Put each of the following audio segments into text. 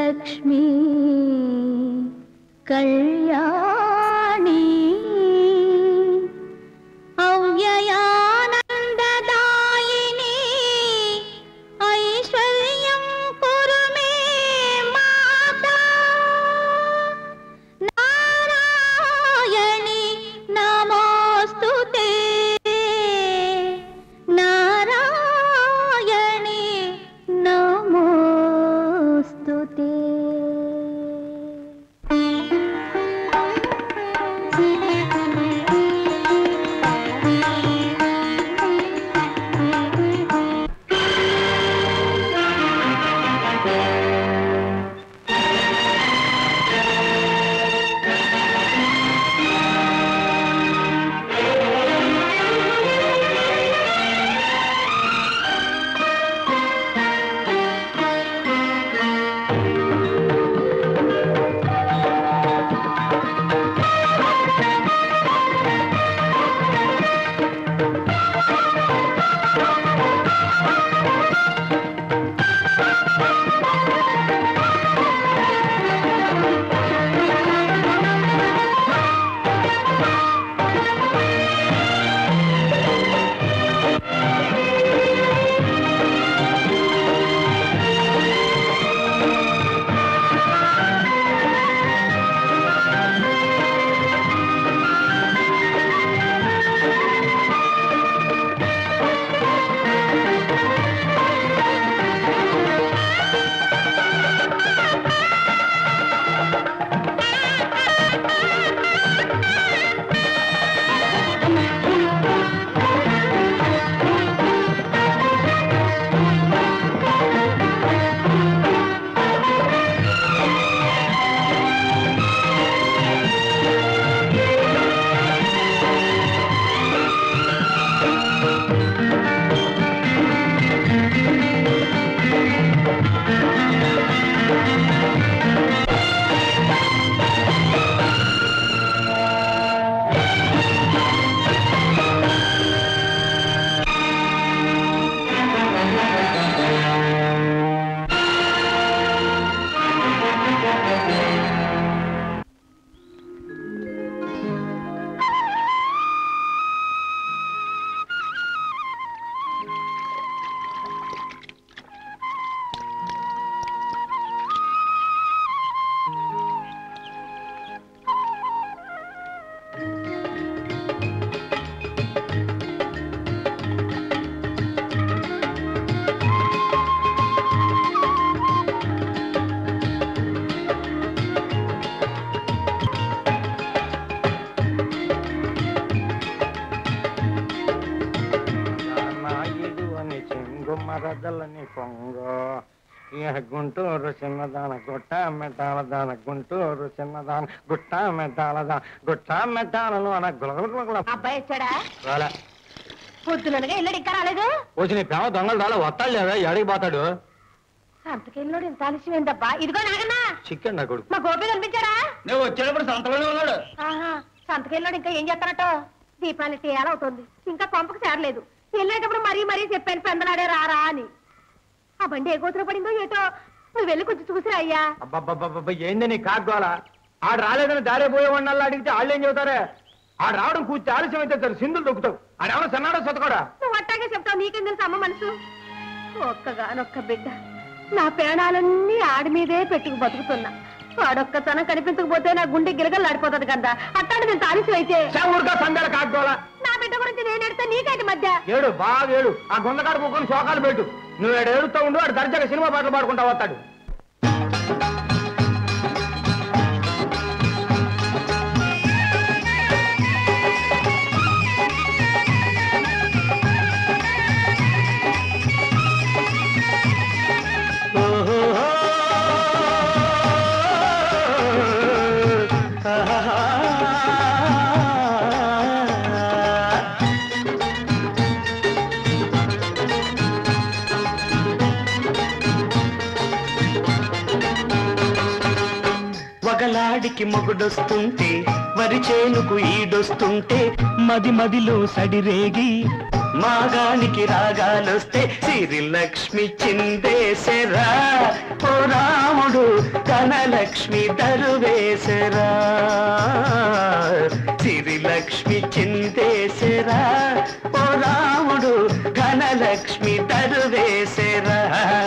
లక్ష్మీ కళ్యాణి అవ్యయానందదాయిని ఐశ్వర్యం కురు మే మాతా నారాయణి నమోస్తుతే నారాయణి నమోస్తుతే నాయుడు అని చెంగు మరదలని పొంగ ఇహ గుంటూరు చిన్నదాన గుట్ట మెట్టాల దాన గుంటూరు చిన్నదాన గుట్ట మెట్టాల దాన గుట్ట మెట్టాలను అన గులగుల అబ్బాయి వచ్చాడా పొద్దునగా ఇల్లడు ఇంకా రాలేదు వచ్చి నీ ప్రేమ దొంగలు దాలా వస్తాడు లేదా ఎడికి పోతాడు సంతకెళ్ళోడు ఇంత ఆలస్యమైందబ్బా ఇదిగో నాగన్నా చికెన్ నా కొడుకు మా గోపి కనిపించాడా నువ్వు వచ్చేటప్పుడు సంతలోనే ఉన్నాడు ఆహా సంతకెళ్ళోడు ఇంకా ఏం చేస్తానటో దీపావళి తేయాల అవుతుంది ఇంకా పంపకు చేరలేదు వెళ్ళేటప్పుడు మరీ మరీ చెప్పాను పెందలాడే రారా అని ఆ బండి ఏ గోతులో పడిందో ఏటో నువ్వు వెళ్ళి కొంచెం చూసిరా అయ్యా అబ్బబ్బబ్బబ్బ ఏంది నీ కాగ్గోల ఆడు రాలేదని దారే పోయే వాళ్ళ అడిగితే వాళ్ళు ఏం చెబుతారే ఆడు రావడం కూర్చి ఆలస్యం అయితే సరే సింధులు దొక్కుతావు ఆడేమన్నా సన్నాడో సొతకోడా నువ్వు అట్టాగే చెప్తావు నీకేం తెలుసు అమ్మ మనసు ఒక్కగానొక్క బిడ్డ నా ప్రాణాలన్నీ ఆడి మీదే పెట్టుకు బతుకుతున్నా వాడొక్కతనం కనిపించకపోతే నా గుండె గిలగలాడిపోతుంది కదా అట్టాడు నేను తారీసు అయితే ఊరుగా సందేల కాగ్గోలా నా బిడ్డ గురించి నేను ఎడితే నీకేంటి మధ్య ఏడు బాగా ఏడు ఆ గుందకాడు పోకొని శోకాలు పెట్టు నువ్వు ఏడు ఏడుతా ఉండు వాడు దర్జాగా సినిమా పాటలు పాడుకుంటా వస్తాడు వగలాడికి మొగుడొస్తుంటే వరి చేనుకు ఈడొస్తుంటే మది మదిలో సడిరేగి మాగానికి రాగాలొస్తే సిరి లక్ష్మి చిందేసెరా ఓ రాముడు ధనలక్ష్మి దరువేసెరా సిరి లక్ష్మి చిందేసెరా ఓ రాముడు ధనలక్ష్మి దరువేసెరా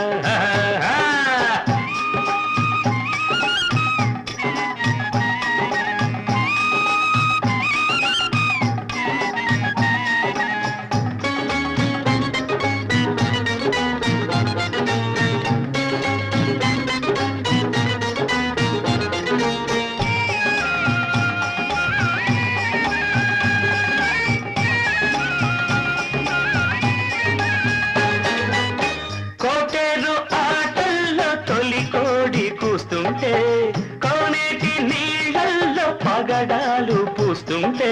కోటేరు ఆటల్లో తొలి కోడి కూస్తుంటే కోనేటి నీళ్ళల్లో పగడాలు పూస్తుంటే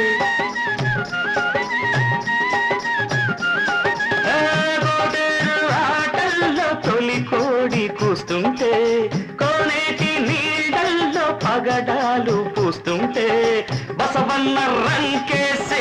ఆ, కోటేరు ఆటల్లో తొలి కోడి కూస్తుంటే కోనేటి నీళ్ళల్లో పగడాలు పూస్తుంటే బసవన్న రంకేసి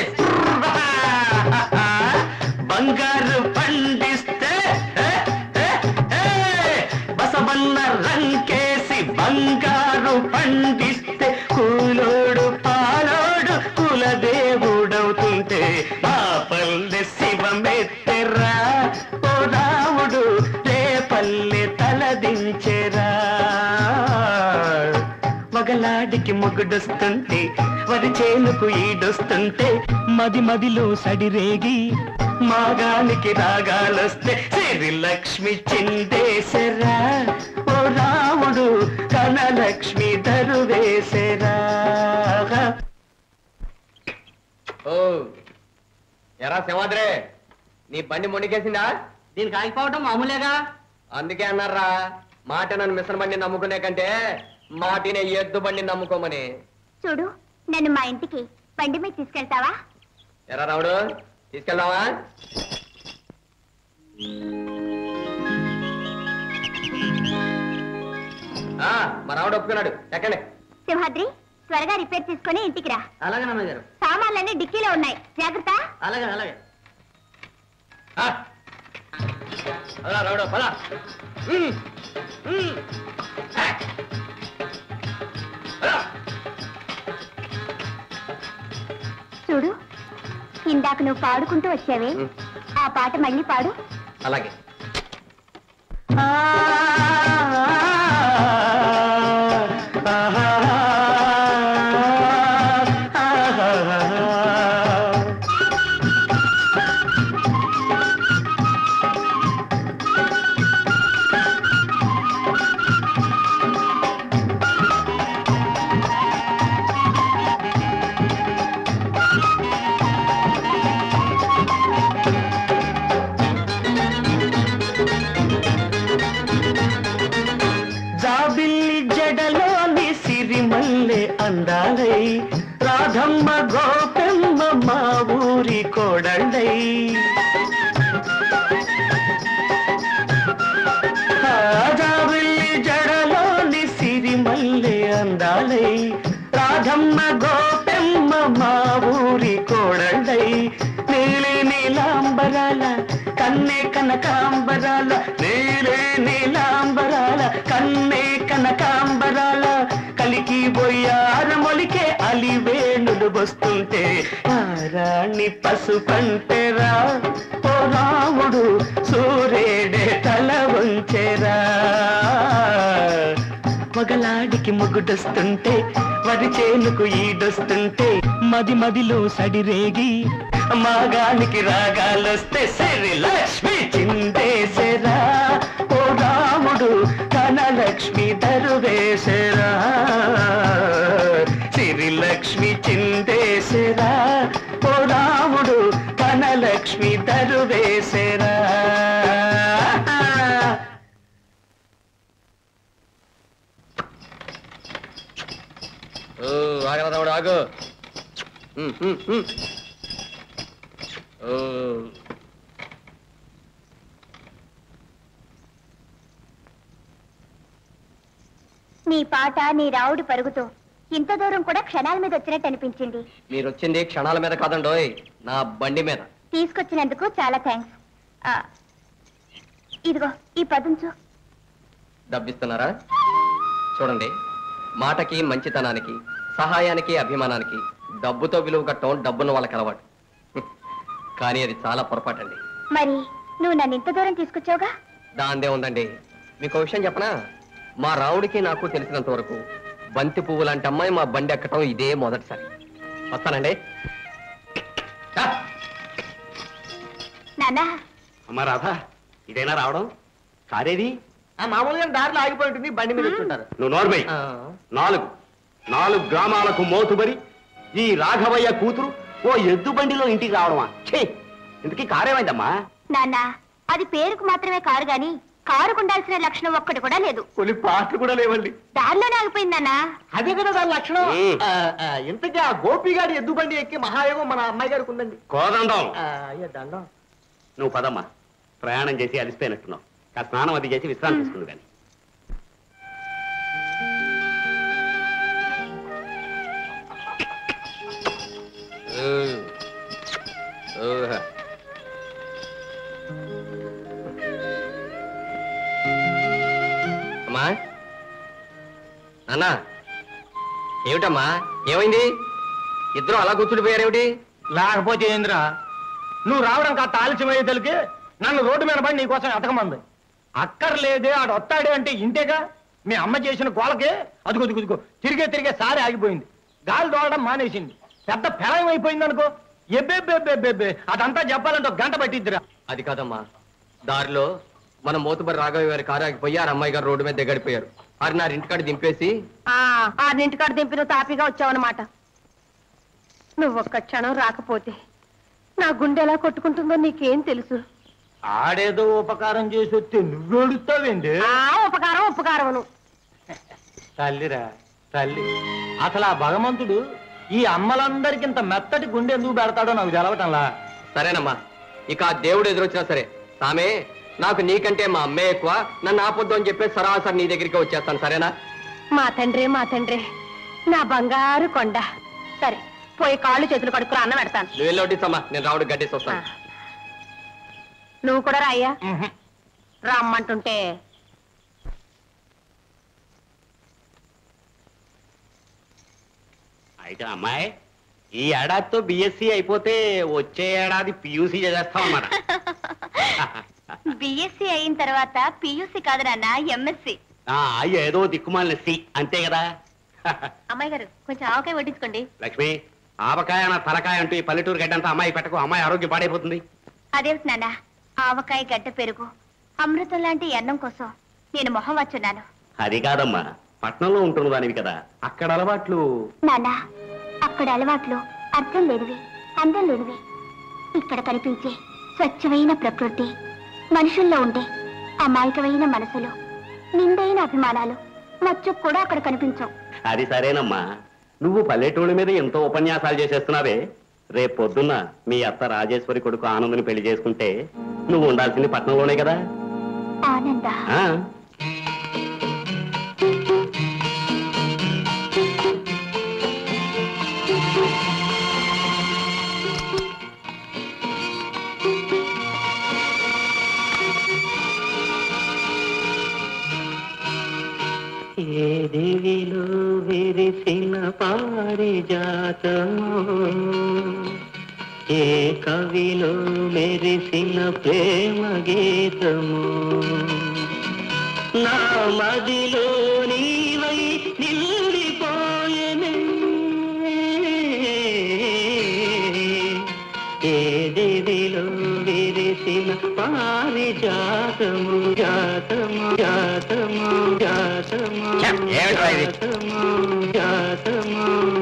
బంగారు పండిస్తే ఏ, ఏ, ఏ, బసవన్న రంకేసి బంగారు పండిస్తే కూలోడు పాలోడు కులదేవుడవుతుంటే మా పల్లె శివమెత్తెరా ఓ రాముడు రే పల్లె తలదించెరా మగలాడికి మొగుడొస్తుంటే వరి చేనుకు ఈడొస్తుంటే మది మదిలో సడిరేగి మాగానికి రాగాలొస్తే సిరి లక్ష్మి చిందేసెరా ఓ రాముడు కనలక్ష్మి దరువేసెరా ఓ ఎరా సింహాద్రే నీ బండి మొండికేసిందా దీనికి ఆగిపోవటం మామూలేగా అందుకే అన్నారా మాట నన్ను మిషన్ బండి నమ్ముకునే కంటే మాటినే ఎద్దు బండి నమ్ముకోమని చూడు నన్ను మా ఇంటికి బండి మీద తీసుకెళ్తావా ఎరా రావుడు తీసుకెళ్దామా ఆ, మా రావుడు ఒప్పుకున్నాడు ఎక్కండి సింహాద్రి త్వరగా రిపేర్ చేసుకుని ఇంటికి రా అలాగే నాన్నగారు గారు సామాన్లన్నీ డిక్కీలో ఉన్నాయి జాగ్రత్త అలాగే అలాగే ఆ. పదరా రావుడు పద ఉమ్, ఉమ్. ఆ. పద. చూడు ఇందాక నువ్వు పాడుకుంటూ వచ్చావే ఉమ్. ఆ పాట మళ్ళీ పాడు అలాగే జాబిల్లి జడలోని సిరిమల్లె అందాలై రాధమ్మ గోపెమ్మ మా ఊరి కోడళ్ళై ఆ జాబిల్లి జడలోని సిరిమల్లె అందాలై రాధమ్మ గోపెమ్మ మా ఊరి కోడళ్ళై నీలి నీలాంబరాల కన్నే కనకాంబరాల నీలే నీలాంబరాల కన్నే కనకాంబరాల కలికి బొయ్యార మొలికే అలివేణులు వస్తుంటే రాణి పసుపంటెరా ఓ రాముడు సూర్యుడే తల వంచెరా మగలాడికి మొగుడొస్తుంటే వరి చేనుకు ఈడొస్తుంటే మది మదిలో సడిరేగి మాగానికి రాగాలొస్తే సిరి లక్ష్మి చిందేసెరా ఓ రాముడు ధనలక్ష్మి దరువేసెరా సిరి లక్ష్మి చిందేసెరా ఓ రాముడు ధనలక్ష్మి దరువేసెరా ఓ ఆగరా రావుడు ఆగు ఉమ్, ఉమ్, ఉమ్. ఓ నీ పాట నీ రావుడి పరుగుతో ఇంత దూరం కూడా క్షణాల మీద వచ్చినట్టు అనిపించింది మీరు వచ్చింది క్షణాల మీద కాదండోయ్ నా బండి మీద తీసుకొచ్చినందుకు చాలా థ్యాంక్స్ ఇదిగో ఈ పదుంచు డబ్బిస్తున్నారా చూడండి మాటకి మంచితనానికి సహాయానికి అభిమానానికి డబ్బుతో విలువ కట్టడం డబ్బున్న వాళ్ళకి అలవాటు హ్మ్. కానీ అది చాలా పొరపాటండి మరి నువ్వు నన్ను ఇంత దూరం తీసుకొచ్చావుగా దాందే ఉందండి మీకు విషయం చెప్పనా మా రావుడికి నాకు తెలిసినంత వరకు బంతి పువ్వు లాంటి అమ్మాయి మా బండి ఎక్కటం ఇదే మొదటిసారి వస్తానండి ఆ, నాన్న అమ్మా రాధా ఇదైనా రావడం కారేది మామూలుగా దారిలో ఆగిపోయి ఉంటుంది బండి మీద వచ్చుంటారు నువ్వు నోర్మై నాలుగు నాలుగు గ్రామాలకు మోతుబరి ఈ రాఘవయ్య కూతురు ఓ ఎద్దు బండిలో ఇంటికి రావడమా ఛే ఇంతకీ కారేమైందమ్మా నాన్న అది పేరుకు మాత్రమే కారు గాని కారుకు ఉండాల్సిన లక్షణం ఒక్కటి కూడా లేదు కొన్ని పాటలు కూడా లేవండి దారిలోనే ఆగిపోయింది నాన్న అదే కదా దాని లక్షణం మ్మ్. ఆ, ఆ, ఇంతకీ ఆ గోపి గారి ఎద్దు బండి ఎక్కి మహాయోగం మన అమ్మాయి గారికి ఉందండి కోదండం ఆ, అయ్యో దండం నువ్వు పదమ్మా ప్రయాణం చేసి అలిసిపోయినట్టున్నావు కాస్త స్నానం అది చేసి విశ్రాంతి తీసుకుంది కానీ ఓ. ఓహ. అమ్మా అన్నా ఏమిటమ్మా ఏమైంది ఇద్దరు అలా కూర్చుండిపోయారేమిటి లేకపోతే ఏందిరా నువ్వు రావడం కాస్త ఆలస్యమయ్యేతలకి నన్ను రోడ్డు మీద పడి నీకోసం ఎతకమంది అక్కర్లేదే ఆడు వస్తాడే అంటే ఇంతేగా మీ అమ్మ చేసిన గోలకి అదుగు అదుగు అదుగు తిరిగే తిరిగే సారి ఆగిపోయింది గాలి దోడడం మానేసింది పెద్ద పెళయం అయిపోయింది అనుకో ఎబ్బెబ్బెబ్బెబ్బెబ్బే అదంతా చెప్పాలంటే ఒక గంట పట్టిద్దిరా అది కాదమ్మా దారిలో మన మోతుబరి రాఘవ గారి కారు ఆగిపోయి ఆ అమ్మాయి గారు రోడ్డు మీద దగ్గడిపోయారు ఆరున్నర ఇంటికాడ దింపేసి ఆ ఆరింటికాడ దింపి నువ్వు తాపిగా వచ్చావన్నమాట నువ్వు ఒక్క క్షణం రాకపోతే నా గుండె ఎలా కొట్టుకుంటుందో నీకేం తెలుసు ఆడేదో ఉపకారం చేసి వస్తే నువ్వేడుస్తావేంటి ఆ ఉపకారం ఉపకారమును తల్లిరా తల్లి అసలు ఆ భగవంతుడు ఈ అమ్మలందరికి ఇంత మెత్తటి గుండె ఎందుకు పెడతాడో నాకు తెలవటంలా సరేనమ్మా ఇక ఆ దేవుడు ఎదురొచ్చినా సరే సామే నాకు నీకంటే మా అమ్మే ఎక్కువ నన్ను ఆపొద్దు అని చెప్పి సరాసరి నీ దగ్గరికి వచ్చేస్తాను సరేనా మా తండ్రి మా తండ్రి నా బంగారు కొండ సరే పోయి కాళ్ళు చేతులు కడుక్కురా అన్నం పెడతాను నువ్వు వెళ్ళి వడ్డిస్తామా నేను రావుడు గడ్డేసి ఆ. వస్తాను నువ్వు కూడా రాయ్యా రమ్మంటుంటే అయితే అమ్మాయి ఈ ఏడాదితో బిఎస్సి అయిపోతే వచ్చే ఏడాది పియూసీ చేసేస్తాం అన్నమాట బిఎస్సి అయిన తర్వాత పియూసి కాదు నాన్న ఎంఎస్సి ఆ, ఏదో దిక్కుమాలిన సి అంతే కదా అమ్మాయి గారు కొంచెం ఆవకాయ వడ్డించుకోండి లక్ష్మి ఆవకాయ నా తలకాయ అంటూ ఈ పల్లెటూరు గడ్డంతా అమ్మాయి పెట్టకు అమ్మాయి ఆరోగ్యం పాడైపోతుంది అదేమిటి నాన్న ఆవకాయ గడ్డ పెరుగు అమృతం లాంటి అన్నం కోసం నేను మొహం వచ్చున్నాను అది కాదమ్మా పట్నంలో ఉంటున్న దానివి కదా అక్కడ అలవాట్లు నాన్న అక్కడ అలవాట్లు అర్థం లేనివి అందం లేనివి ఇక్కడ కనిపించే స్వచ్ఛమైన ప్రకృతి మనుషుల్లో ఉండే అమాయకమైన మనసులు నిండైన అభిమానాలు మచ్చుకు కూడా అక్కడ కనిపించవు అది సరేనమ్మా నువ్వు పల్లెటూళ్ళ మీద ఎంతో ఉపన్యాసాలు చేసేస్తున్నావే రేపు పొద్దున్న మీ అత్త రాజేశ్వరి కొడుకు ఆనందని పెళ్లి చేసుకుంటే నువ్వు ఉండాల్సింది పట్నంలోనే కదా ఆనంద ఆ ఏ దేవిలో విరిసిన పారిజాతము ఏ కవిలో మెరిసిన ప్రేమ గీతము నా మదిలో నీవై నిలిపోయనే ఏ దేవిలో విరిసిన పారిజాతము జాతము జాతము జాతము జాతము జాతము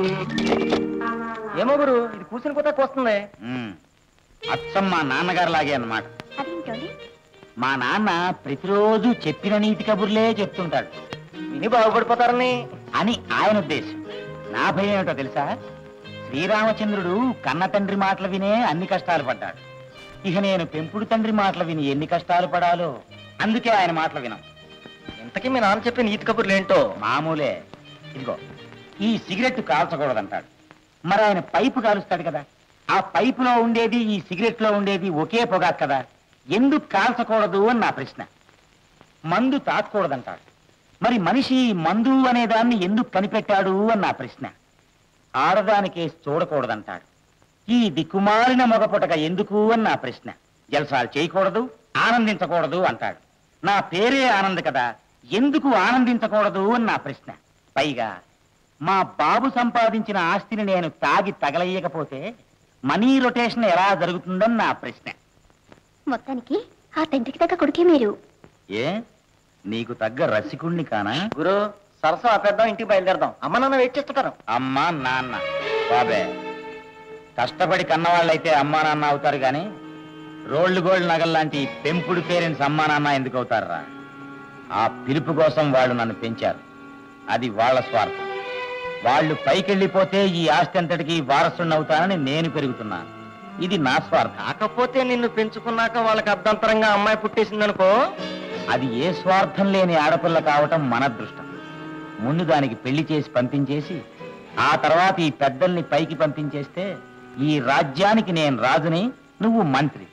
ఏమో గురు ఇది కూర్చుని పోతే వస్తుంది అచ్చం మా నాన్నగారు లాగే అన్నమాట అదేంటండి మా నాన్న ప్రతిరోజు చెప్పిన నీతి కబుర్లే చెప్తుంటాడు విని బాగుపడిపోతారని అని ఆయన ఉద్దేశం నా భయం ఏమిటో తెలుసా శ్రీరామచంద్రుడు కన్న తండ్రి మాటలు వినే అన్ని కష్టాలు పడ్డాడు ఇక నేను పెంపుడు తండ్రి మాటలు విని ఎన్ని కష్టాలు పడాలో అందుకే ఆయన మాటలు వినం ఇంతకీ మీ నాన్న చెప్పే నీతి కబుర్లు ఏంటో మామూలే ఇదిగో ఈ సిగరెట్ కాల్చకూడదంటాడు మరి ఆయన పైపు కాలుస్తాడు కదా ఆ పైపులో ఉండేది ఈ సిగరెట్ లో ఉండేది ఒకే పొగాకు కదా ఎందుకు కాల్చకూడదు అని నా ప్రశ్న మందు తాకూడదంటాడు మరి మనిషి మందు అనే దాన్ని ఎందుకు కనిపెట్టాడు అని నా ప్రశ్న ఆడదానికేసి చూడకూడదంటాడు ఈ దిక్కుమాలిన మగపుటక ఎందుకు అని నా ప్రశ్న జల్సాలు చేయకూడదు ఆనందించకూడదు అంటాడు నా పేరే ఆనంద్ కదా ఎందుకు ఆనందించకూడదు అని నా ప్రశ్న పైగా మా బాబు సంపాదించిన ఆస్తిని నేను తాగి తగలయ్యకపోతే మనీ రొటేషన్ ఎలా జరుగుతుందని నా ప్రశ్న మొత్తానికి ఆ తండ్రికి తగ్గ కొడుకే మీరు ఏ నీకు తగ్గ రసికుణ్ణి కానా గురు సరస్సు ఆపేద్దాం ఇంటికి బయలుదేరదాం అమ్మ నాన్న వెయిట్ చేస్తుంటారు అమ్మా నాన్న బాబే కష్టపడి కన్నవాళ్ళైతే అమ్మా నాన్న అవుతారు గాని రోళ్ళు గోల్డ్ నగల్లాంటి పెంపుడు పేరెంట్స్ అమ్మా నాన్న ఎందుకు అవుతారా ఆ పిలుపు కోసం వాళ్ళు నన్ను పెంచారు అది వాళ్ళ స్వార్థం వాళ్ళు పైకెళ్ళిపోతే ఈ ఆస్తి అంతటికి వారసుని అవుతానని నేను పెరుగుతున్నాను ఇది నా స్వార్థం కాకపోతే నిన్ను పెంచుకున్నాక వాళ్ళకి అర్ధంతరంగా అమ్మాయి పుట్టేసిందనుకో అది ఏ స్వార్థం లేని ఆడపిల్ల కావటం మన అదృష్టం ముందు దానికి పెళ్లి చేసి పంపించేసి ఆ తర్వాత ఈ పెద్దల్ని పైకి పంపించేస్తే ఈ రాజ్యానికి నేను రాజుని నువ్వు మంత్రి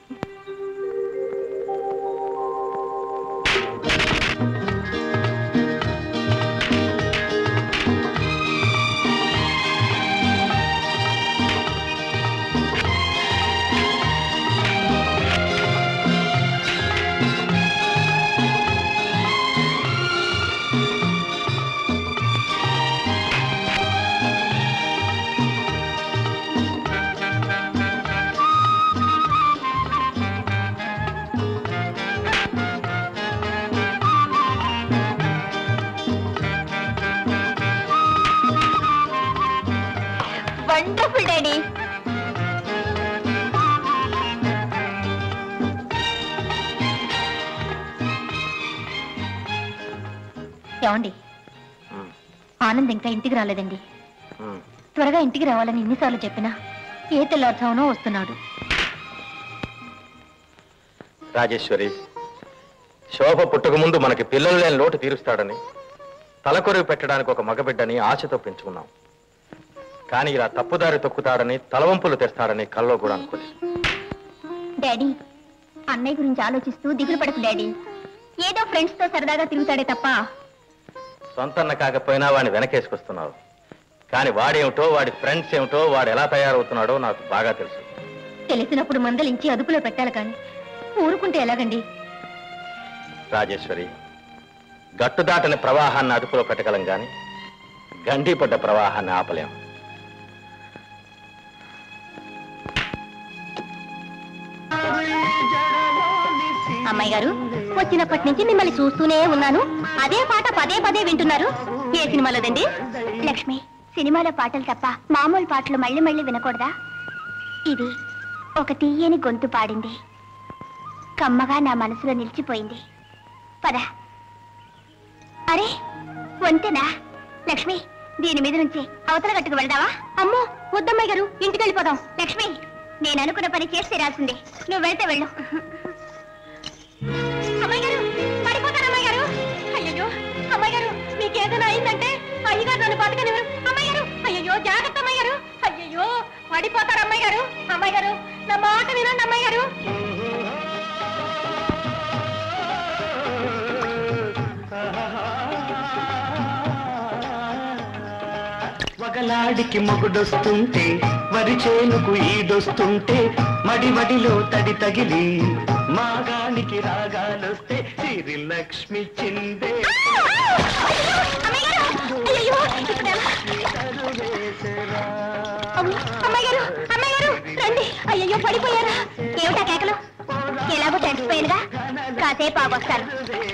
వండర్ఫుల్ డాడీ ఏమండి ఆనంద్ ఇంకా ఇంటికి రాలేదండి త్వరగా ఇంటికి రావాలని ఎన్నిసార్లు చెప్పినా ఏ తెల్లార్థంలో వస్తున్నాడు రాజేశ్వరి శోభ పుట్టక ముందు మనకి పిల్లలు లేని లోటు తీరుస్తాడని తలకొరివి పెట్టడానికి ఒక మగబిడ్డని ఆశతో పెంచుకున్నాం కానీ ఇలా తప్పుదారి తొక్కుతాడని తలవంపులు తెస్తాడని కల్లో కూడా అనుకోలేదు డాడీ అన్నయ్య గురించి ఆలోచిస్తూ దిగులు పడకు డాడీ ఏదో ఫ్రెండ్స్ తో సరదాగా తిరుగుతాడే తప్ప సొంతన్న కాకపోయినా వాడిని వెనకేసుకొస్తున్నావు కానీ వాడేమిటో వాడి ఫ్రెండ్స్ ఏమిటో వాడు ఎలా తయారవుతున్నాడో నాకు బాగా తెలుసు తెలిసినప్పుడు మందలించి అదుపులో పెట్టాలి కానీ ఊరుకుంటే ఎలాగండి రాజేశ్వరి గట్టు దాటని ప్రవాహాన్ని అదుపులో పెట్టగలం గాని గండి పడ్డ ప్రవాహాన్ని ఆపలేం అమ్మాయి గారు వచ్చినప్పటి నుంచి మిమ్మల్ని చూస్తూనే ఉన్నాను అదే పాట పదే పదే వింటున్నారు ఏ సినిమాలోదండి లక్ష్మి సినిమాలో పాటలు తప్ప మామూలు పాటలు మళ్ళీ మళ్ళీ వినకూడదా ఇది ఒక తీయని గొంతు పాడింది కమ్మగా నా మనసులో నిలిచిపోయింది పద అరే వంతెనా లక్ష్మి దీని మీద నుంచి అవతల గట్టుకు వెళ్దావా అమ్మో వద్దమ్మాయి గారు ఇంటికి వెళ్ళిపోదాం లక్ష్మి నేను అనుకున్న పని చేసి తీరాల్సిందే నువ్వు వెళ్తే వెళ్ళు అమ్మాయి గారు పడిపోతారు అమ్మాయి గారు అయ్యో అమ్మాయి గారు మీకేదైనా అయిందంటే అయ్యగారు నన్ను బతకనివ్వరు అమ్మాయి గారు అయ్యో జాగ్రత్త అమ్మాయి గారు అయ్యో పడిపోతారు అమ్మాయి గారు అమ్మాయి గారు నా మాట వినండి అమ్మాయి గారు వగలాడికి మొగుడొస్తుంటే వరి చేనుకు ఈడొస్తుంటే మడి మడిలో తడి తగిలి మాగానికి రాగాలొస్తే సిరి లక్ష్మి చిందే అమ్మాయి గారు అయ్యో ఇప్పుడు ఎలా? అమ్మ, అమ్మాయి గారు అమ్మాయి గారు రండి అయ్యో పడిపోయారా ఏమిటా కేకలు ఎలాగో తెలిసిపోయిందిగా కాసేపు ఆగొస్తాను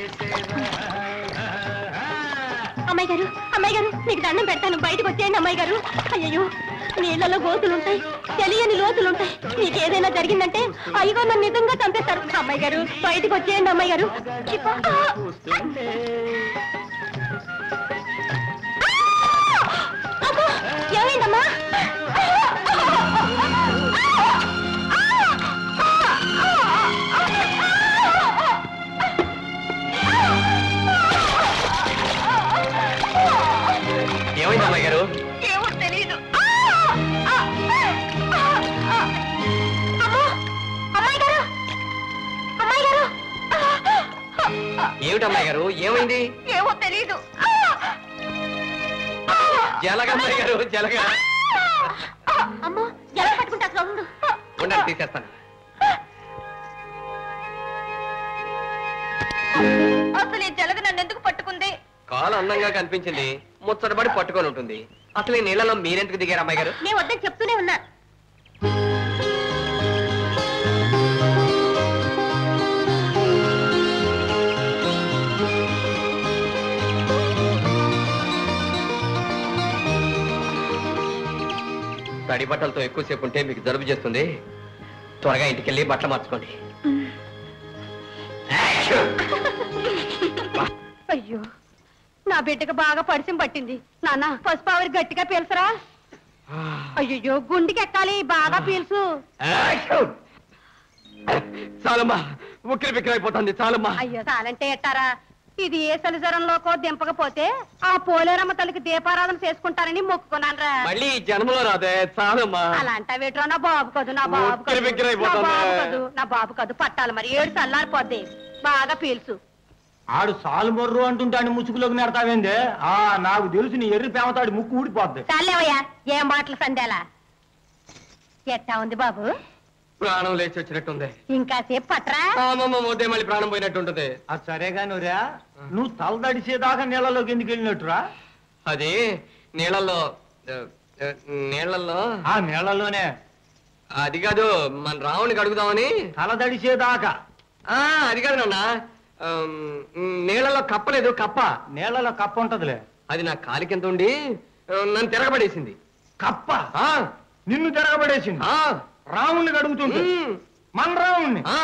అమ్మాయి గారు అమ్మాయి గారు మీకు దండం పెడతాను బయటకు వచ్చేయండి అమ్మాయి గారు అయ్యో నీళ్ళలో గోతులుంటాయి తెలియని లోతులుంటాయి మీకు ఏదైనా జరిగిందంటే అయ్యో నన్ను నిజంగా చంపేస్తారు అమ్మాయి గారు బయటకు వచ్చేయండి అమ్మాయి గారు చిప్ప. అబ్బో, ఏమైందమ్మా ఏమైంది అమ్మాయి గారు ఏమో తెలీదు ఏమిటమ్మాయి గారు ఏమైంది ఏమో తెలీదు జలగమ్మాయి గారు జలగ అమ్మో ఎలా పట్టుకుంటా అసలు ఉండు ఉండండి తీసేస్తాను అసలు ఈ జలగ నన్ను ఎందుకు పట్టుకుంది కాలు అందంగా కనిపించింది ముచ్చటపడి పట్టుకొని ఉంటుంది అసలు ఈ నీళ్ళలో మీరెందుకు దిగారు అమ్మాయి గారు నేను వద్దని చెప్తూనే ఉన్నా తడి బట్టలతో ఎక్కువసేపు ఉంటే మీకు జలుబు చేస్తుంది త్వరగా ఇంటికి వెళ్ళి బట్టలు మార్చుకోండి అయ్యో నా బిడ్డకు బాగా పరిచయం పట్టింది నాన్న పసుపు ఆవిరి గట్టిగా పీల్చరా అయ్యో గుండెకి ఎక్కాలి బాగా పీల్సు చాలమ్మా ఉక్కిరి బిక్కిరి అయిపోతుంది చాలమ్మా అయ్యో చాలంటే ఎట్టారా ఇది ఏ సలిజరంలోకో దింపకపోతే ఆ పోలేరమ్మ తల్లికి దీపారాధన చేసుకుంటారని మొక్కుకున్నానరా మళ్ళీ ఈ జన్మలో రాదే చాలమ్మా అలా అంటావేట్రా నా బాబు కదు నా బాబు ఉక్కిరి కదు బిక్కిరి నా అయిపోతుంది. బాబు కదు నా బాబు కదు పట్టాలి మరి ఏడు చల్లారిపోద్ది బాగా పీల్సు ఆడు సాలు మొర్రు అంటుంటాడు ముసుగులోకి నెడతావేందే ఆ నాకు తెలుసు నీ ఎర్రి పేమతాడు ముక్కు ఊడిపోద్ది చాలేవయ్యా ఏం మాటలు సందేలా ఎట్టా ఉంది బాబు ప్రాణం లేచి వచ్చినట్టుంది ఇంకా సేపు పట్రా అమ్మమ్మ మోదే మళ్ళీ ప్రాణం పోయినట్టుంటది అది సరే కానురా నువ్వు తలదడిసేదాకా నీళ్ళలోకి ఎందుకు వెళ్ళినట్టురా అది నీళ్ళల్లో ఆ, ఆ, నీళ్ళల్లో ఆ నీళ్ళలోనే అది కాదు మన రావుని కడుగుదామని తలదడిసేదాకా ఆ అది కాదు నాన్న ఆమ్, నీళ్ళలో కప్పలేదు కప్ప నీళ్ళలో కప్ప ఉంటదిలే అది నా కాలికి ఎంత ఉండి ఆ, నన్ను తిరగబడేసింది కప్ప ఆ, నిన్ను తిరగబడేసింది ఆ, రాముణ్ణి కడుగుతుంటే ఉమ్, మన రాముణ్ణి ఆ.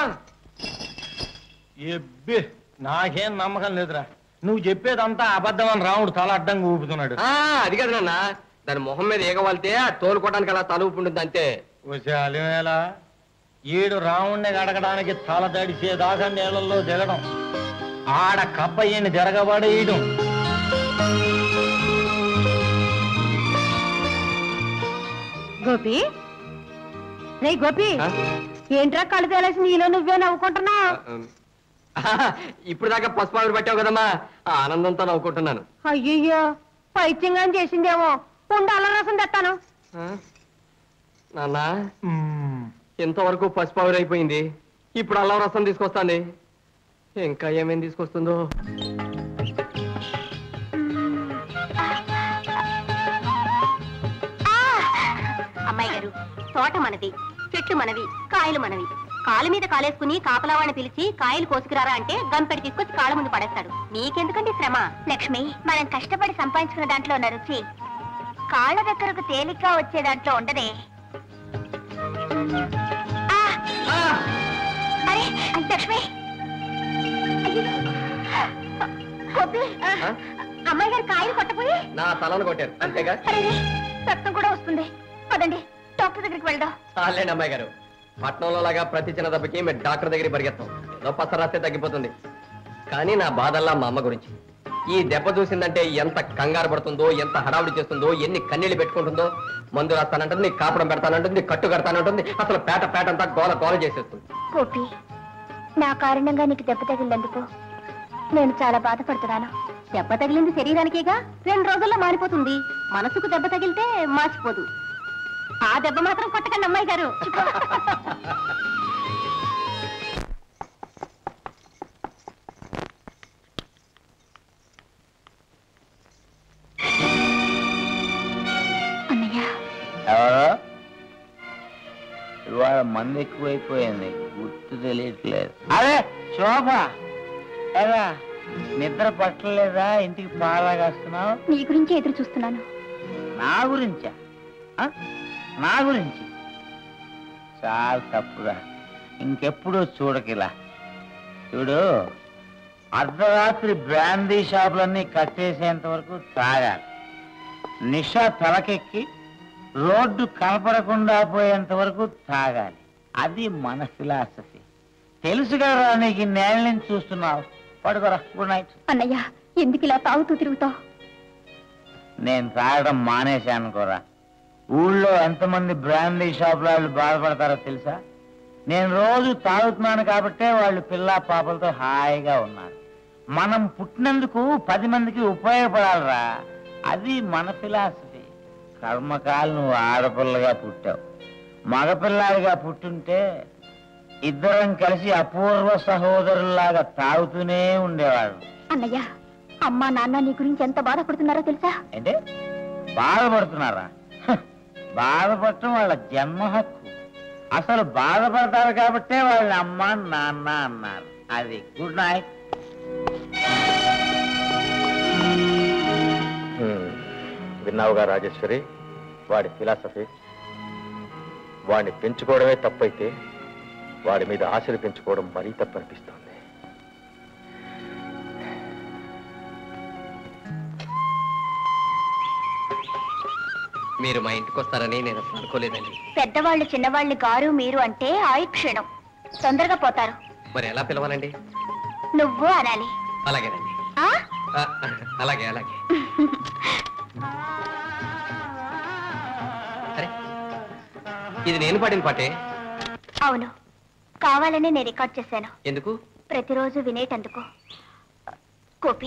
ఎబ్బే నాకేం నమ్మకం లేదురా నువ్వు చెప్పేదంతా అబద్ధం అని రాముడు తల అడ్డంగా ఊపుతున్నాడు ఆ, అది కాదు నాన్న దాని మొహం మీద ఏగవాలితే ఆ తోలుకోవడానికి అలా తల ఊపి ఉంటుంది అంతే వచ్చే అలిమేలా ఈడు రాముణ్ణి గడగడానికి తల తడిసేదాకా నీళ్ళల్లో దిగడం ఆడ కప్ప ఈయన జరగబడేయడం గోపి రే గోపి ఆ? ఏంట్రా కళ్ళు తేలేసి నీలో నువ్వే నవ్వుకుంటున్నావు ఆ, ఇప్పుడు దాకా పసుపు ఆవిరి పట్టావు కదమ్మా ఆ ఆనందంతో నవ్వుకుంటున్నాను అయ్యయ్యో పైత్యంగా చేసిందేమో ఉండు అల్ల రసం తెస్తాను ఆ? నాన్న మ్మ్. ఇంతవరకు పసుపు ఆవిరి అయిపోయింది ఇప్పుడు అల్లం రసం తీసుకొస్తాంది ఇంకా ఏమేం తీసుకొస్తుందో అమ్మాయి గారు తోట మనది చెట్లు మనవి కాయలు మనవి కాలు మీద కాలేసుకుని కాపలావాడిని పిలిచి కాయలు కోసుకురారా అంటే గంపెడి తీసుకొచ్చి కాళ్ళ ముందు పడేస్తాడు మీకెందుకండి శ్రమ లక్ష్మి మనం కష్టపడి సంపాదించుకున్న దాంట్లో ఉన్న రుచి కాళ్ళ దగ్గరకు తేలిగ్గా వచ్చే దాంట్లో ఉండదే ఆ! అరే లక్ష్మి అయ్యో. గోపి అమ్మాయి గారు కాయలు కొట్టపోయి నా తలను కొట్టారు అంతేగా అరే రక్తం కూడా వస్తుంది పదండి డాక్టర్ దగ్గరికి వెళ్దాం చాలేండి అమ్మాయి గారు పట్నంలో లాగా ప్రతి చిన్న దెబ్బకి మేము డాక్టర్ దగ్గరికి పరిగెత్తాం ఏదో పచ్చ రాస్తే తగ్గిపోతుంది కానీ నా బాధల్లా మా అమ్మ గురించి ఈ దెబ్బ చూసిందంటే ఎంత కంగారు పడుతుందో ఎంత హడావుడి చేస్తుందో ఎన్ని కన్నీళ్లు పెట్టుకుంటుందో మందు రాస్తానంటుంది కాపడం పెడతానంటుంది కట్టు కడతానంటుంది అసలు పేట పేట అంతా గోల గోల చేసేస్తుంది గోపి నా కారణంగా నీకు దెబ్బ తగిలినందుకు నేను చాలా బాధపడుతున్నాను దెబ్బ తగిలింది శరీరానికేగా రెండు రోజుల్లో మారిపోతుంది మనసుకు దెబ్బ తగిలితే మార్చిపోదు ఆ దెబ్బ మాత్రం కొట్టకండి అమ్మాయి గారు అన్నయ్య ఎవరు ఇవాళ మంది ఎక్కువైపోయింది గుర్తు తెలియట్లేదు అరే శోభ ఎలా నిద్ర పట్టలేదా ఇంటికి పాలాగేస్తున్నావు నీ గురించి ఎదురు చూస్తున్నాను నా గురించా ఆ? నా గురించి చాలా తప్పురా ఇంకెప్పుడు చూడకిలా చూడు అర్ధరాత్రి బ్రాందీ షాపులన్నీ కట్టేసేంత వరకు తాగాలి నిషా తలకెక్కి రోడ్డు కనపడకుండా పోయేంత వరకు తాగాలి అది మన ఫిలాసఫీ తెలుసు కదా నీకు నేల నుంచి చూస్తున్నావు పడుకోరా గుడ్ నైట్ అన్నయ్య ఎందుకు ఇలా తాగుతూ తిరుగుతావు నేను తాగడం మానేశాను కూడా ఊళ్ళో ఎంతమంది బ్రాండీ షాప్ వాళ్ళు బాధపడతారో తెలుసా నేను రోజు తాగుతున్నాను కాబట్టే వాళ్ళు పిల్ల పాపలతో హాయిగా ఉన్నారు మనం పుట్టినందుకు పది మందికి ఉపయోగపడాలిరా అది మన ఫిలాసఫీ కర్మకాలు నువ్వు ఆడపిల్లగా పుట్టావు మగపిల్లాడిగా పుట్టుంటే ఇద్దరం కలిసి అపూర్వ సహోదరుల్లాగా తాగుతూనే ఉండేవాడు అన్నయ్య అమ్మా నాన్న నీ గురించి ఎంత బాధపడుతున్నారో తెలుసా అంటే బాధపడుతున్నారా హ, బాధపడటం వాళ్ళ జన్మ హక్కు అసలు బాధపడతారు కాబట్టే వాళ్ళ అమ్మ నాన్న అన్నారు అది గుడ్ నైట్ హ్మ్. విన్నావుగా రాజేశ్వరి వాడి ఫిలాసఫీ వాడిని పెంచుకోవడమే తప్పైతే వాడి మీద ఆశలు పెంచుకోవడం మరీ తప్పు అనిపిస్తోంది మీరు మా ఇంటికి వస్తారని నేను అసలు అనుకోలేదండి పెద్దవాళ్ళు చిన్నవాళ్ళు గారు మీరు అంటే ఆయుక్షీణం తొందరగా పోతారు మరి ఎలా పిలవాలండి నువ్వు అనాలి అలాగేనండి ఆ ఆ, అలాగే అలాగే అరే ఇది నేను పాడిన పాటే అవును కావాలనే నేను రికార్డ్ చేశాను ఎందుకు ప్రతిరోజు వినేటందుకు గోపి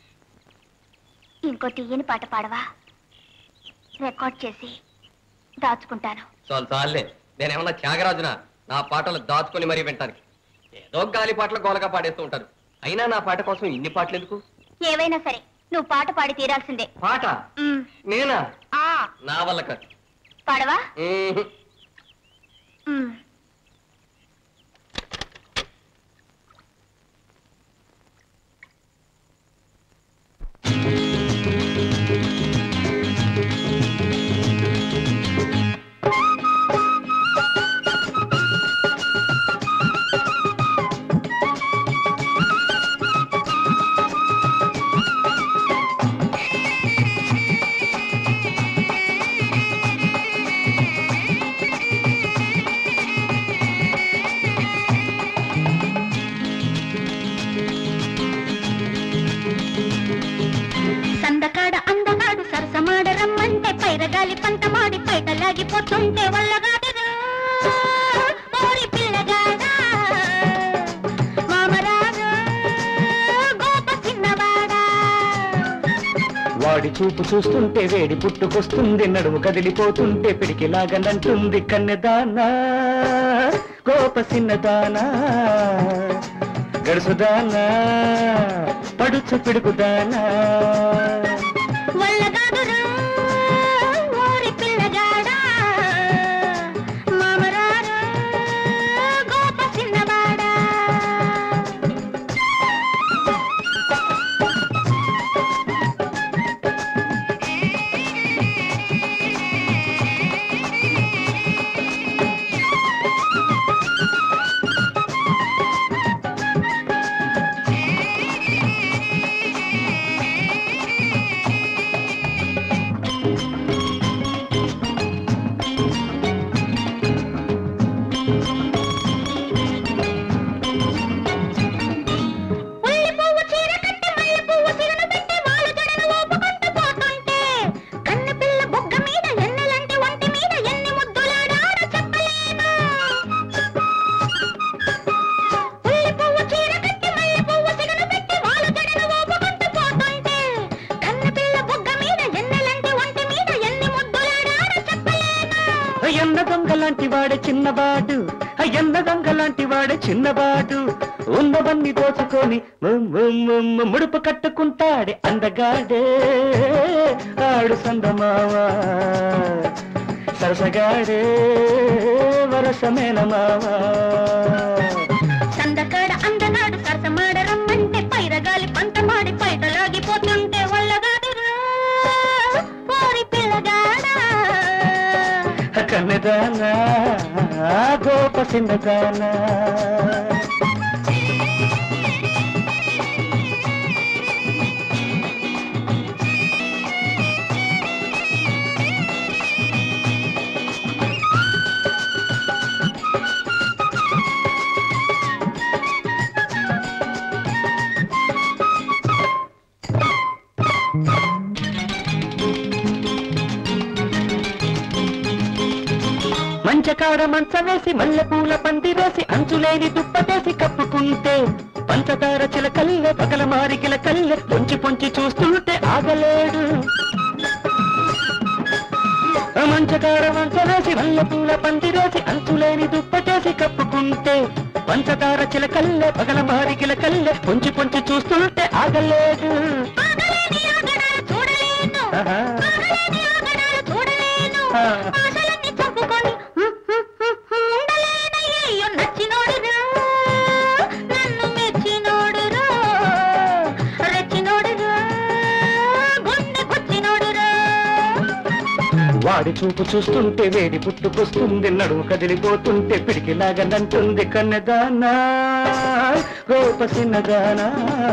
ఇంకో తీయని పాట పాడవా రికార్డ్ చేసి దాచుకుంటాను చాలు చాలులే నేనేమన్నా త్యాగరాజునా నా పాటలు దాచుకొని మరీ వింటానికి ఏదో గాలి పాటలు గోలగా పాడేస్తూ ఉంటారు అయినా నా పాట కోసం ఇన్ని పాటలు ఎందుకు ఏవైనా సరే నువ్వు పాట పాడి తీరాల్సిందే పాట ఉమ్, నేనా ఆ నా వల్ల కాదు పాడవా మ్మ్. ఉమ్. సందకాడ అందగాడు సరసమాడ రమ్మంటే పైరగాలి పంటమాడి పైటలాగిపోతుంటే వల్లగాడరా ఓరి పిల్లగాడా మామరాజు గోప చిన్నవాడా వాడి చూపు చూస్తుంటే వేడి పుట్టుకొస్తుంది నడుము కదిలిపోతుంటే పిడికిలాగనంటుంది కన్నెదానా గోప సిన్నదానా గడుసుదానా పడుచు పిడుకుదానా వల్లగాడురా ఓరి పిల్లగాడా మామరాజు గోప చిన్నవాడా ఉల్లి పువ్వు చీర కట్టి మల్లె పువ్వు సిగను పెట్టి వాళ్ళు జడను ఊపుకుంటూ పోతుంటే కన్ను పిల్ల బొగ్గ మీద ఎన్నెలంటి ఒంటి మీద ఎన్ని ముద్దులాడాడో చెప్పలేను ఉల్లి పువ్వు చీర కట్టి మల్లె పువ్వు సిగను పెట్టి వాళ్ళు జడను ఊపుకుంటూ పోతుంటే కన్ను పిల్ల బొగ్గ మీద ఎన్నెలంటి ఒంటి మీద ఎన్ని ముద్దులాడాడో చెప్పలేను ఎన్న దొంగ లాంటి వాడే చిన్నబాటు ఎన్న దొంగ లాంటి వాడే చిన్నబాటు ఉన్నవన్నీ దోచుకొని ము- ము- ము- ము- ముడుపు కట్టుకుంటాడే అందగాడే ఆడు సందమావా సరసగాడే వరసమేన మావా సందకాడ అందగాడు సరసమాడ రమ్మంటే పైరగాలి పంతమాడి పైటలాగిపోతుంటే వల్లగాడురా ఓరి పిల్లగాడా కన్నెదానా గోప సిన్నదానా మంచ మంచకాడ మంచమేసి మల్లెపూల పందిరేసి అంచులేని దుప్పటేసి కప్పుకుంటే పంచదార చిలకల్లె పగల మారికిల కల్లె పొంచి పొంచి చూస్తుంటే ఆగలేడు మంచకార మంచమేసి మల్లెపూల పందిరేసి అంచులేని దుప్పటేసి కప్పుకుంటే పంచదార చిలకల్లె పగల మారికిల కల్లె పొంచి పొంచి చూస్తుంటే ఆగలేడు ఆగలేని ఆగడాలు చూడలేను ఆహా. ఆగలేని ఆగడాలు చూడలేను ఆ. ఆశలన్నీ చంపుకొని హ్మ్, హ్మ్, హ్మ్, హ్మ్, ఉండలేనయ్యో నచ్చినోడురా నన్ను మెచ్చినోడురా రెచ్చినోడురా గుండె గుచ్చినోడురా వాడి చూపు చూస్తుంటే వేడి పుట్టుకొస్తుంది నడుము కదిలిపోతుంటే పిడికిలాగనంటుంది కన్నెదానా గోపసిన్నదానా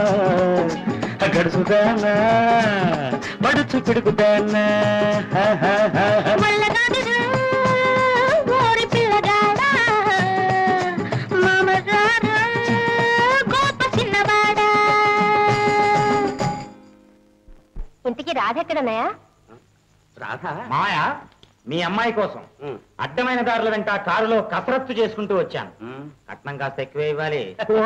గడుసుదానా పడుచు పిడుగుదానా మల్లగాడురా ఓరి పిల్లగాడా మామగారా గోప చిన్నవాడా ఇంటికి రాధెక్కడన్నాయా రాధా మాయా మీ అమ్మాయి కోసం ఉమ్. అడ్డమైన దారుల వెంట కారులో కసరత్తు చేసుకుంటూ వచ్చాను కట్నం కాస్త ఎక్కువ ఇవ్వాలి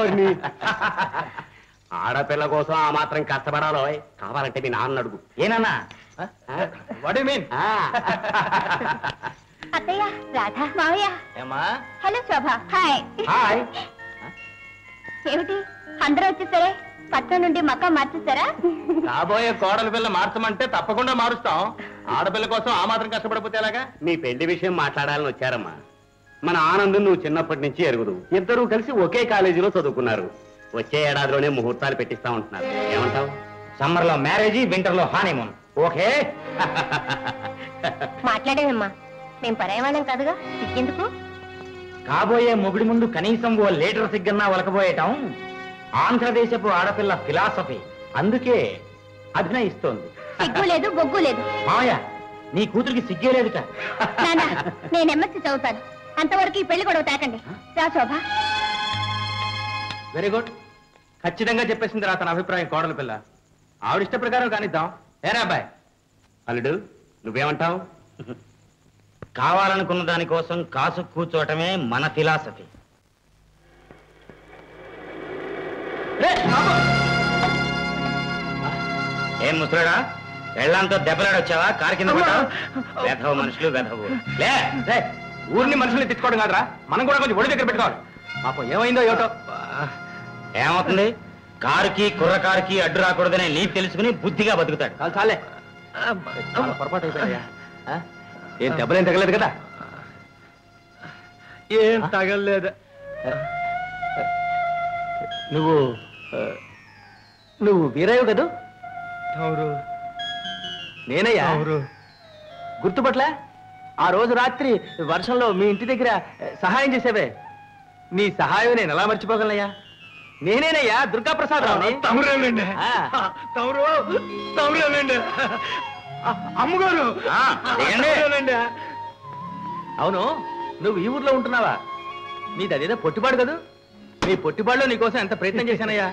ఆడపిల్ల కోసం ఆ మాత్రం కష్టపడాలో కావాలంటే మీ నాన్న అడుగు ఏనన్నా వాట్ మీన్ అత్తయ్య రాధా మావయ్య ఏమా హలో శోభ హాయ్ హాయ్ ఏమిటి అందరూ వచ్చేసరే పట్నం నుండి మక్క మార్చేస్తారా కాబోయే కోడల పిల్ల మార్చమంటే తప్పకుండా మారుస్తాం ఆడపిల్ల కోసం ఆ మాత్రం కష్టపడిపోతే ఎలాగా మీ పెళ్లి విషయం మాట్లాడాలని వచ్చారమ్మా మన ఆనంద్ నువ్వు చిన్నప్పటి నుంచి ఎరుగుదు ఇద్దరూ కలిసి ఒకే కాలేజీలో చదువుకున్నారు వచ్చే ఏడాదిలోనే ముహూర్తాలు పెట్టిస్తా ఉంటున్నారు ఏమంటావు సమ్మర్ లో మ్యారేజ్ వింటర్ లో హానీమూన్ ఓకే మాట్లాడేనమ్మా మేము పరాయవాళ్ళం కాదుగా ఎందుకు కాబోయే మొగుడి ముందు కనీసం ఓ లీటర్ సిగ్గన్నా ఒలకబోయటం ఆంధ్రదేశపు ఆడపిల్ల ఫిలాసఫీ అందుకే అభినయిస్తోంది సిగ్గు లేదు బొగ్గు లేదు మామయ్య నీ కూతురికి సిగ్గే లేదుట నాన్న నేను ఎంఎస్సి చదువుతాను అంతవరకు ఈ పెళ్లి గొడవ తాకండి రా శోభ వెరీ గుడ్ ఖచ్చితంగా చెప్పేసింది రా తన అభిప్రాయం కోడల పిల్ల ఆవిడ ఇష్ట ప్రకారం కానిద్దాం ఏరా అబ్బాయి అల్లుడు నువ్వేమంటావు కావాలనుకున్న దానికోసం కాసు కూర్చోవటమే మన ఫిలాసఫీ ఏం ముసలాడా పెళ్ళంతో దెబ్బలాడొచ్చావా కారు కింద పడ్డావా? వెధవ మనుషులు వెధవు లే రే, ఊరిని మనుషుల్ని తిట్టుకోవడం కాదురా మనం కూడా కొంచెం ఒడి దగ్గర పెట్టుకోవాలి పాపం ఏమైందో ఏమిటో ఏమవుతుంది కారుకి కుర్ర కారుకి అడ్డు రాకూడదనే నీ తెలుసుకుని బుద్ధిగా బతుకుతాడు చాలు చాలే చాలా పొరపాటు అయిపోయా ఏం దెబ్బలేం తగలేదు కదా ఏం తగలేదు నువ్వు ఆ, నువ్వు వీరయ్య కదూ ఎవరు నేనయ్యా ఎవరు గుర్తుపట్లే ఆ రోజు రాత్రి వర్షంలో మీ ఇంటి దగ్గర ఆ, సహాయం చేసేవే నీ సహాయం నేను ఎలా మర్చిపోగలనయ్యా నేనేనయ్యా దుర్గా ప్రసాద్ రావుని తమరేనండి ఆ. తమరు తమరేనండి అమ్మగారు ఆ, దిగండి. తమరేనండి. అవును నువ్వు ఈ ఊర్లో ఉంటున్నావా నీది అదేదో పొట్టిపాడు కదూ నీ పొట్టిపాడులో నీకోసం ఎంత ప్రయత్నం చేశానయ్యా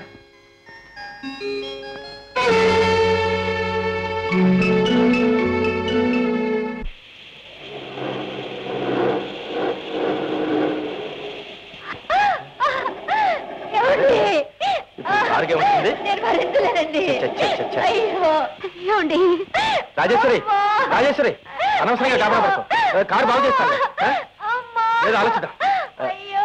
కారుకి ఏమవుతుంది? నేను భరించలేనండి చ, చ, చ, చ. అయ్యో ఏమండి రాజేశ్వరి రాజేశ్వరి అనవసరంగా డాబా పడుకో ఏ, కారు బాగు చేస్తాను ఏ? అమ్మా. ఏదో ఆలోచిద్దాం. అయ్యో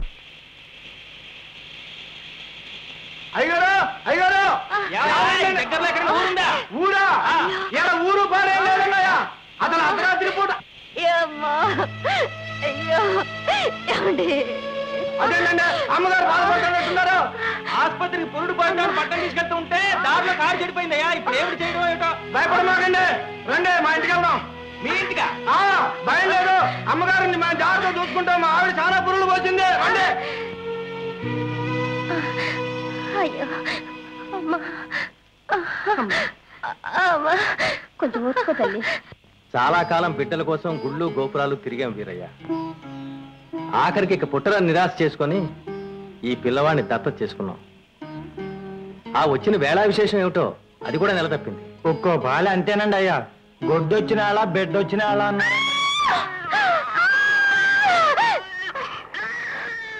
అయ్యారు అయ్యారు దగ్గరలో ఎక్కడైనా ఊరుందా? ఊరా ఇలా ఊరు పారేం లేదన్నయ్య అతను అర్ధరాత్రి పూట అమ్మా అయ్యో ఏమండి అదేంటండి అమ్మగారు బాధపడుతున్నట్టున్నారు ఆసుపత్రికి పురుడు పోయినాడు పట్టణం తీసుకెళ్తూ ఉంటే దారిలో కారు చెడిపోయిందయ్యా ఇప్పుడు ఏమిటి చేయడం ఏమిటో భయపడమాకండి రండి మా ఇంటికి వెళ్దాం మీ ఇంటిగా ఆ, భయం లేదు అమ్మగారిని మా జాగ్రత్త చూసుకుంటాం మా ఆవిడ చాలా పురుగులు పోసింది రండి అయ్యో అమ్మా అమ్మా కొంచెం ఊరుకో తల్లి చాలా కాలం బిడ్డల కోసం గుళ్ళు గోపురాలు తిరిగాం వీరయ్య ఆఖరికి ఇక పుట్టరా నిరాశ చేసుకొని ఈ పిల్లవాడిని దత్తత చేసుకున్నాం ఆ వచ్చిన వేళా విశేషం ఏమిటో అది కూడా నెలతప్పింది ఒక్కో బాల అంతేనండి అయ్యా గొడ్డొచ్చిన ఆళ బెడ్డొచ్చిన ఆళ అన్నారు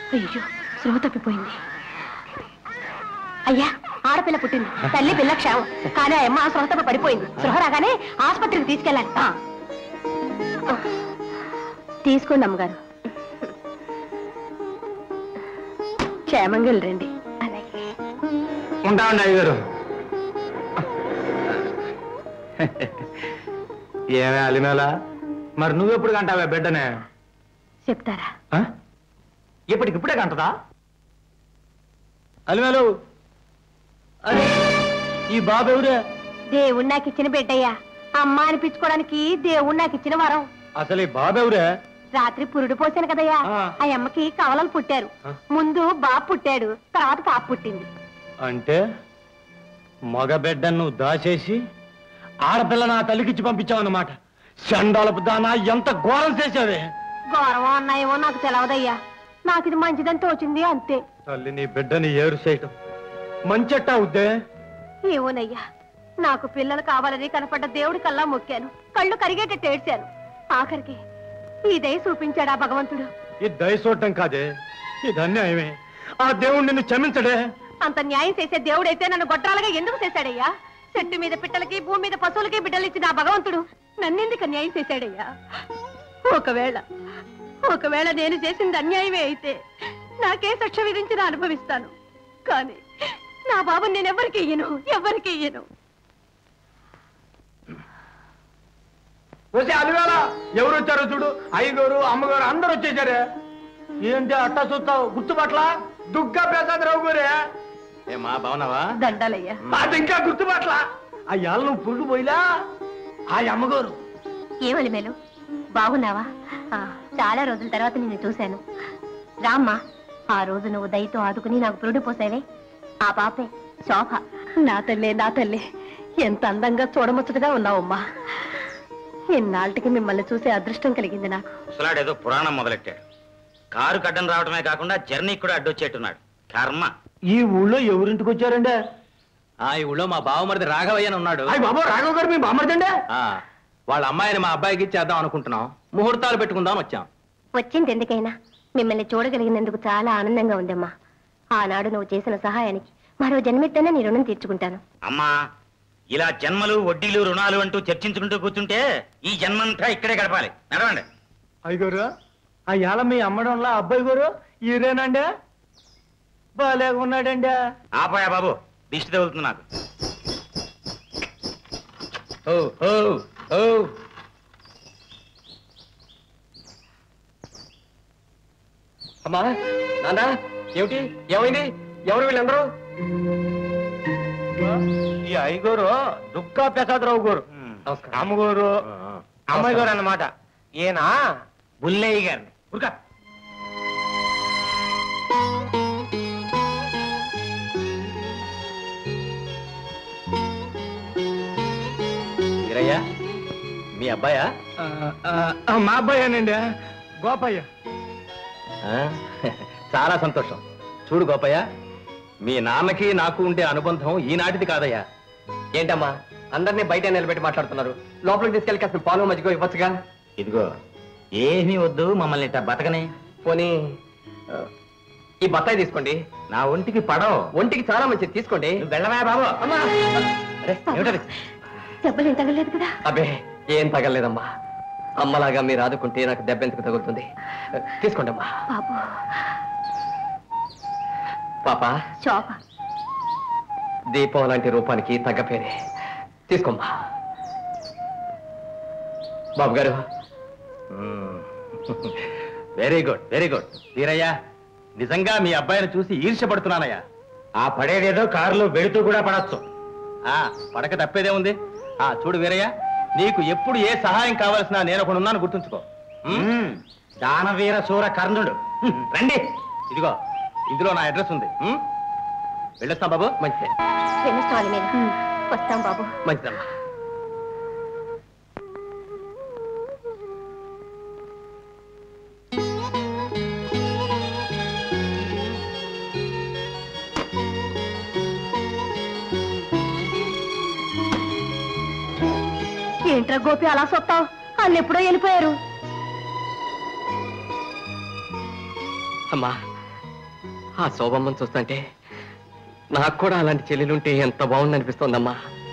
అయ్యో స్పృహ తప్పిపోయింది అయ్యా ఆడపిల్ల పుట్టింది తల్లి పిల్ల క్షేమం కానీ ఆ అమ్మ స్పృహ తప్పి పడిపోయింది స్పృహ రాగానే ఆసుపత్రికి తీసుకెళ్ళాలి ఆ. తీసుకోండి అమ్మగారు క్షేమంగా వెళ్ళరండి అలాగే ఉంటామండి అయ్యగారు ఏమే అలిమేలా మరి నువ్వెప్పుడు కంటావే బిడ్డనే చెప్తారా ఆ? ఇప్పటికిప్పుడే కంటదా అలిమేలు అరే, ఈ బాబు ఎవరే దేవుడు నాకు ఇచ్చిన బిడ్డయ్యా అమ్మ అనిపించుకోవడానికి దేవుడు నాకు ఇచ్చిన వరం అసలు ఈ బాబు ఎవరే రాత్రి పురుడు పోసాను కదయ్యా ఆ. ఆ అమ్మకి కవలలు పుట్టారు ఆ. ముందు బాబు పుట్టాడు తర్వాత పాప పుట్టింది అంటే మగ బిడ్డను నువ్వు దాచేసి ఆడపిల్ల నా తల్లికిచ్చి పంపించావు అన్నమాట చండాలపు దానా ఎంత ఘోరం చేసావే గౌరవం అన్నాయేమో నాకు తెలవదయ్యా నాకు ఇది మంచిదని తోచింది అంతే తల్లి నీ బిడ్డని ఏరు చేయటం మంచెట్టా అవుద్దే ఏమోనయ్యా నాకు పిల్లలు కావాలని కనపడ్డ దేవుడి కల్లా మొక్కాను కళ్ళు కరిగేటట్టు ఏడ్చాను ఆఖరికి ఈ దయ చూపించాడా భగవంతుడు ఇది దయ చూడటం కాదే ఇది అన్యాయమే ఆ దేవుడు నిన్ను క్షమించడే అంత న్యాయం చేసే దేవుడైతే నన్ను గొడ్రాలుగా ఎందుకు చేశాడయ్యా చెట్టు మీద పిట్టలకి భూమి మీద పశువులకి బిడ్డలు ఇచ్చిన ఆ భగవంతుడు నన్నెందుకు న్యాయం చేశాడయ్యా ఒకవేళ ఒకవేళ నేను చేసింది అన్యాయమే అయితే నాకే శిక్ష విధించిన అనుభవిస్తాను కానీ నా బాబు నేను ఎవరికి ఇయ్యను ఎవరికి ఇయ్యను వస్తే అలివేళ ఎవరు వచ్చారో చూడు అయ్యగారు అమ్మగారు అందరు వచ్చేసారే ఏంటి అట్టా చూస్తావు గుర్తుపట్ల దుర్గా ప్రసాద్ రావు గారే ఏమా బాగున్నావా దండాలయ్యా అది ఇంకా గుర్తుపట్ల అయ్యాల నువ్వు పురుగు పోయిలా ఆ అమ్మగారు ఏమలి మేలు బాగున్నావా ఆ, చాలా రోజుల తర్వాత నిన్ను చూశాను రామ్మా ఆ రోజు నువ్వు దయతో ఆదుకుని నాకు పురుడు పోసావే ఆ పాపే శోభ నా తల్లే నా తల్లే ఎంత అందంగా చూడముచ్చటగా ఉన్నావమ్మా ఇన్నాళ్ళకి మిమ్మల్ని చూసే అదృష్టం కలిగింది నాకు ముసలాడేదో పురాణం మొదలెట్టాడు కారు కడ్డం రావడమే కాకుండా జర్నీ కూడా అడ్డొచ్చేట్టున్నాడు కర్మ ఈ ఊళ్ళో ఎవరింటికి వచ్చారండి ఆ ఈ ఊళ్ళో మా బావమరిది రాఘవయ్య అని ఉన్నాడు అయ్యి బాబు రాఘవ్ గారు మీ బామ్మర్దండి ఆ, వాళ్ళ అమ్మాయిని మా అబ్బాయికి ఇచ్చేద్దాం అనుకుంటున్నాం ముహూర్తాలు పెట్టుకుందాం వచ్చాం వచ్చింది ఎందుకైనా మిమ్మల్ని చూడగలిగినందుకు చాలా ఆనందంగా ఉందమ్మా ఆనాడు నువ్వు చేసిన సహాయానికి మరో జన్మెత్తనే నీ రుణం తీర్చుకుంటాను అమ్మా ఇలా జన్మలు వడ్డీలు రుణాలు అంటూ చర్చించుకుంటూ కూర్చుంటే ఈ జన్మంతా ఇక్కడే గడపాలి నడవండి అయ్యగారు ఆ ఇవాళ మీ అమ్మడంలో అబ్బాయి గారు ఈరేనండి బాలేగా ఉన్నాడండి ఆపాయా బాబు దిష్టి తగులుతుంది నాకు ఓ ఓ ఓ అమ్మా నాన్న ఏమిటి ఏమైంది ఎవరు వీళ్ళందరూ ఈ అయ్యగారు దుర్గా ప్రసాదరావు గారు నమస్కారం అమ్మగారు అమ్మాయి గారు అన్నమాట ఈయన బుల్లయ్య గారిని ఉరకా వీరయ్య మీ అబ్బాయా ఆ, ఆ, ఆ, మా అబ్బాయేనండి గోపయ్య ఆ, చాలా సంతోషం చూడు గోపయ్య మీ నాన్నకి నాకు ఉండే అనుబంధం ఈనాటిది కాదయ్యా ఏంటమ్మా అందరినీ బయట నిలబెట్టి మాట్లాడుతున్నారు లోపలికి తీసుకెళ్ళి కాస్త పాలు మజ్జిగో ఇవ్వచ్చుగా ఇదిగో ఏమీ వద్దు మమ్మల్ని ఇట్ట బతకనే పోనీ ఆ, ఈ బత్తాయి తీసుకోండి నా ఒంటికి పడవ ఒంటికి చాలా మంచిది తీసుకోండి నువ్వు వెళ్ళవా బాబు అమ్మా అరే, ఏమిటది దెబ్బలు ఏం తగలేదు కదా అబ్బే ఏం తగలేదమ్మా అమ్మలాగా మీరు ఆదుకుంటే నాకు దెబ్బ ఎందుకు తగులుతుంది తీసుకోండి అమ్మా బాబు పాప శోభ దీపం లాంటి రూపానికి తగ్గ పేరే తీసుకోమ్మా బాబు గారు very good very good Veeraiah నిజంగా మీ అబ్బాయిని చూసి ఈర్ష్యపడుతున్నానయ్యా ఆ పడేదేదో కారులో వెళుతూ కూడా పడచ్చు ఆ పడక తప్పేదే ఉంది ఆ చూడు వీరయ్య నీకు ఎప్పుడు ఏ సహాయం కావాల్సిన నేను ఒకడు ఉన్నాను గుర్తుంచుకో ఉమ్? దానవీర సూర కర్ణుడు హ్మ్, రండి ఇదిగో ఇందులో నా అడ్రస్ ఉంది ఉమ్? వెళ్ళొస్తాం బాబు మంచిదే వెళ్ళొస్తాం మీద వస్తాం బాబు మంచిదమ్మా ఏంట్రా గోపి అలా సొత్తావు వాళ్ళు ఎప్పుడో వెళ్ళిపోయారు అమ్మా ఆ శోభమ్మని చూస్తుంటే నాకు కూడా అలాంటి చెల్లెలుంటే ఎంత బాగుంది అనిపిస్తోందమ్మా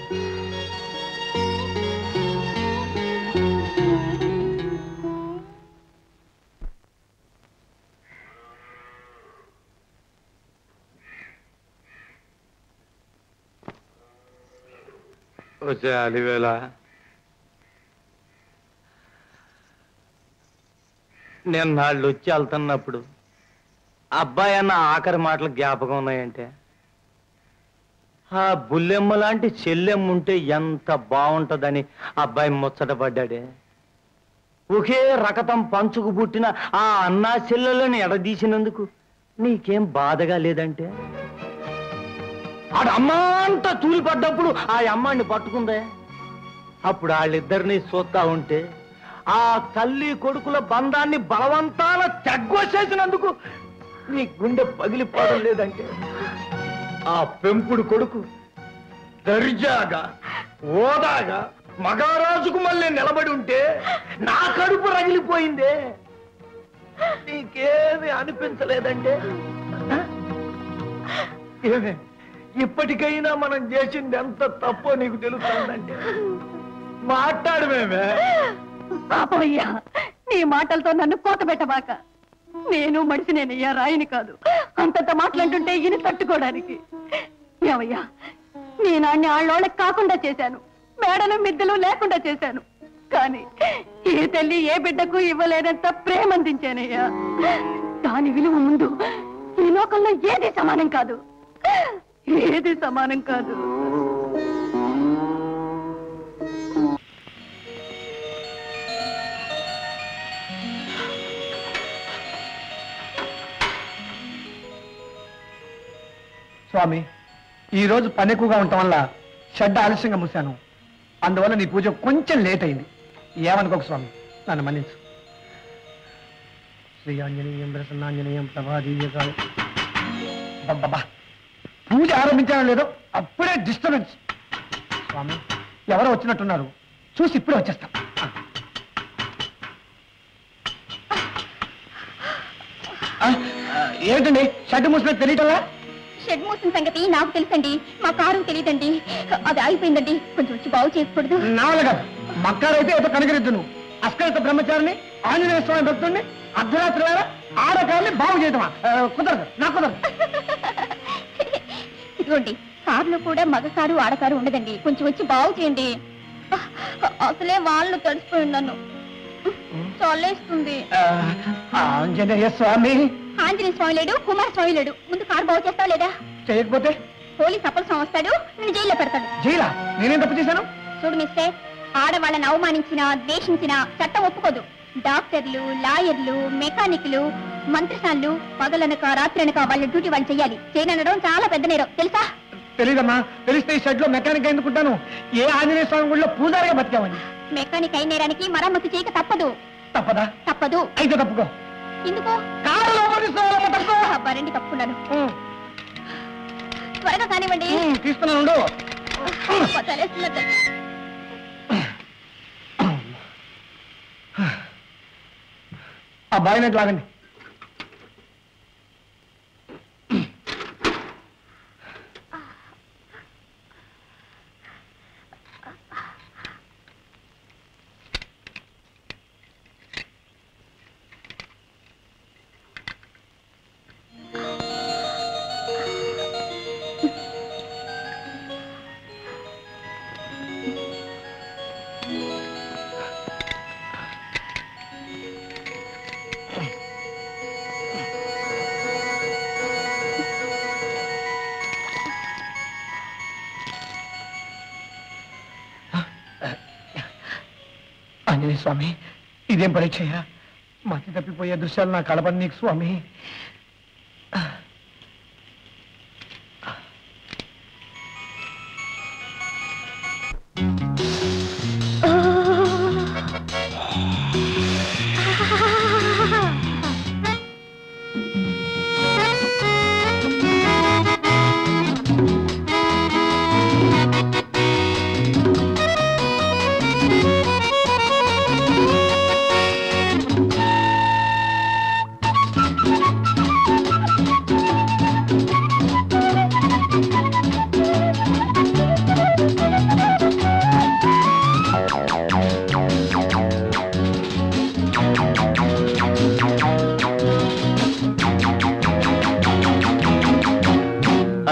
వచ్చే అలివేళ నేను నాళ్ళు వచ్చి వెళ్తున్నప్పుడు అబ్బాయి అన్న ఆఖరి మాటలు జ్ఞాపకం ఉన్నాయంటే ఆ బుల్లెమ్మ లాంటి చెల్లెమ్మ ఉంటే ఎంత బాగుంటుందని అబ్బాయి ముచ్చట పడ్డాడే ఒకే రకతం పంచుకు పుట్టిన ఆ అన్నా చెల్లెలను ఎడదీసినందుకు నీకేం బాధగా లేదంటే ఆడ అమ్మ అంతా తూలిపడ్డప్పుడు ఆ అమ్మాయిని పట్టుకుందే అప్పుడు వాళ్ళిద్దరిని చూస్తా ఉంటే ఆ తల్లి కొడుకుల బంధాన్ని బలవంతాన తెగ్గొచ్చేసినందుకు నీ గుండె పగిలిపోవడం లేదంటే ఆ పెంపుడు కొడుకు దర్జాగా ఓదాగా మగారాజుకు మళ్ళీ నిలబడి ఉంటే నా కడుపు రగిలిపోయిందే నీకేమి అనిపించలేదంటే ఆ? ఏమే ఇప్పటికైనా మనం చేసింది ఎంత తప్పో నీకు తెలుస్తుందంటే మాట్లాడు మేమే పాపయ్యా నీ మాటలతో నన్ను కోత పెట్టబాక నేను మనిషినేనయ్యా రాయిని కాదు అంతంత మాటలంటుంటే ఈయన తట్టుకోవడానికి ఏమయ్యా నేను అన్ని ఆళ్ళోళ్ళకి కాకుండా చేశాను మేడలు మిద్దెలు లేకుండా చేశాను కానీ ఏ తల్లి ఏ బిడ్డకు ఇవ్వలేనంత ప్రేమ అందించానయ్యా దాని విలువ ముందు ఈ లోకంలో ఏది సమానం కాదు ఏది సమానం కాదు స్వామి ఈ రోజు పని ఎక్కువగా ఉండటం వల్ల షడ్డ ఆలస్యంగా మూశాను అందువల్ల నీ పూజ కొంచెం లేట్ అయింది ఏమనుకోక స్వామి నన్ను మన్నించు శ్రీ ఆంజనేయం ప్రసన్నాంజనేయం ప్రభాదీయకాయ అబ్బబ్బా పూజ ఆరంభించానో లేదో అప్పుడే డిస్టర్బెన్స్ స్వామి ఎవరో వచ్చినట్టున్నారు చూసి ఇప్పుడే వచ్చేస్తాం ఆ. ఆ, ఆ, ఏమిటండి షడ్డు మూసినట్టు తెలియటంలా షెడ్ మూసిన సంగతి నాకు తెలుసండి మా కారు తెలియదండి అది ఆగిపోయిందండి కొంచెం వచ్చి బాగు చేయకూడదు నా వల్ల కాదు మక్కారైతే ఏదో కనకరిద్దును అస్కలిత బ్రహ్మచారిని ఆంజనేయ స్వామి భక్తుడిని అర్ధరాత్రి వేళ ఆడకాన్ని బాగు చేయటమా ఆ, కుదరదు నా కుదరదు ఇదిగోండి కారులో కూడా మగ కారు ఆడకారు ఉండదండి కొంచెం వచ్చి బాగు చేయండి అసలే వాళ్ళు తడిసిపోయి ఉన్నాను చల్లేస్తుంది ఆ, ఆంజనేయ స్వామి ఆంజనేయ స్వామి లేడు కుమారస్వామి లేడు ముందు కారు బాగు చేస్తావు లేదా చేయకపోతే పోలీస్ అప్పలసం వస్తాడు నేను జైల్లో పెడతాడు జైలా నేనేం తప్పు చేశాను చూడు మిస్టర్ ఆడవాళ్ళని అవమానించినా ద్వేషించినా చట్టం ఒప్పుకోదు డాక్టర్లు లాయర్లు మెకానిక్లు మంత్రసాన్లు పగలనక రాత్రనక వాళ్ళ డ్యూటీ వాళ్ళు చెయ్యాలి చేయనడం చాలా పెద్ద నేరం తెలుసా తెలీదమ్మా తెలిస్తే ఈ షెడ్ లో మెకానిక్ ఎందుకుంటాను ఏ ఆంజనేయ స్వామి గుళ్ళో పూజారిగా బతికామని మెకానిక్ అయిన నేరానికి మరమ్మతు చేయక తప్పదు తప్పదా తప్పదు అయితే తప్పుకో ఎందుకు కారు లోపలికి తీసుకోవాలమ్మా, తప్పుకో. అబ్బా, రండి తప్పుకున్నాను ఉమ్, త్వరగా కానివ్వండి ఉమ్, తీస్తున్నాను ఉండు. అబ్బా, చలేస్తున్నది. ఆ బాయినట్టు లాగండి ఆంజనేయ స్వామి ఇదేం పరీక్షయ్యా మతి తప్పిపోయే దృశ్యాలు నా కలపని నీకు స్వామి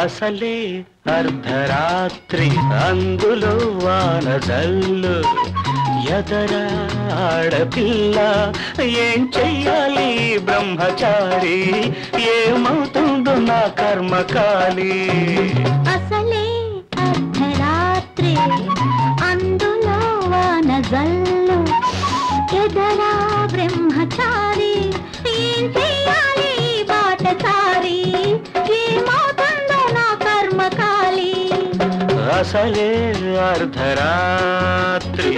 అసలే అర్ధరాత్రి అందులో వాన జల్లు ఎదరా ఆడపిల్ల ఏం చెయ్యాలి బ్రహ్మచారి ఏమవుతుందో నా కర్మకాలి అసలే అర్ధరాత్రి అందులో వాన జల్లు ఎదరా బ్రహ్మచారి ఏం చెయ్యాలి బాటచారి ఏమవుతుందో నా కర్మకాలి అసలే అర్ధరాత్రి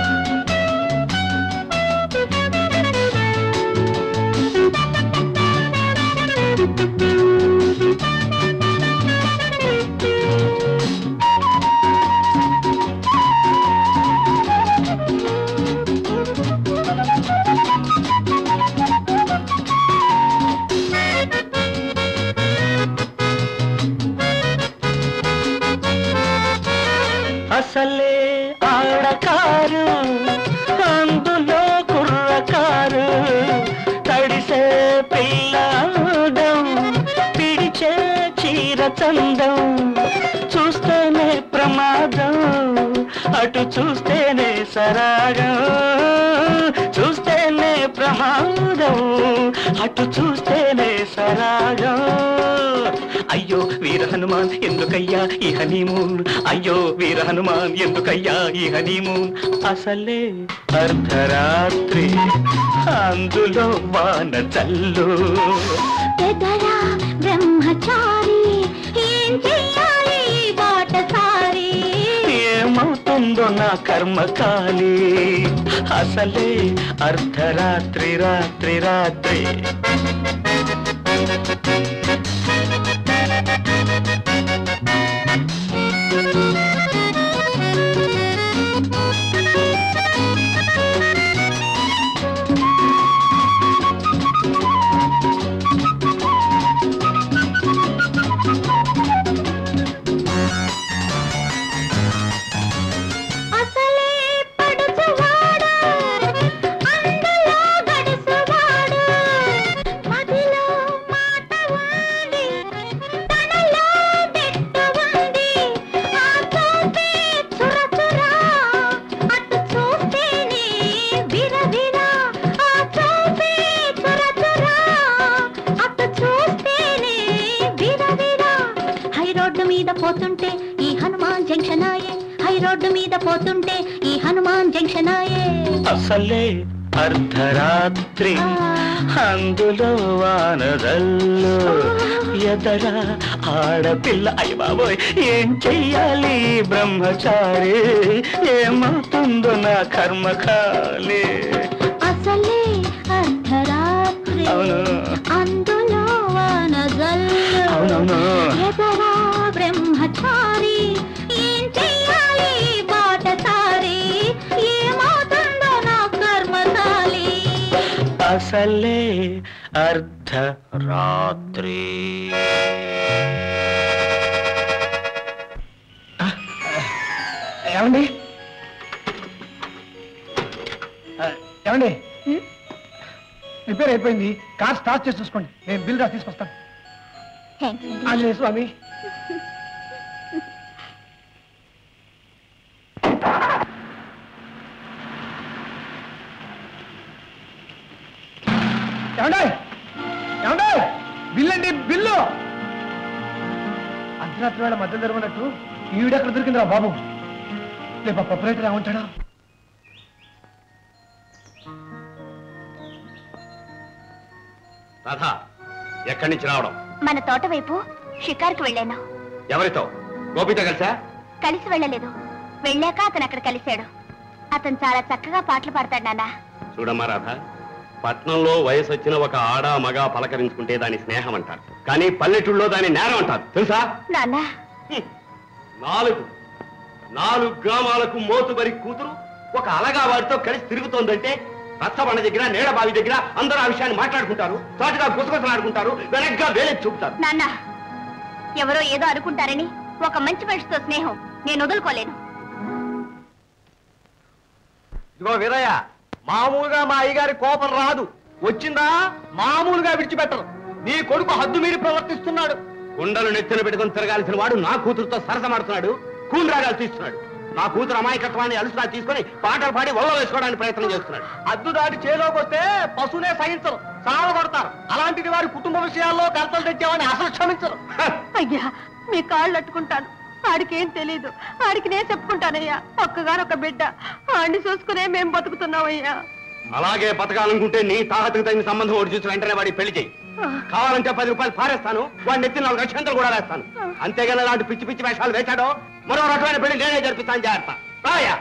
అసలే ఆడకారు అందులో కుర్రకారు తడిసే పిల్లాడం పిడిచే చీర చందం చూస్తేనే ప్రమాదం అటు చూస్తేనే సరాగం చూస్తేనే ప్రమాదం అటు చూస్తేనే సరాగం అయ్యో వీర హనుమాన్ ఎందుకయ్యా ఈ హనీమూన్ అయ్యో వీర హనుమాన్ ఎందుకయ్యా ఈ హనీమూన్ అసలే అర్ధరాత్రి అందులో వాన చల్లు ఎదరా బ్రహ్మచారి ఏం చెయ్యాలి బాటసారి ఏమవుతుందో నా కర్మకాలి అసలే అర్ధరాత్రి రాత్రి రాత్రి అసలే పడుచువాడు అందులో గడుసువాడు మదిలో మాట ఉంది తనలో పెట్టు ఉంది ఆ చూపే చురచురా అటు చూస్తేనే విరవిరా ఆ చూపే చురచురా అటు చూస్తేనే విరవిరా హై రోడ్డు మీద పోతుంటే ఈ హనుమాన్ జంక్షన్ ఆయే హై రోడ్డు మీద పోతుంటే ఈ హనుమాన్ జంక్షన్ ఆయే అసలే అర్ధరాత్రి అందులో వానదల్లు ఎదరా ఆడపిల్ల అయ్య బాబోయ్ ఏం చెయ్యాలి బ్రహ్మచారి ఏమవుతుందో నా కర్మకాలి అసలే అర్ధరాత్రి అవును. అందులో వానజల్లు అవునవును. ఎదరా బ్రహ్మచారి ఏం చెయ్యాలి బాటసారి ఏమవుతుందో నా కర్మకాలి అసలే అర్ధరాత్రి ఏమండి ఆ, ఏమండి రిపేర్ అయిపోయింది కార్ స్టార్ట్ చేసి చూసుకోండి నేను బిల్ రాసి తీసుకొస్తాను థ్యాంక్స్ అండి ఆంజనేయ స్వామి ఏమండి ఏమండి బిల్ అండి బిల్లు అర్ధరాత్రి వేళ మధ్య జరగనట్టు ఈవిడెక్కడ దొరికిందిరా బాబు లేప ప్రొపరేటర్ ఏమంటాడా రాధా ఎక్కడి నుంచి రావడం మన తోట వైపు షికార్కి వెళ్ళాను ఎవరితో గోపితో కలిసా కలిసి వెళ్ళలేదు వెళ్ళాక అతను అక్కడ కలిశాడు అతను చాలా చక్కగా పాటలు పాడతాడు నాన్న చూడమ్మా రాధ పట్నంలో వయసు వచ్చిన ఒక ఆడ మగ పలకరించుకుంటే దాని స్నేహం అంటారు కానీ పల్లెటూళ్ళలో దాని నేరం అంటారు తెలుసా నాన్న హ్మ్. నాలుగు నాలుగు గ్రామాలకు మోతుబరి కూతురు ఒక అలగా వాడితో కలిసి తిరుగుతోందంటే రచ్చబండ దగ్గర నీడ బావి దగ్గర అందరూ ఆ విషయాన్ని మాట్లాడుకుంటారు చాటుగా గుసగుసలాడుకుంటారు వెనక్గా వేలెత్తి చూపుతారు నాన్న ఎవరో ఏదో అనుకుంటారని ఒక మంచి మనిషితో స్నేహం నేను వదులుకోలేను ఇదిగో వీరయ్య మామూలుగా మా అయ్యగారి కోపం రాదు వచ్చిందా మామూలుగా విడిచిపెట్టరు నీ కొడుకు హద్దు మీరి ప్రవర్తిస్తున్నాడు కుండలు నెత్తిన పెట్టుకుని తిరగాల్సిన వాడు నా కూతురుతో సరసమాడుతున్నాడు కూని రాగాలు తీస్తున్నాడు నా కూతురు అమాయకత్వాన్ని అలుసులా తీసుకొని పాటలు పాడి ఒళ్ళ వేసుకోవడానికి ప్రయత్నం చేస్తున్నాడు అద్దు దాటి చేలోకి వస్తే పశువునే సహించరు సావ కొడతారు అలాంటిది వారి కుటుంబ విషయాల్లో కలతలు తెచ్చామని అసలు క్షమించరు అయ్యా మీ కాళ్ళు అట్టుకుంటాను ఆడికేం తెలీదు ఆడికి నేను చెప్పుకుంటానయ్యా ఒక్కగానొక్క బిడ్డ ఆడిని చూసుకునే మేం బతుకుతున్నామయ్యా అలాగే బతకాలనుకుంటే నీ తాహతకు తగిన సంబంధం ఒకటి చూసి వెంటనే వాడి పెళ్లి చేయి కావాలంటే పది రూపాయలు పారేస్తాను వాడిని ఎత్తి నాలుగు అక్షంతలు కూడా వేస్తాను అంతేగాని అలాంటి పిచ్చి పిచ్చి వేషాలు వేశాడో మరో రకమైన పెళ్లి నేనే జరిపిస్తాను జాగ్రత్త రాయా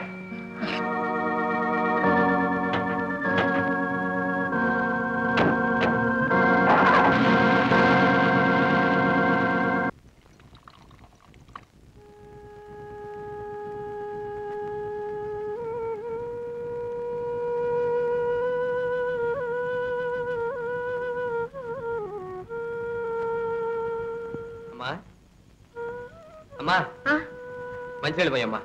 అమ్మా అమ్మా మంచి పోయమ్మా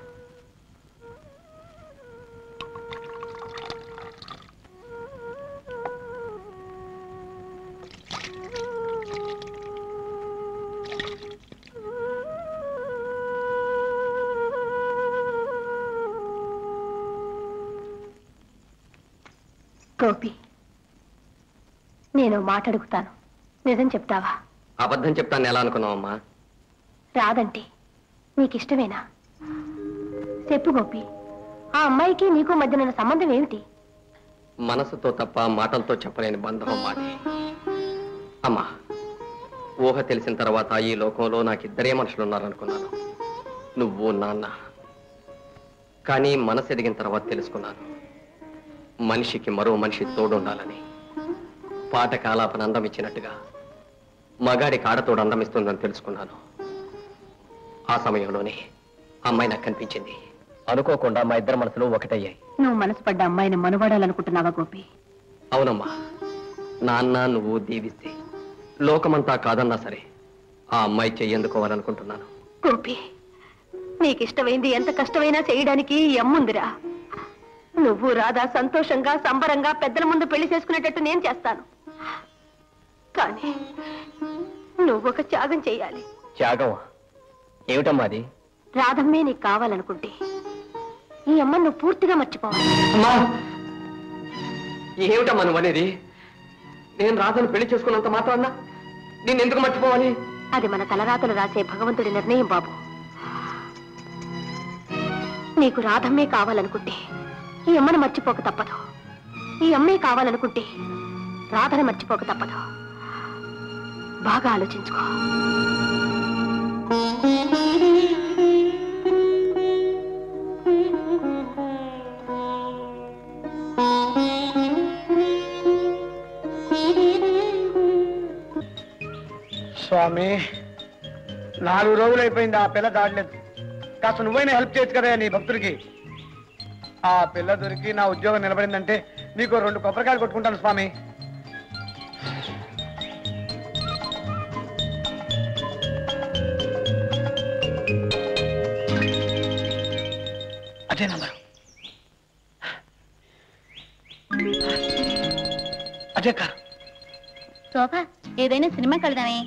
గోపి నేను మాట అడుగుతాను నిజం చెప్తావా అబద్ధం చెప్తాను ఎలా అనుకున్నావమ్మా రాదంటే నీకిష్టమేనా చెప్పు గోపి ఆ అమ్మాయికి నీకు మధ్యన సంబంధం ఏమిటి మనసుతో తప్ప మాటలతో చెప్పలేని బంధం మాది అమ్మా ఊహ తెలిసిన తర్వాత ఈ లోకంలో నాకు ఇద్దరే మనుషులు ఉన్నారనుకున్నాను నువ్వు నాన్న కానీ మనసు ఎదిగిన తర్వాత తెలుసుకున్నాను మనిషికి మరో మనిషి తోడుండాలని పాట కాలాపన అందం ఇచ్చినట్టుగా మగాడి కాడతోడు అందం ఇస్తుందని తెలుసుకున్నాను ఆ సమయంలోనే అమ్మాయి నాకు కనిపించింది అనుకోకుండా మా ఇద్దరు మనసులు ఒకటయ్యాయి నువ్వు మనసు పడ్డ అమ్మాయిని మనువాడాలనుకుంటున్నావా గోపి అవునమ్మా నాన్న నువ్వు దీవిస్తే లోకమంతా కాదన్నా సరే ఆ అమ్మాయి చెయ్యందుకోవాలనుకుంటున్నాను గోపి నీకిష్టమైంది ఎంత కష్టమైనా చేయడానికి ఈ అమ్ముందిరా నువ్వు రాధా సంతోషంగా సంబరంగా పెద్దల ముందు పెళ్లి చేసుకునేటట్టు నేను చేస్తాను కానీ నువ్వు ఒక త్యాగం చెయ్యాలి త్యాగం ఏమిటమ్మా అది రాధమ్మే నీకు కావాలనుకుంటే ఈ అమ్మ నువ్వు పూర్తిగా మర్చిపోవాలి అమ్మా ఏమిటమ్మా నువ్వు అనేది నేను రాధను పెళ్లి చేసుకున్నంత మాత్రాన్న నేను ఎందుకు మర్చిపోవాలి అది మన తలరాతలు రాసే భగవంతుడి నిర్ణయం బాబు నీకు రాధమ్మే కావాలనుకుంటే ఈ అమ్మను మర్చిపోక తప్పదు ఈ అమ్మే కావాలనుకుంటే రాధను మర్చిపోక తప్పదు బాగా ఆలోచించుకో స్వామి నాలుగు రోజులు అయిపోయింది ఆ పిల్ల దాడలేదు కాస్త నువ్వైనా హెల్ప్ చేయొచ్చు కదా నీ భక్తుడికి ఆ పిల్ల దొరికి నా ఉద్యోగం నిలబడిందంటే నీకు రెండు కొబ్బరికాయలు కొట్టుకుంటాను స్వామి అదే నంబరు అదే కారు శోభ ఏదైనా సినిమాకి వెళ్దామే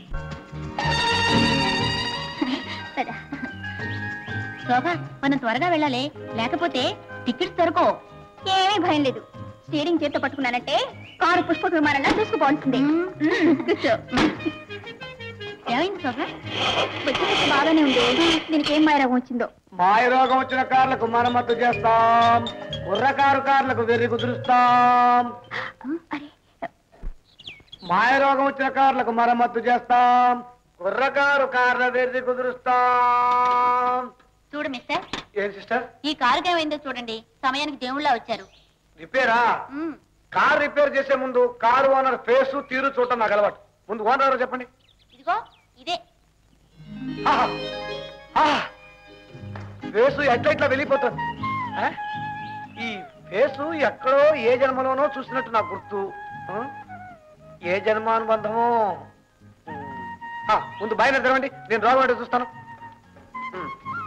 పద. శోభ మనం త్వరగా వెళ్ళాలి లేకపోతే టికెట్స్ దొరకవు ఏమీ భయం లేదు స్టీరింగ్ చేత్తో పట్టుకున్నానంటే కారు పుష్పక విమానంగా చూసుకుపోవాల్సిందే మ్మ్, కూర్చో ఏమైంది శోభ వచ్చినట్టు బాగానే ఉంది దీనికి ఏం మైరోగం వచ్చిందో మాయ రోగం వచ్చిన కార్లకు మరమ్మతు చేస్తాం కుర్రకారు కార్లకు వెర్రి కుదురుస్తాం అరే మాయ రోగం వచ్చిన కార్లకు మరమ్మతు చేస్తాం కుర్రకారు కార్ల వెర్రి కుదురుస్తాం చూడు మిస్టర్ ఏం సిస్టర్ ఈ కారుకి ఏమైందో చూడండి సమయానికి దేవుళ్ళ వచ్చారు రిపేరా మ్మ్. కార్ రిపేర్ చేసే ముందు కారు ఓనర్ ఫేసు తీరు చూడటం నాకు అలవాటు ముందు ఓనర్ ఎవరో చెప్పండి ఇదిగో ఇదే ఆహా! ఆహా! ఫేసు ఎట్లా ఇట్లా వెళ్ళిపోతుంది ఆ? ఈ ఫేసు ఎక్కడో ఏ జన్మలోనో చూసినట్టు నాకు గుర్తు ఆ? ఏ జన్మానుబంధమో ఉమ్. ఆ, ముందు బయట తెరవండి నేను రోగం అంటే చూస్తాను ఉమ్.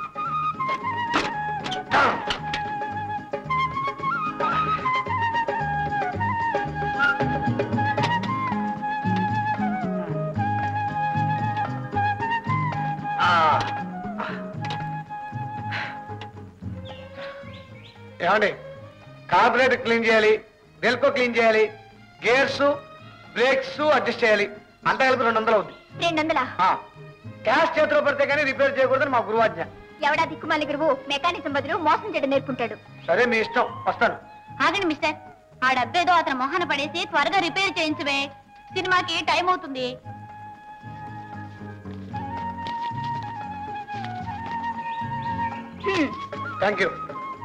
ఆ. ఏమండి కార్బొరేటర్ క్లీన్ చేయాలి డెల్కో క్లీన్ చేయాలి గేర్స్ బ్రేక్స్ అడ్జస్ట్ చేయాలి అంతా కలిపి రెండు వందలు అవుద్ది రెండు వందల ఆ, క్యాష్ చేతిలో పడితే కానీ రిపేర్ చేయకూడదని మా గురువాజ్ఞ ఎవడా దిక్కుమాలి గురువు మెకానిజం బదులు మోసం చేయడం నేర్పుంటాడు సరే మీ ఇష్టం వస్తాను ఆగండి మిస్టర్ ఆ డబ్బేదో అతను మొహన పడేసి త్వరగా రిపేర్ చేయించవే సినిమాకి టైం అవుతుంది హ్మ్. థ్యాంక్ యూ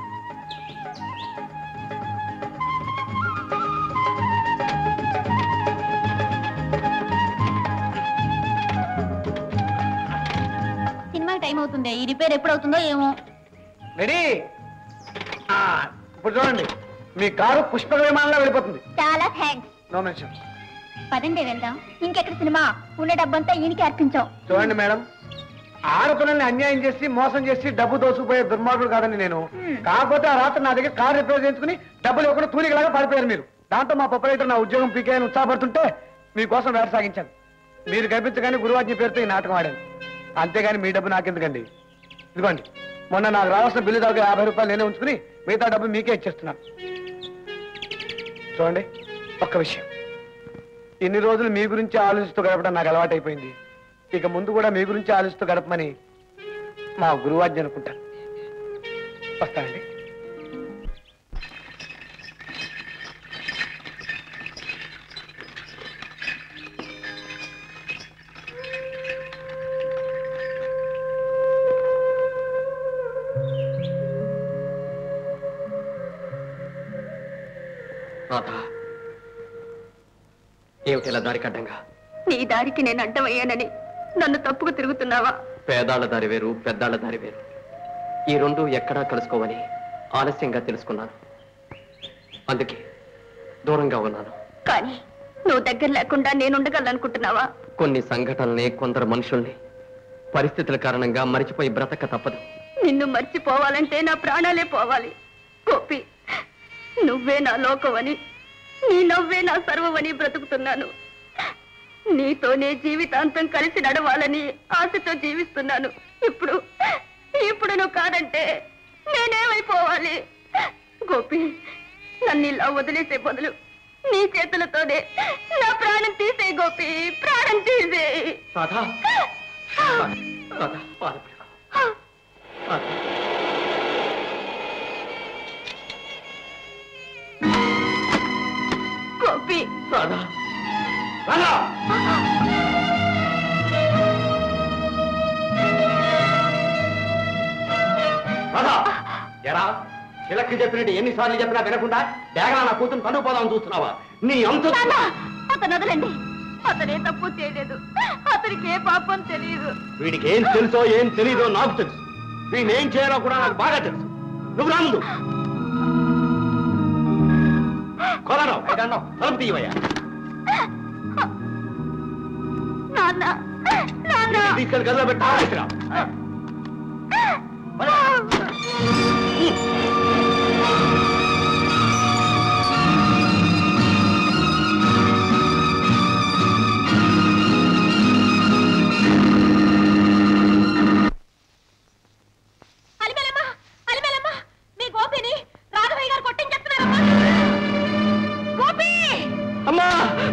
సినిమాకి టైం అవుతుంది ఈ రిపేర్ ఎప్పుడు అవుతుందో ఏమో రెడీ ఆ, ఇప్పుడు చూడండి మీ కారు పుష్పక విమానంలో వెళ్ళిపోతుంది చాలా థ్యాంక్స్ నో మెన్షన్ పదండి వెళ్దాం ఇంకెక్కడ సినిమా ఉన్న డబ్బంతా ఈయనకి అర్పించాం చూడండి మేడం ఆడపిల్లల్ని అన్యాయం చేసి మోసం చేసి డబ్బు దోసుకుపోయే దుర్మార్గుడు కాదండి నేను కాకపోతే ఆ రాత్రి నా దగ్గర కారు రిపేర్ చేయించుకుని డబ్బులు ఇవ్వకుండా తూలికలాగా పడిపోయారు మీరు దాంతో మా ప్రొపరేటర్ నా ఉద్యోగం పీకేయని ఉత్సాహపడుతుంటే మీకోసం వేట సాగించాను మీరు కనిపించగానే గురువాజ్ఞ పేరుతో ఈ నాటకం ఆడాను అంతేగాని మీ డబ్బు నాకెందుకండి ఇదిగోండి మొన్న నాకు రావాల్సిన బిల్లు దాకా యాభై రూపాయలు నేనే ఉంచుకుని మిగతా డబ్బు మీకే ఇచ్చేస్తున్నాను చూడండి ఒక్క విషయం ఇన్ని రోజులు మీ గురించి ఆలోచిస్తూ గడపడం నాకు అలవాటైపోయింది ఇక ముందు కూడా మీ గురించి ఆలోచిస్తూ గడపమని మా గురువాజ్ఞ అనుకుంటాను వస్తానండి రాధా ఏమిటిలా దారి కడ్డంగా నీ దారికి నేను అడ్డమయ్యానని నన్ను తప్పుకు తిరుగుతున్నావా పేదాళ్ళ దారి వేరు పెద్దాళ్ళ దారి వేరు ఈ రెండు ఎక్కడా కలుసుకోవని ఆలస్యంగా తెలుసుకున్నాను అందుకే దూరంగా ఉన్నాను కానీ నువ్వు దగ్గర లేకుండా నేను ఉండగలనుకుంటున్నావా కొన్ని సంఘటనల్ని కొందరు మనుషుల్ని పరిస్థితుల కారణంగా మరిచిపోయి బ్రతక తప్పదు నిన్ను మర్చిపోవాలంటే నా ప్రాణాలే పోవాలి గోపి నువ్వే నా లోకమని నీ నవ్వే నా సర్వమని బ్రతుకుతున్నాను నీతోనే జీవితాంతం కలిసి నడవాలని ఆశతో జీవిస్తున్నాను ఇప్పుడు ఇప్పుడు నువ్వు కాదంటే నేనేమైపోవాలి గోపి నన్ను ఇలా వదిలేసే బదులు నీ చేతులతోనే నా ప్రాణం తీసే గోపి ప్రాణం తీసే రాధా రాధా బాధపడకు. రాధా గోపి రాధా రాధా రాధా ఎరా చిలక్కి చెప్పినట్టు ఎన్నిసార్లు చెప్పినా వినకుండా డేగలా నా కూతురు కనుపోదామని చూస్తున్నావా నీ అంత నాన్న, అతను వదలండి అతనే తప్పు చేయలేదు అతనికి ఏ పాపం తెలియదు వీడికి ఏం తెలుసో ఏం తెలీదో నాకు తెలుసు వీడిని ఏం చేయాలో కూడా నాకు బాగా తెలుసు నువ్వు రా ముందు కొలరావు తలుపు తీయవయ్యా నాన్న నాన్న తీసుకెళ్ళి గదిలో పెట్టా అలిమేలమ్మ అలిమేలమ్మ మీ గోపిని రాఘవయ్య గారు కొట్టించేస్తున్నారమ్మా గోపి అమ్మా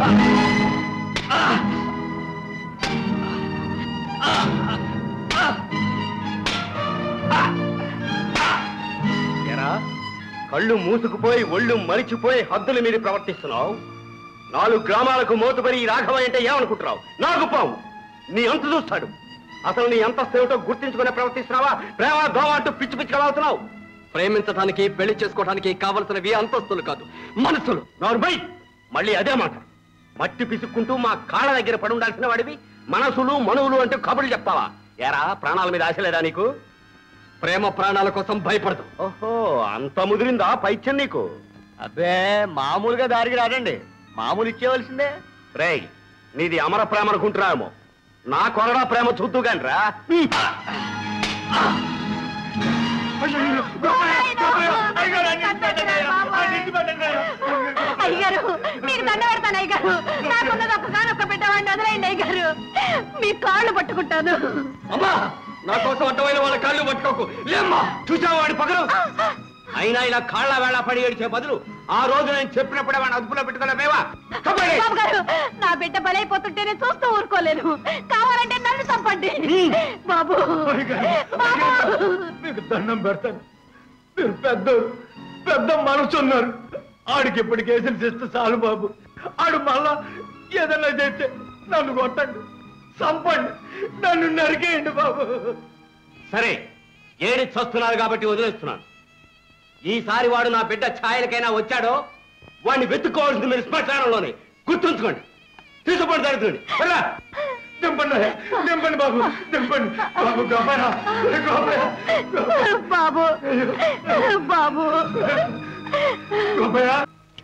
ఎరా కళ్ళు మూసుకుపోయి ఒళ్ళు మరిచిపోయి హద్దుల మీద ప్రవర్తిస్తున్నావు నాలుగు గ్రామాలకు మోతుబరి ఈ రాఘవయ్య అంటే ఏమనుకుంటున్నావు నాకు పావు నీ అంత చూస్తాడు అసలు నీ అంతస్తు ఏమిటో గుర్తించుకునే ప్రవర్తిస్తున్నావా ప్రేమ దోమ అంటూ పిచ్చి పిచ్చిగా అవుతున్నావు ప్రేమించడానికి పెళ్లి చేసుకోవడానికి కావలసినవి అంతస్తులు కాదు మనసులు నోర్బై మళ్ళీ అదే మాట మట్టి పిసుక్కుంటూ మా కాళ్ళ దగ్గర పడి ఉండాల్సిన వాడివి మనసులు మనువులు అంటూ కబుర్లు చెప్తావా ఎరా ప్రాణాల మీద ఆశ లేదా నీకు ప్రేమ ప్రాణాల కోసం భయపడదు ఓహో అంత ముదిరిందా పైత్యం నీకు అబ్బే మామూలుగా దారికి రాడండి మామూలు ఇచ్చేవలసిందే రేయ్ నీది అమర ప్రేమ అనుకుంటున్నామో నా కొరడా ప్రేమ చూద్దు గాని రా అయ్యగారు మీకు దండ పెడతాను అయ్యగారు నాకున్నది ఒక్కగానొక్క పెట్టవాడిని వదిలేయండి అయ్యగారు మీ కాళ్ళు పట్టుకుంటాను అమ్మా నా కోసం అడ్డమైన వాళ్ళ కాళ్ళు పట్టుకోకు లేమ్మా చూసావా వాడి పగలు అయినా ఇలా కాళ్ళ వేళ పడి ఏడిచే బదులు ఆ రోజు నేను చెప్పినప్పుడే వాడిని అదుపులో పెట్టుకోలేమేవా బాబు గారు నా బిడ్డ బలైపోతుంటే నేను చూస్తూ ఊరుకోలేను కావాలంటే నన్ను చంపండి బాబు బాబు మీకు దండం పెడతాను మీరు పెద్ద పెద్ద మనసు ఉన్నారు ఆడికి ఇప్పుడు కేసులు చేస్తే చాలు బాబు ఆడు మళ్ళా ఏదన్నా చేస్తే నన్ను కొట్టండి చంపండి నన్ను నరికేయండి బాబు సరే ఏడి చస్తున్నారు కాబట్టి వదిలేస్తున్నాను ఈసారి వాడు నా బిడ్డ ఛాయలకైనా వచ్చాడో వాడిని వెతుక్కోవాల్సింది మీరు శ్మశానంలోనే గుర్తుంచుకోండి తీసుకుపోండి జరుగుతుంది దింపండి దింపండి బాబు దింపండి బాబు గోపరా గోపరా బాబు బాబు గోపరా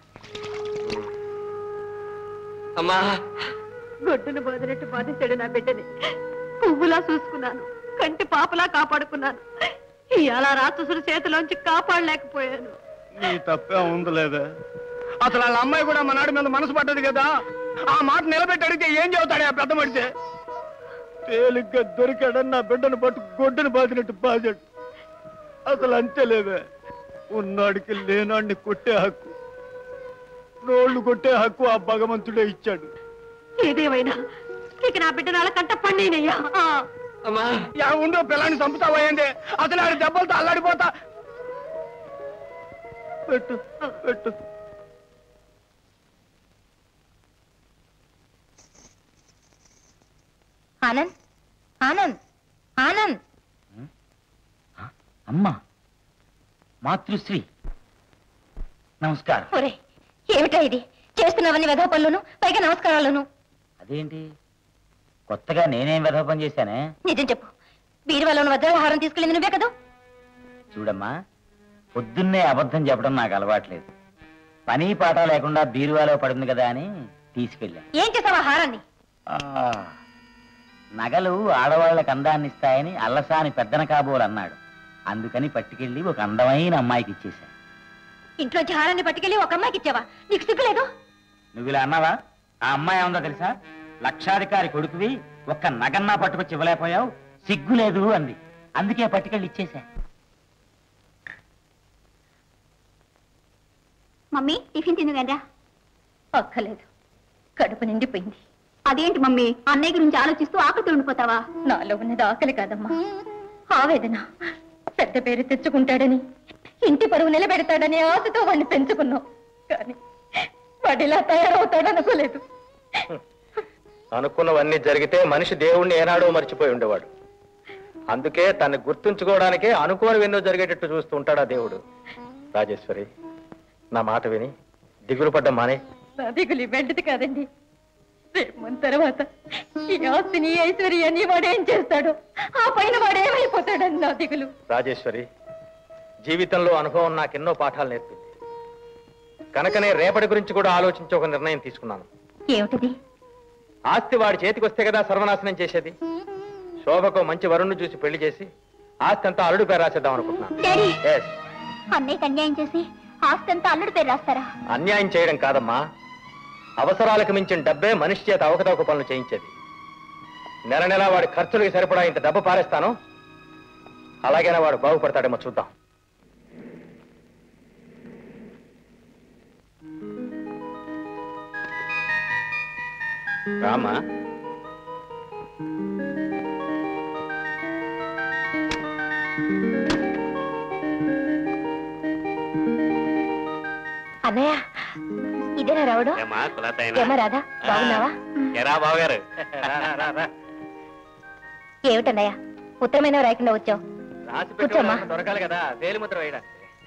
అమ్మా గొడ్డును బాదినట్టు బాధించాడు నా బిడ్డని పువ్వులా చూసుకున్నాను కంటి పాపలా కాపాడుకున్నాను ఇలా రాక్షసుడి చేతిలోంచి కాపాడలేకపోయాను నీ తప్పే ఉంది లేదా అసలు వాళ్ళ అమ్మాయి కూడా మనాడి మీద మనసు పడ్డది కదా ఆ మాట నిలబెట్టి అడిగితే ఏం చెబుతాడే ఆ పెద్ద మడితే తేలిగ్గా దొరికాడని నా బిడ్డను పట్టు గొడ్డును బాదినట్టు బాజాడు అసలు అంతే లేవే ఉన్నాడికి లేనాడిని కొట్టే హక్కు నోళ్లు కొట్టే హక్కు ఆ భగవంతుడే ఇచ్చాడు ఏదేమైనా ఇక నా బిడ్డ నాల కంట పండినయ్యా అమ్మా యా ఉండు పిల్లాన్ని చంపుతావా ఏంది అసలు ఆడి దెబ్బలతో అల్లాడిపోతా పెట్టు పెట్టు ఆనంద్ ఆనంద్ ఆనంద్ అమ్మా మాతృశ్రీ నమస్కారం ఒరే ఏమిటా ఇది చేస్తున్నవన్నీ వెధవ పనులను పైగా నమస్కారాలను అదేంటి కొత్తగా నేనేం వెధ పని చేశానే నిజం చెప్పు బీరువాలో ఉన్న వజ్రాల హారం తీసుకెళ్ళింది నువ్వే కదా చూడమ్మా పొద్దున్నే అబద్ధం చెప్పడం నాకు అలవాట్లేదు పని పాట లేకుండా బీరువాలో పడింది కదా అని తీసుకెళ్ళా ఏం చేసావు ఆ హారాన్ని ఆ, నగలు ఆడవాళ్ళకి అందాన్ని ఇస్తాయని అల్లసాని పెద్దన కాబోలు అన్నాడు అందుకని పట్టుకెళ్ళి ఒక అందమైన అమ్మాయికి ఇచ్చేశా ఇంట్లోంచి హారాన్ని పట్టుకెళ్ళి ఒక అమ్మాయికి ఇచ్చావా నీకు సిగ్గులేదు నువ్వు ఇలా అన్నావా ఆ అమ్మాయి ఏముందో తెలుసా లక్షాధికారి కొడుకువి ఒక్క నగన్నా పట్టుకొచ్చి ఇవ్వలేకపోయావు సిగ్గు లేదు అంది అందుకే పట్టుకెళ్ళి ఇచ్చేశా మమ్మీ టిఫిన్ తిందుగా అక్కలేదు కడుపు నిండిపోయింది అదేంటి మమ్మీ అన్నయ్య గురించి ఆలోచిస్తూ ఆకలితో ఉండిపోతావా నాలో ఉన్నది ఆకలి కాదమ్మా ఆవేదన పెద్ద పేరు తెచ్చుకుంటాడని ఇంటి పరువు నిలబెడతాడని ఆశతో వాడిని పెంచుకున్నాం కానీ వాడిలా తయారవుతాడనుకోలేదు అనుకున్నవన్నీ జరిగితే మనిషి దేవుణ్ణి ఏనాడో మర్చిపోయి ఉండేవాడు అందుకే తను గుర్తుంచుకోవడానికే అనుకోనివెన్నో జరిగేటట్టు చూస్తూ ఉంటాడా దేవుడు రాజేశ్వరి నా మాట విని దిగులు పడ్డ మానే నా దిగులు వెంటది కాదండి రేపు మన తర్వాత ఈ ఆస్తిని ఐశ్వర్యాన్ని వాడేం చేస్తాడు ఆ పైన వాడేమైపోతాడని నా దిగులు రాజేశ్వరి జీవితంలో అనుభవం నాకెన్నో పాఠాలు నేర్పింది కనుకనే రేపటి గురించి కూడా ఆలోచించి ఒక నిర్ణయం తీసుకున్నాను ఏమిటది ఆస్తి వాడి చేతికి వస్తే కదా సర్వనాశనం చేసేది శోభకు మంచి వరుణ్ణి చూసి పెళ్లి చేసి ఆస్తి అంతా అల్లుడు పేరు రాసేద్దాం అనుకుంటున్నాను డాడీ Yes. అన్నయ్యకి అన్యాయం చేసి ఆస్తి అంతా అల్లుడు పేరు రాస్తారా అన్యాయం చేయడం కాదమ్మా అవసరాలకు మించిన డబ్బే మనిషి చేత అవకతవక పనులు చేయించేది నెల నెల వాడి ఖర్చులకు సరిపడా ఇంత డబ్బు పారేస్తాను అలాగైనా వాడు బాగుపడతాడేమో చూద్దాం రామా అన్నయ్య ఇదేనా రావడం ఏమా రాదా బాగున్నావా ఎరా బావగారు ఏమిటన్నయ్య ఉత్తరమైన రాయకుండా వచ్చావు రాసి కూర్చోమ్మా. పెట్టి దొరకాలి కదా వేలిముద్ర వేయడానికి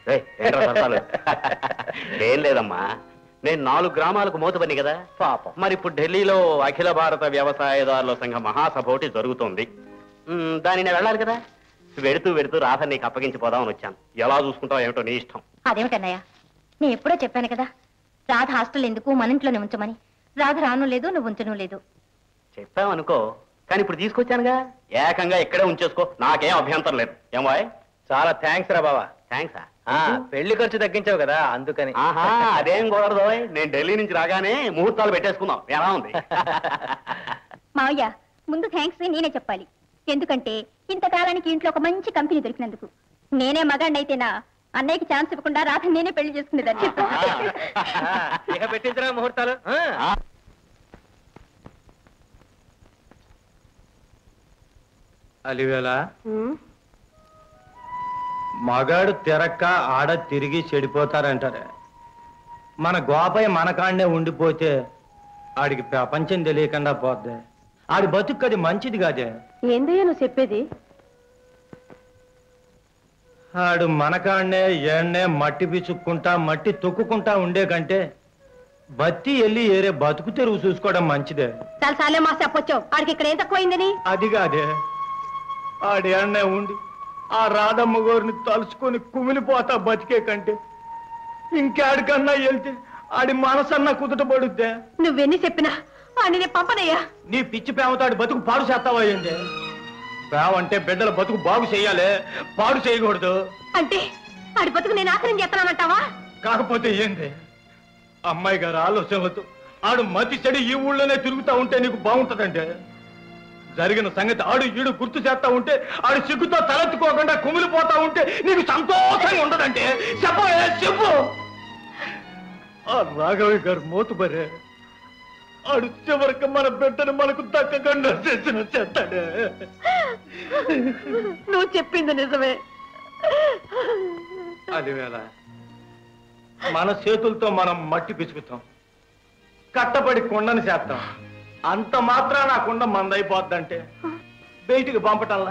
ఏం లేదమ్మా నేను నాలుగు గ్రామాలకు మోతబని కదా పాపం మరి ఇప్పుడు ఢిల్లీలో అఖిల భారత వ్యవసాయదారుల సంఘ మహాసభ ఒకటి జరుగుతోంది మ్, దాని నేను వెళ్ళాలి కదా వెడుతూ వెడుతూ రాధ నీకు అప్పగించిపోదామని వచ్చాను ఎలా చూసుకుంటావు ఏమిటో నీ ఇష్టం అదేమిటన్నయ్య నేను ఎప్పుడో చెప్పాను కదా రాధ హాస్టల్ ఎందుకు మన ఇంట్లోనే ఉంచమని రాధ రాను లేదు నువ్వు ఉంచను లేదు చెప్పావనుకో కానీ ఇప్పుడు తీసుకొచ్చానుగా ఏకంగా ఇక్కడే ఉంచేసుకో నాకేం అభ్యంతరం లేదు ఏం బాయ్ చాలా థ్యాంక్స్ రా బావా థ్యాంక్స్ ఆ, పెళ్లి ఖర్చు తగ్గించావు కదా అందుకని ఆహా అదేం కుదరదు ఓయ్. నేను ఢిల్లీ నుంచి రాగానే ముహూర్తాలు పెట్టేసుకుందాం ఎలా ఉంది మావయ్య ముందు థ్యాంక్స్ నేనే చెప్పాలి ఎందుకంటే ఇంతకాలానికి ఇంట్లో ఒక మంచి కంపెనీ దొరికినందుకు నేనే మగాడినైతేనా అన్నయ్యకి ఛాన్స్ ఇవ్వకుండా రాధ నేనే పెళ్లి చేసుకునేదాన్ని ఇక పెట్టించరా ముహూర్తాలు ఆ? అలివేళ మగాడు తిరక్క ఆడ తిరిగి చెడిపోతారంటారే మన గోపయ్య మన కాడనే ఉండిపోతే ఆడికి ప్రపంచం తెలియకుండా పోద్ది ఆడి బతుకు అది మంచిది కాదే ఏందయ్యా నువ్వు చెప్పేది ఆడు మన కాడనే ఏడ్నే మట్టి పిచ్చుక్కుంటా మట్టి తొక్కుకుంటా ఉండే కంటే బత్తి వెళ్ళి ఏరే బతుకు తెరువు చూసుకోవడం మంచిదే చాలా సాలే మా చెప్పొచ్చావు ఆడికి ఇక్కడ ఏం తక్కువైందని అది కాదే ఆడి అన్నే ఉండి ఆ రాధమ్మ గారిని తలుచుకొని కుమిలిపోతా బతికే కంటే ఇంకాడికన్నా వెళ్తే ఆడి మనసన్నా కుదుట పడుద్దే నువ్వెన్ని చెప్పినా ఆడిని నేను పంపనయ్యా నీ పిచ్చి ప్రేమతో ఆడి బతుకు పాడు చేస్తావా ఏంది ప్రేమ అంటే బిడ్డల బతుకు బాగు చేయాలి పాడు చేయకూడదు అంటే ఆడి బతుకు నేను ఆఖరం చేస్తానంటావా కాకపోతే ఏంది అమ్మాయి గారి ఆలోచనలతో ఆడు మతి చెడి ఈ ఊళ్ళోనే తిరుగుతా ఉంటే నీకు బాగుంటదంటే జరిగిన సంగతి ఆడు ఈడు గుర్తు చేస్తా ఉంటే ఆడు సిగ్గుతో తలెత్తుకోకుండా కుమిలిపోతా ఉంటే నీకు సంతోషంగా ఉండదంటే చెప్పవే చెప్పు ఆ రాఘవి గారు మోతుబరే ఆడు చివరికి మన బిడ్డను మనకు దక్కకుండా చేసిన చెత్తాడే నువ్వు చెప్పింది నిజమే అది వేళ మన చేతులతో మనం మట్టి పిసుకుతాం కట్టబడి కుండని చేస్తాం అంత మాత్రాన ఆ కుండ మందైపోద్దంటే బయటికి పంపటంలా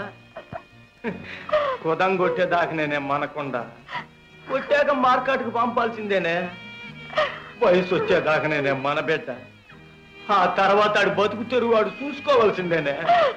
కుదం కొట్టేదాకా నేనే మనకుండా కొట్టాక మార్కెట్కి పంపాల్సిందేనే వయసు వచ్చేదాకా నేనే మన బిడ్డ ఆ తర్వాత ఆడు బతుకు తెరువు వాడు చూసుకోవాల్సిందేనే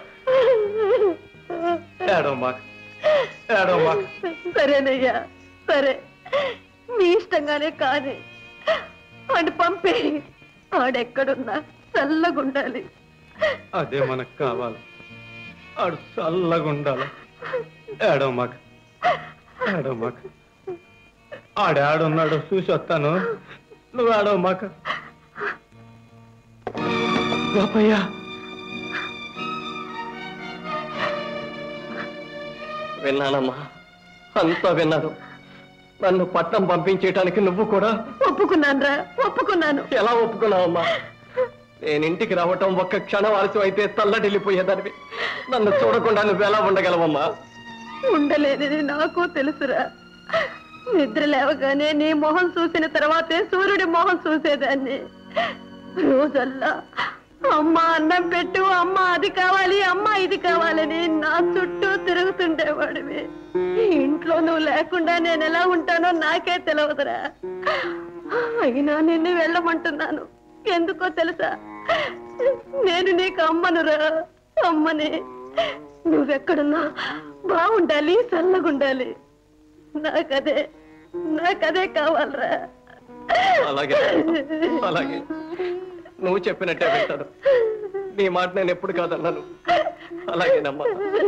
ఏడో మాకు ఏడో మాకు సరేనయ్యా సరే మీ ఇష్టంగానే కాని ఆడు పంపే ఆడెక్కడున్నా చల్లగుండాలి అదే మనకు కావాలి ఆడు చల్లగా ఉండాలి ఏడో మాకు ఏడో మాకు ఆడాడున్నాడు చూసి వస్తాను నువ్వు ఆడో మాకు గోపయ్య విన్నానమ్మా అంతా విన్నాను నన్ను పట్నం పంపించేయటానికి నువ్వు కూడా ఒప్పుకున్నాను ఒప్పుకున్నాను ఎలా ఒప్పుకున్నావమ్మా నేను ఇంటికి రావటం ఒక్క క్షణం ఆలస్యం అయితే తల్లడిల్లిపోయేదానివి నన్ను చూడకుండా నువ్వు ఎలా ఉండగలవమ్మా ఉండలేనిది నాకు తెలుసురా నిద్ర లేవగానే నీ మొహం చూసిన తర్వాతే సూర్యుడి మొహం చూసేదాన్ని రోజల్లా అమ్మ అన్నం పెట్టు అమ్మ అది కావాలి అమ్మ ఇది కావాలని నా చుట్టూ తిరుగుతుండేవాడివి ఇంట్లో నువ్వు లేకుండా నేను ఎలా ఉంటానో నాకే తెలియదురా అయినా నిన్ను వెళ్ళమంటున్నాను ఎందుకో తెలుసా నేను నీకు అమ్మనురా అమ్మని నువ్వెక్కడున్నా బాగుండాలి చల్లగుండాలి నాకదే నాకదే కావాలరా అలాగే అలాగే నువ్వు చెప్పినట్టే వింటాను నీ మాట నేను ఎప్పుడు కాదన్నాను అలాగేనమ్మా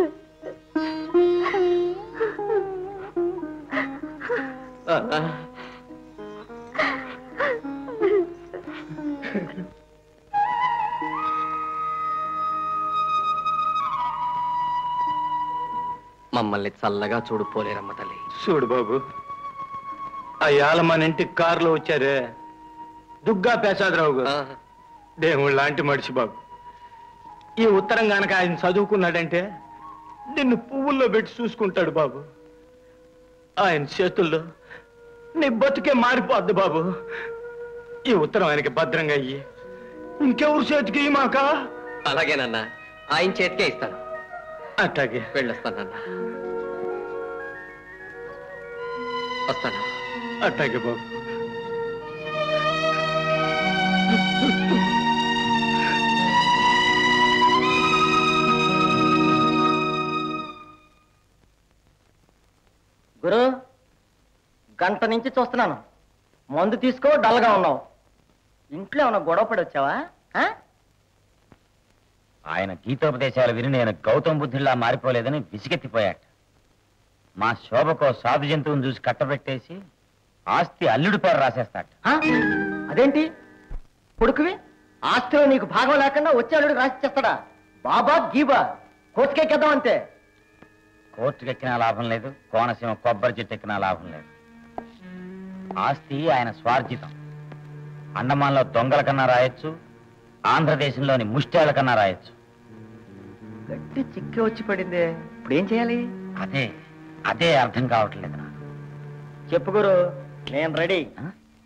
ఆ, మమ్మల్ని చల్లగా చూడు పోలేరమ్మ తల్లి చూడు బాబు అయ్యాల మన ఇంటికి కారులో వచ్చారే దుగ్గా ప్రసాదరావు గారు ఆ, దేవుడు లాంటి మనిషి బాబు ఈ ఉత్తరం గనక ఆయన చదువుకున్నాడంటే నిన్ను పువ్వుల్లో పెట్టి చూసుకుంటాడు బాబు ఆయన చేతుల్లో నీ బతుకే మారిపోద్ది బాబు ఈ ఉత్తరం ఆయనకి భద్రంగా అయ్యి ఇంకెవరు చేతికి మాక అలాగేనన్నా ఆయన చేతికే ఇస్తాను అట్లాగే వెళ్ళొస్తానన్నా వస్తాను అట్లాగే బాబు గురు గంట నుంచి చూస్తున్నాను మందు తీసుకో డల్గా ఉన్నావు ఇంట్లో ఏమైనా గొడవ పడి వచ్చావా ఆ? ఆయన గీతోపదేశాలు విని నేను గౌతమ బుద్ధుల్లా మారిపోలేదని విసిగెత్తిపోయాట మా శోభకో సాధు జంతువుని చూసి కట్టబెట్టేసి ఆస్తి అల్లుడి పేరు రాసేస్తాట ఆ? అదేంటి కొడుకువి ఆస్తిలో నీకు భాగం లేకుండా వచ్చే అల్లుడు రాసిచ్చేస్తాడా బాబా గీబా కోర్టుకెక్కేద్దాం అంతే కోర్టుకెక్కినా లాభం లేదు కోనసీమ కొబ్బరి చెట్టు ఎక్కినా లాభం లేదు ఆస్తి ఆయన స్వార్జితం అండమాన్లో దొంగల కన్నా రాయొచ్చు ఆంధ్రదేశంలోని ముష్టాల కన్నా రాయొచ్చు గట్టి చిక్కి వచ్చి పడిందే ఇప్పుడు ఏం చేయాలి అదే అదే అర్థం కావట్లేదు నాకు చెప్పు గురు నేను రెడీ ఆ?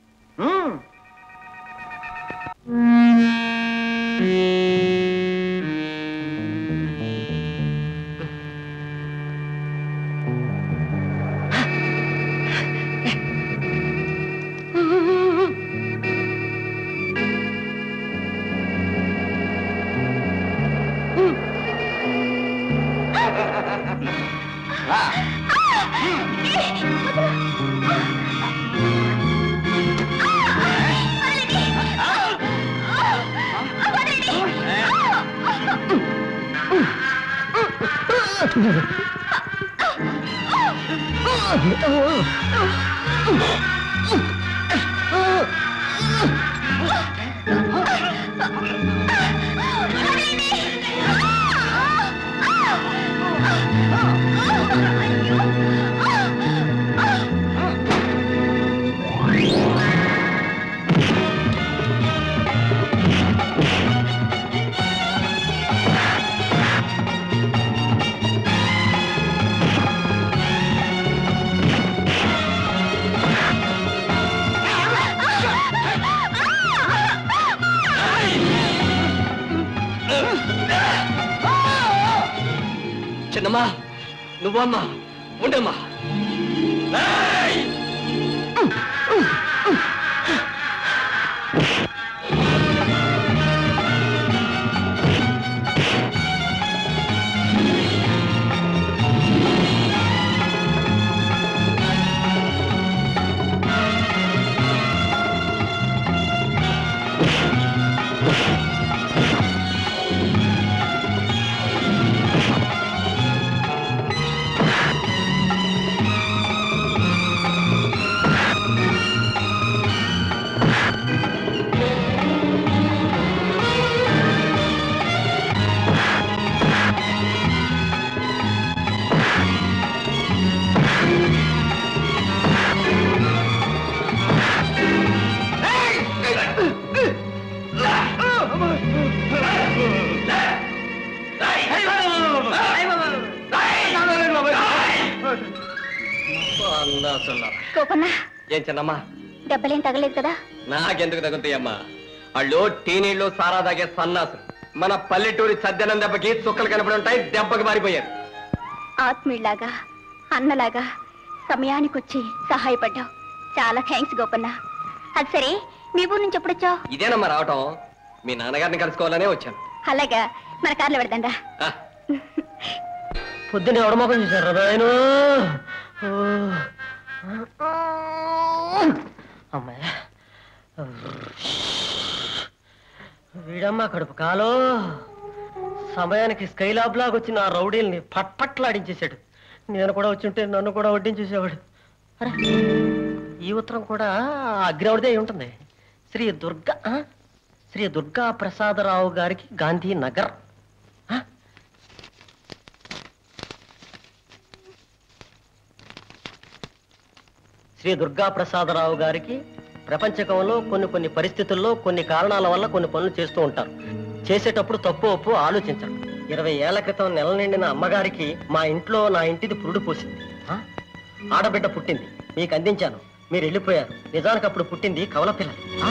చిన్నమ్మా నువ్వమ్మా ఉండమ్మా కోపన్నా ఏం చిన్నమ్మా దెబ్బలేం తగలేదు కదా నాకెందుకు తగ్గుతాయమ్మా వాళ్ళు టీనీళ్ళు సారా తాగే సన్నాసులు మన పల్లెటూరి సద్దనం దెబ్బకి చుక్కలు కనపడి ఉంటాయి దెబ్బకి మారిపోయారు ఆత్మీయులాగా అన్నలాగా సమయానికి వచ్చి సహాయపడ్డావు చాలా థ్యాంక్స్ గోపన్న అది సరే మీ ఊరు నుంచి ఎప్పుడొచ్చావు ఇదేనమ్మా రావటం మీ నాన్నగారిని కలుసుకోవాలనే వచ్చాను అలాగా మన కార్లో పెడదాండా ఆ, పొద్దున్న ఎవడమోకం చూశారు రాయను అమ్మాయి వీడమ్మ కడుపు కాలో సమయానికి స్కైలాబ్ లాగా వచ్చిన ఆ రౌడీల్ని పట్పట్లాడించేశాడు నేను కూడా వచ్చి ఉంటే నన్ను కూడా వడ్డించేసేవాడు అరే ఈ ఉత్తరం కూడా అగ్రవడిదే అయి ఉంటుంది శ్రీ దుర్గా ఆ? శ్రీ దుర్గా ప్రసాదరావు గారికి గాంధీ నగర్ ఆ? శ్రీ దుర్గా ప్రసాదరావు గారికి ప్రపంచకంలో కొన్ని కొన్ని పరిస్థితుల్లో కొన్ని కారణాల వల్ల కొన్ని పనులు చేస్తూ ఉంటారు చేసేటప్పుడు తప్పు ఒప్పు ఆలోచించరు ఇరవై ఏళ్ల క్రితం నెల నిండిన అమ్మగారికి మా ఇంట్లో నా ఇంటిది పురుడు పోసింది ఆ? ఆడబిడ్డ పుట్టింది మీకు అందించాను మీరు వెళ్ళిపోయారు నిజానికి అప్పుడు పుట్టింది కవల పిల్ల ఆ?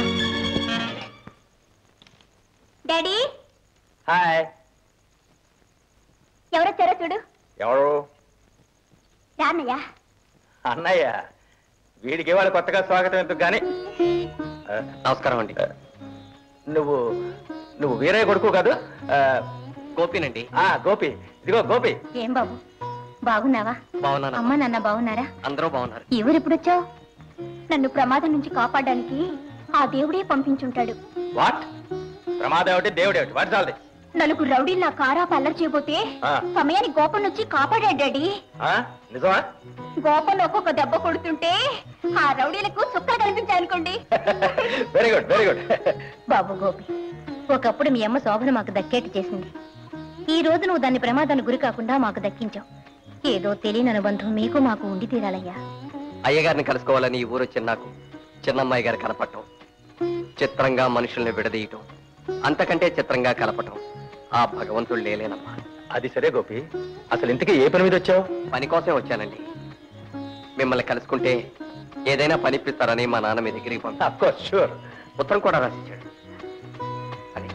డాడీ హాయ్ ఎవరొచ్చారో చూడు ఎవరు రాన్నయ్యా అన్నయ్య వీడికి ఇవాళ కొత్తగా స్వాగతం ఎందుకు గాని ఆ, నమస్కారం అండి ఆ, నువ్వు నువ్వు వీరే కొడుకు కాదు ఆ, గోపినండి ఆ, గోపి ఇదిగో గోపి ఏం బాబు బాగున్నావా బాగున్నాను అమ్మ నాన్న బాగున్నారా అందరూ బాగున్నారు ఈ ఊరు ఎప్పుడొచ్చావు నన్ను ప్రమాదం నుంచి కాపాడడానికి ఆ దేవుడే పంపించుంటాడు వాట్ ప్రమాదం ఏమిటి దేవుడు ఏమిటి వాట్ చాలది నలుగురు రౌడీలు నా కారా పల్లరి చేయబోతే ఆ. సమయానికి గోపన్ వచ్చి కాపాడాడు డాడీ నిజమా గోపన్ ఒక్కొక్క దెబ్బ కొడుతుంటే ఆ రౌడీలకు చుక్కలు కనిపించాయనుకోండి వెరీ గుడ్ వెరీ గుడ్ బాబు గోపి ఒకప్పుడు మీ అమ్మ శోభను మాకు దక్కేట్టు చేసింది ఈ రోజు నువ్వు దాన్ని ప్రమాదానికి గురి కాకుండా మాకు దక్కించావు ఏదో తెలియని అనుబంధం మీకు మాకు ఉండి తీరాలయ్యా అయ్యగారిని కలుసుకోవాలని ఈ ఊరు వచ్చిన నాకు చిన్నమ్మాయి గారు కనపడటం చిత్రంగా మనుషుల్ని విడదీయటం అంతకంటే చిత్రంగా కలపటం ఆ భగవంతుడు లేలేనమ్మా అది సరే గోపి అసలు ఇంతకీ ఏ పని మీద వచ్చావు పని కోసమే వచ్చానండి మిమ్మల్ని కలుసుకుంటే ఏదైనా పని ఇప్పిస్తారని మా నాన్న మీ దగ్గరికి పంపా అఫ్కోర్స్ షూర్ ఉత్తరం కూడా రాసిచ్చాడు అది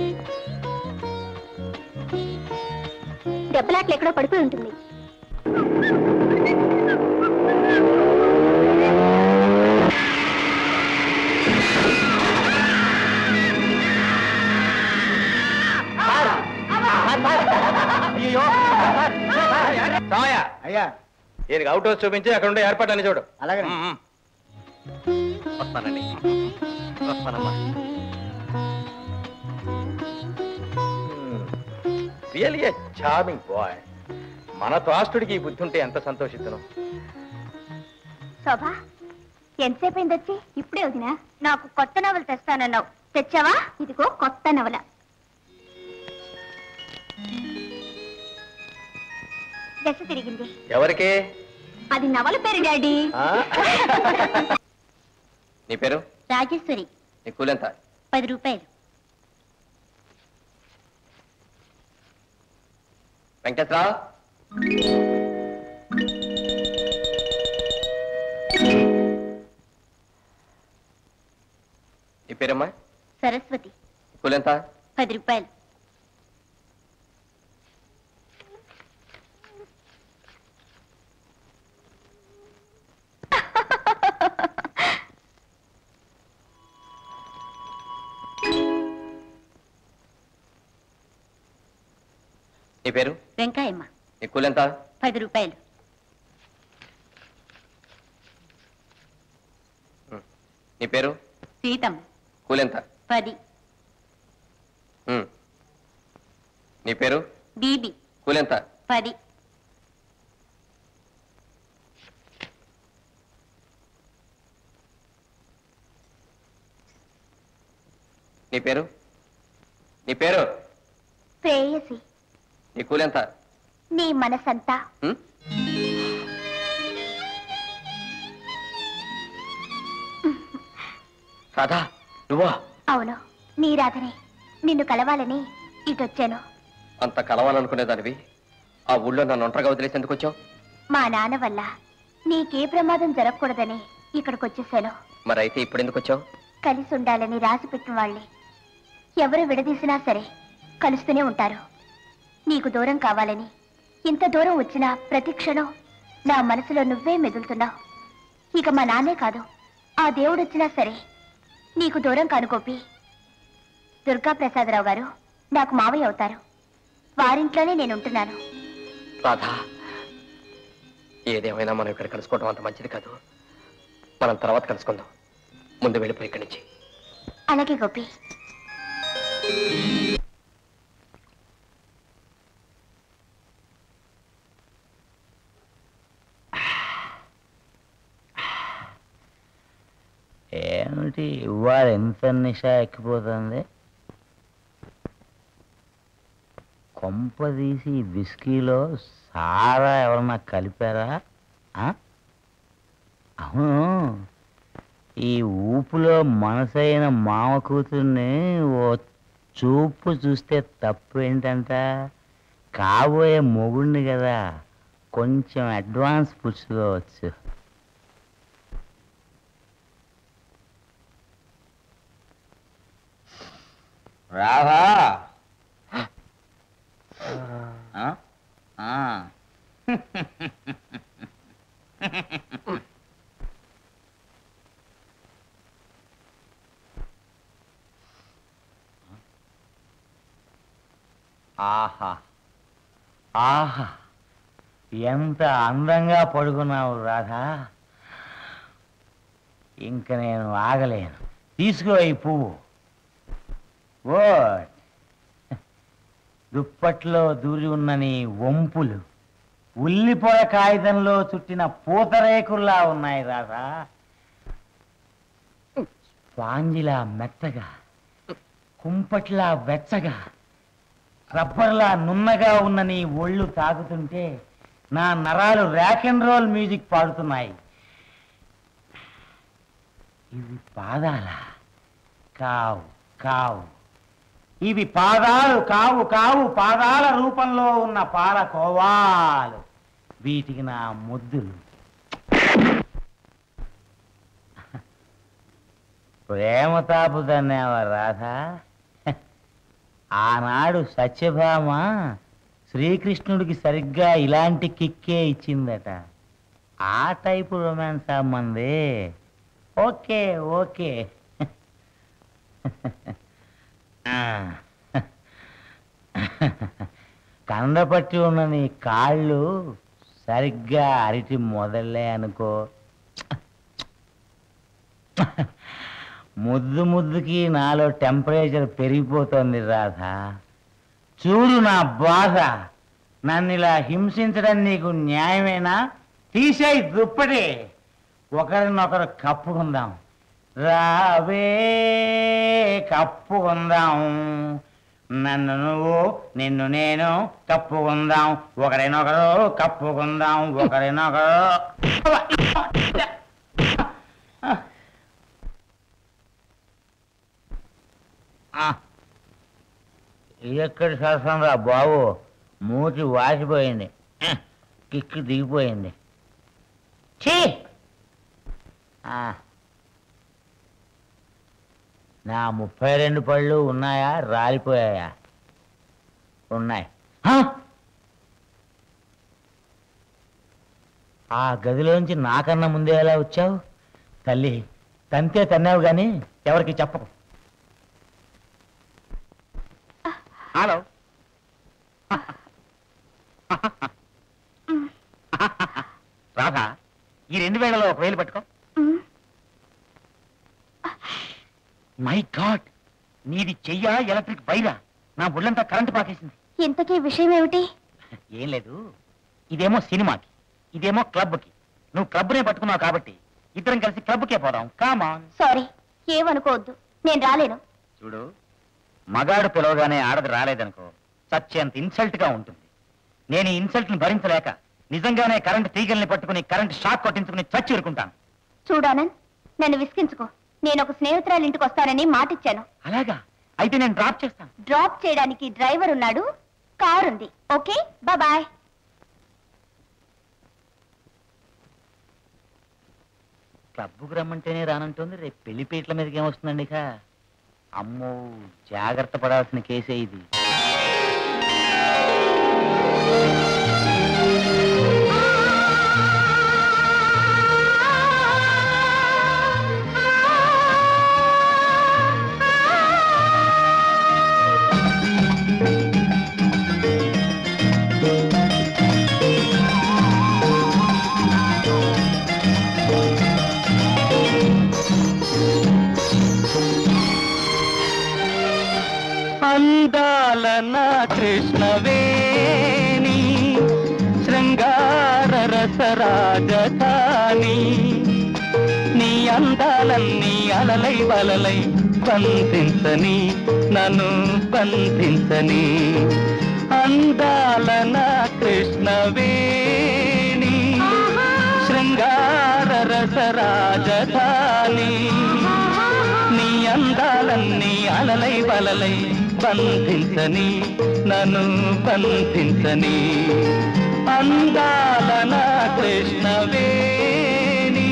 దెబ్బలాట్లు ఎక్కడో పడిపోయి ఉంటుంది సాయ అయ్యా ఈయనకి అవుట్ హౌస్ చూపించి అక్కడ ఉండే ఏర్పాట్లన్నీ చూడు అలాగే వస్తానండి వస్తానమ్మా రియలీ ఏ చార్మింగ్ బాయ్ మన త్రాష్టుడికి ఈ బుద్ధి ఉంటే ఎంత సంతోషిద్దును శోభా ఎంతసేపు అయింది వచ్చి ఇప్పుడే వదినా నాకు కొత్త నవల తెస్తానన్నావు తెచ్చావా ఇదిగో కొత్త నవల దశ తిరిగింది ఎవరికి అది నవల పేరు డాడీ ఆ? నీ పేరు రాజేశ్వరి నీ కూలెంత పది రూపాయలు వెంకటేశ్వరరావు నీ పేరమ్మా సరస్వతి కూలెంత పది రూపాయలు నీ పేరు వెంకాయమ్మ నీ కూలెంత పది రూపాయలు నీ పేరు సీతమ్మ కూలెంత పది ఉమ్. నీ పేరు బీబీ కూలెంత పది నీ పేరు నీ పేరు ప్రేయసి నీ కూలెంత నీ మనసంతా ఉమ్? రాధా నువ్వా అవును నీ రాధనే నిన్ను కలవాలని ఇటొచ్చాను అంత కలవాలనుకునేదానివి ఆ ఊళ్ళో నన్ను ఒంటరిగా వదిలేసి ఎందుకు వచ్చావు మా నాన్న వల్ల నీకే ప్రమాదం జరగకూడదని ఇక్కడికి వచ్చేసాను మరి అయితే ఇప్పుడు ఎందుకు వచ్చావు కలిసి ఉండాలని రాసి పెట్టిన వాళ్ళే ఎవరు విడదీసినా సరే కలుస్తూనే ఉంటారు నీకు దూరం కావాలని ఇంత దూరం వచ్చినా ప్రతి క్షణం నా మనసులో నువ్వే మెదులుతున్నావు ఇక మా నాన్నే కాదు ఆ దేవుడు వచ్చినా సరే నీకు దూరం కాను గోపి దుర్గా ప్రసాదరావు గారు నాకు మావయ్య అవుతారు వారింట్లోనే నేను ఉంటున్నాను రాధా ఏదేమైనా మనం ఇక్కడ కలుసుకోవడం అంత మంచిది కాదు మనం తర్వాత కలుసుకుందాం ముందు వెళ్ళిపోయి ఇక్కడి నుంచి అలాగే గోపి ఏమిటి ఇవాళ ఎంత నిషా ఎక్కిపోతుంది కొంప తీసి ఈ విస్కీలో సారా ఎవరన్నా కలిపారా ఆ? అవును ఈ ఊపులో మనసైన మామ కూతుర్ని ఓ చూపు చూస్తే తప్పు ఏంటంట కాబోయే మొగుడిని కదా కొంచెం అడ్వాన్స్ పుచ్చుకోవచ్చు రావా ఆ? ఆ. ఆహా ఆహా ఎంత అందంగా పడుకున్నావు రాధా ఇంక నేను ఆగలేను తీసుకో ఈ పువ్వు ఓట్ దుప్పట్లో దూరి ఉన్న నీ వంపులు ఉల్లిపొర కాగితంలో చుట్టిన పూతరేకుల్లా ఉన్నాయి రాధా స్పాంజిలా మెత్తగా కుంపట్లా వెచ్చగా రబ్బర్లా నున్నగా ఉన్న నీ ఒళ్ళు తాగుతుంటే నా నరాలు ర్యాక్ అండ్ రోల్ మ్యూజిక్ పాడుతున్నాయి ఇవి పాదాల కావు కావు ఇవి పాదాలు కావు కావు పాదాల రూపంలో ఉన్న పాల కోవాలు వీటికి నా ముద్దులు ప్రేమ తాపుదన్నావా రాధా ఆనాడు సత్యభామ శ్రీకృష్ణుడికి సరిగ్గా ఇలాంటి కిక్కే ఇచ్చిందట ఆ టైపు రొమాన్స్ అమ్మంది ఓకే ఓకే ఆ. కండపట్టి ఉన్న నీ కాళ్ళు సరిగ్గా అరిటి మొదలే అనుకో ముద్దు ముద్దుకి నాలో టెంపరేచర్ పెరిగిపోతుంది రాధా చూడు నా బాధ నన్ను ఇలా హింసించడం నీకు న్యాయమేనా తీసేయి దుప్పటి ఒకరినొకరు కప్పుకుందాం రావే కప్పుకుందాం నన్ను నువ్వు నిన్ను నేను కప్పుకుందాం ఒకరినొకరు కప్పుకుందాం ఒకరినొకరు ఆ. ఇది ఎక్కడి శాస్త్రం రా బాబు మూతి వాసిపోయింది ఆ, కిక్కు దిగిపోయింది ఛీ ఆ. నా ముప్పై రెండు పళ్ళు ఉన్నాయా రాలిపోయాయా ఉన్నాయి హ? ఆ గదిలోంచి నాకన్నా ముందే ఎలా వచ్చావు తల్లి తంతే తన్నావు గాని ఎవరికి చెప్పకు హలో రాధా ఈ రెండు వేళలో ఒక వేలు పట్టుకో మై గాడ్ నీది చెయ్యా ఎలక్ట్రిక్ వైరా నా బుళ్ళంతా కరెంటు పాకేసింది ఇంతకీ విషయం ఏమిటి ఏం లేదు ఇదేమో సినిమాకి ఇదేమో క్లబ్కి నువ్వు క్లబ్నే పట్టుకున్నావు కాబట్టి ఇద్దరం కలిసి క్లబ్కే పోదాం కామాన్ సారీ ఏమనుకోవద్దు నేను రాలేను చూడు మగాడు పిలవగానే ఆడది రాలేదనుకో చచ్చేంత ఇన్సల్ట్ గా ఉంటుంది నేను ఈ ఇన్సల్ట్ ని భరించలేక నిజంగానే కరెంట్ తీగల్ని పట్టుకుని కరెంట్ షాక్ కొట్టించుకుని చచ్చి ఊరుకుంటాను చూడానంద్ నన్ను విసిగించుకో నేను ఒక స్నేహితురాలు ఇంటికి వస్తానని మాటిచ్చాను అలాగా అయితే నేను డ్రాప్ చేస్తాను డ్రాప్ చేయడానికి డ్రైవర్ ఉన్నాడు కార్ ఉంది ఓకే బాయ్ క్లబ్కు రమ్మంటేనే రానంటుంది రేపు పెళ్లి పీటల మీదకి ఏమొస్తుందండి ఇక అమ్మో జాగ్రత్త పడాల్సిన కేసే ఇది అందాల నా కృష్ణవేణి శృంగార రస రాజధాని నీ అందాలన్నీ అలలై వలలై బంధించని నన్ను బంధించని అందాల నా కృష్ణవేణి శృంగార రస రాజధాని నీ అందాలన్నీ అలలై వలలై బంధించని నన్ను బంధించని అందాల నా కృష్ణవేణి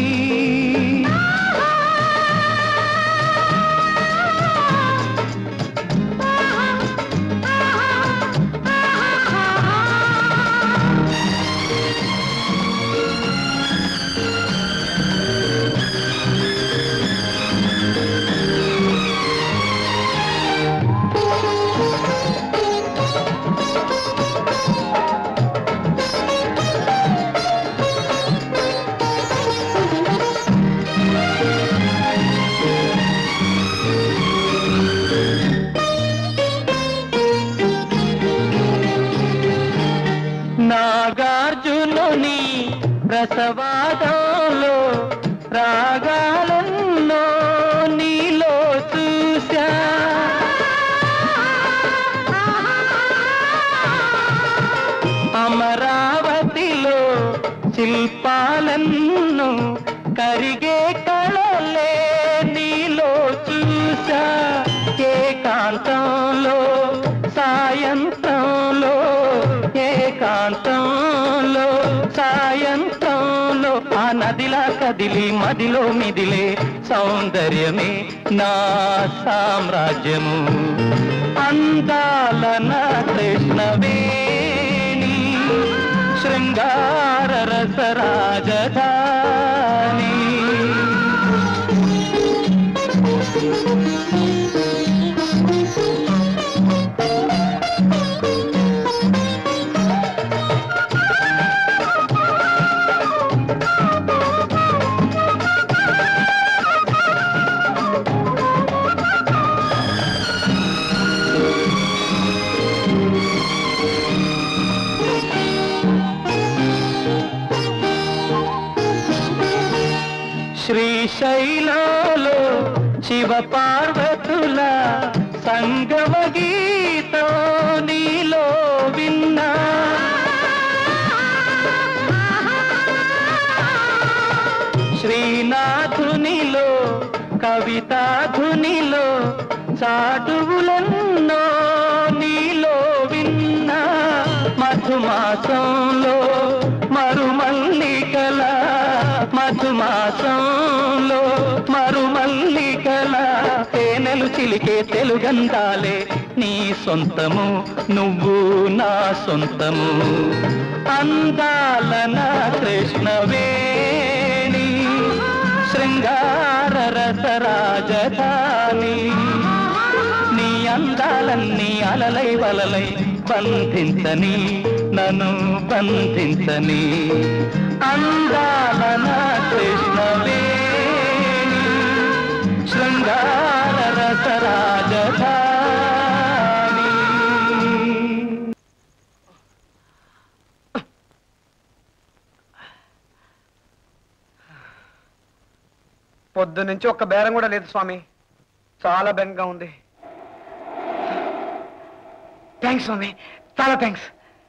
నాగార్జునుని రసవాదంలో రాగాలెన్నో నీలో చూశా అమరావతిలో శిల్పాలెన్నో కరిగే కళలే సాయంత్రంలో ఏకాంతంలో సాయంత్రంలో ఆ నదిలా కదిలి మదిలో మిదిలే సౌందర్యమే నా సామ్రాజ్యము అందాల నా కృష్ణవేణి శృంగార రస రాజధాని శ్రీశైలలో శివ పార్వతుల సంగమ గీతం నీలో విన్నా శ్రీనాథునిలో కవితాధునిలో చాటువులన్నో నీలో విన్నా మధుమాసంలో మరుమల్లికల మధుమాసంలో మరుమల్లికల తేనెలు చిలికే తెలుగందాలే నీ సొంతము నువ్వు నా సొంతము అందాల నా కృష్ణవేణి శృంగార రస రాజధాని నీ అందాలన్నీ అలలై వలలై బంధించని నన్ను బంధించని అందాల నా కృష్ణవేణి శృంగార రస రాజధాని పొద్దు నుంచి ఒక్క బేరం కూడా లేదు స్వామి చాలా బెంగగా ఉంది థ్యాంక్స్ స్వామి చాలా థ్యాంక్స్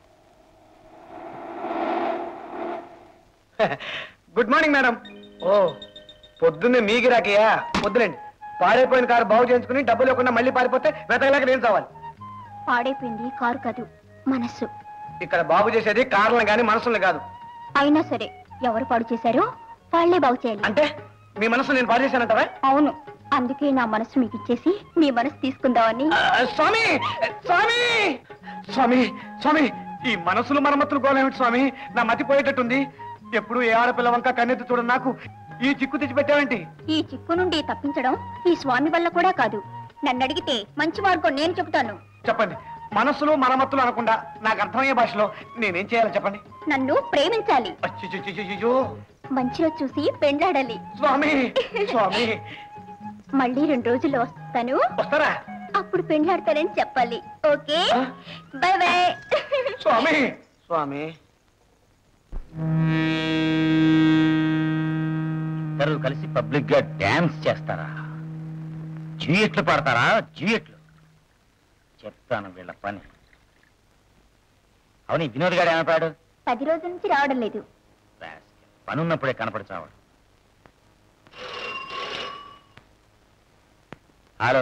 గుడ్ మార్నింగ్ మేడం ఓ పొద్దున్నే మీ గిరాకయ్యా వద్దులేండి పాడైపోయిన కారు బాగు చేయించుకుని డబ్బులు లేకుండా మళ్ళీ పారిపోతే వెతకలేక నేను చావాలి పాడైపోయింది కారు కాదు మనస్సు ఇక్కడ బాగు చేసేది కార్లను కానీ మనసుల్ని కాదు అయినా సరే ఎవరు పాడు చేశారో వాళ్ళే బాగు చేయాలి అంటే మీ మనసు నేను పాడు చేశానంటారా అవును అందుకే నా మనసు మీకు ఇచ్చేసి మీ మనసు తీసుకుందామని ఆ, స్వామి స్వామి స్వామి స్వామి ఈ మనసులు మరమ్మతులు గోలేమిటి స్వామి నా మతి పోయేటట్టుంది ఎప్పుడు ఏ ఆడపిల్ల వంక కన్నెత్తి చూడ నాకు ఈ చిక్కు తెచ్చిపెట్టావేంటి ఈ చిక్కు నుండి తప్పించడం ఈ స్వామి వల్ల కూడా కాదు నన్ను అడిగితే మంచి మార్గం నేను చెబుతాను చెప్పండి మనసులు మరమ్మతులు అనకుండా నాకు అర్థమయ్యే భాషలో నేనేం చేయాలి చెప్పండి నన్ను ప్రేమించాలి అచ్చిచ్చిచ్చిచ్చిచ్చిచ్చో. మంచి రోజు చూసి పెండ్లాడాలి స్వామి స్వామి మళ్ళీ రెండు రోజుల్లో వస్తాను వస్తారా అప్పుడు పెండ్లాడతానని చెప్పాలి ఓకే ఆ? బాయ్ బాయ్ స్వామి స్వామి ఇద్దరు కలిసి పబ్లిక్ గా డాన్స్ చేస్తారా జ్యూయట్లు పాడతారా జ్యూయట్లు చెప్తాను వీళ్ళ పని అవును ఈ వినోద్ గారు ఏమైపోయాడు పది రోజుల నుంచి రావడం లేదు పని ఉన్నప్పుడే కనపడచావాడు హలో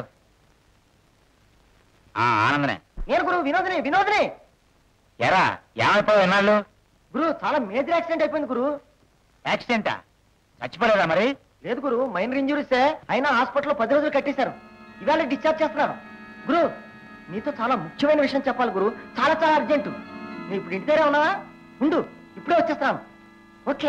ఆ, ఆనందనే నేను గురు వినోదిని వినోదిని ఎరా ఏమైపోయావు ఎన్నాళ్ళు గురు చాలా మేజర్ యాక్సిడెంట్ అయిపోయింది గురు యాక్సిడెంటా చచ్చిపోలేదా మరి లేదు గురు మైనర్ ఇంజురీసే అయినా హాస్పిటల్లో పది రోజులు కట్టేశారు ఇవాళ డిశ్చార్జ్ చేస్తున్నారు గురు నీతో చాలా ముఖ్యమైన విషయం చెప్పాలి గురు చాలా చాలా అర్జెంటు నువ్వు ఇప్పుడు ఇంటి దగ్గర ఉన్నావా ఉండు ఇప్పుడే వచ్చేస్తాను ఓకే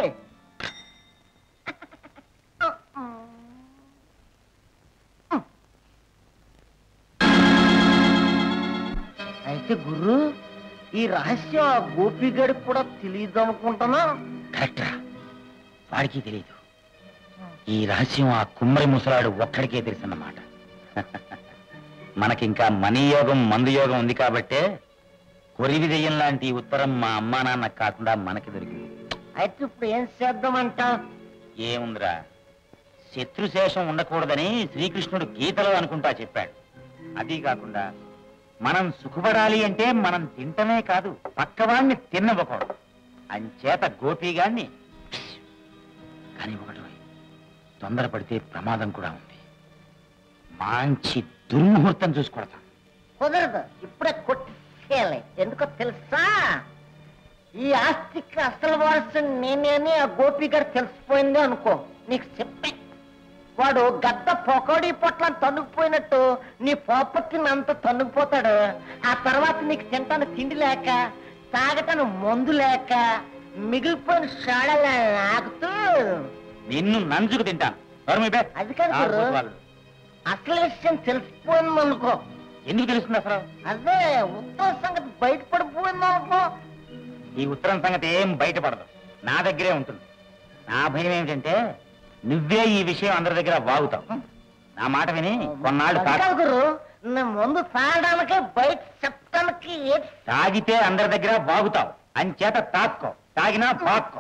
అయితే గురు ఈ రహస్యం ఆ గోపిగడికి కూడా తెలియదు అనుకుంటున్నా కరెక్ట్రా వాడికి తెలియదు ఈ రహస్యం ఆ కుమ్మరి ముసలాడు ఒక్కడికే తెలుసన్నమాట మనకింకా మనీ యోగం మందు యోగం ఉంది కాబట్టే కొరివి దెయ్యం లాంటి ఈ ఉత్తరం మా అమ్మా నాన్న కాకుండా మనకి దొరికింది అయితే ఇప్పుడు ఏం చేద్దామంట ఏముందిరా శత్రుశేషం ఉండకూడదని శ్రీకృష్ణుడు గీతలో అనుకుంటా చెప్పాడు అది కాకుండా మనం సుఖపడాలి అంటే మనం తింటమే కాదు పక్కవాణ్ణి తిన్నవ్వకూడదు అంచేత గోపిగాన్ని కానీ ఒకటి రోయ్, తొందరపడితే ప్రమాదం కూడా ఉంది మంచి దుర్ముహూర్తం చూసి కొడతాం కుదరదు ఇప్పుడే కొట్టి రాస్కేలే ఎందుకో తెలుసా ఈ ఆస్తికి అసలు వారసుని నేనేని ఆ గోపి గారు తెలిసిపోయింది అనుకో నీకు చెప్పే వాడు గద్ద పొకోడి పొట్ల తన్నుకుపోయినట్టు నీ ప్రాపర్టీ అంతా తన్నుకుపోతాడు ఆ తర్వాత నీకు తింటాను తిండి లేక తాగటాను మందు లేక మిగిలిపోయిన షాడల ఆగుతూ నిన్ను నంజుకు తింటాను ఎవరు మీ బే? అది కాదు ఆ, గురు. వాళ్ళు. అసలు విషయం తెలిసిపోయింది అనుకో ఎందుకు తెలుస్తుంది అసలు అదే ఉత్తర సంగతి బయటపడిపోయింది అనుకో ఈ ఉత్తరం సంగతి ఏం బయటపడదు నా దగ్గరే ఉంటుంది నా భయం ఏమిటంటే నువ్వే ఈ విషయం అందరి దగ్గర వాగుతావు నా మాట విని కొన్నాళ్ళు అది తాగు. కాదు గురు నేను ముందు తాగడానికి బయట చెప్పడానికి ఏ- తాగితే అందరి దగ్గర వాగుతావు అంచేత తాక్కో తాగినా పాక్కో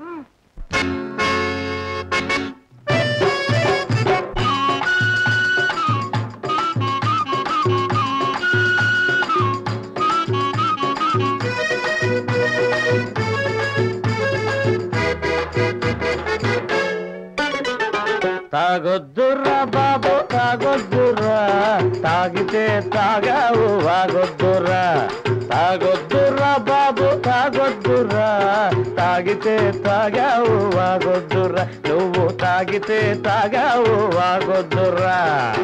తాగొద్దురా బాబు తాగొద్దురా తాగితే తాగావు వాగొద్దురా తాగొద్దురా బాబు తాగొద్దురా తాగితే తాగావు వాగొద్దురా నువ్వు తాగితే తాగావు వాగొద్దురా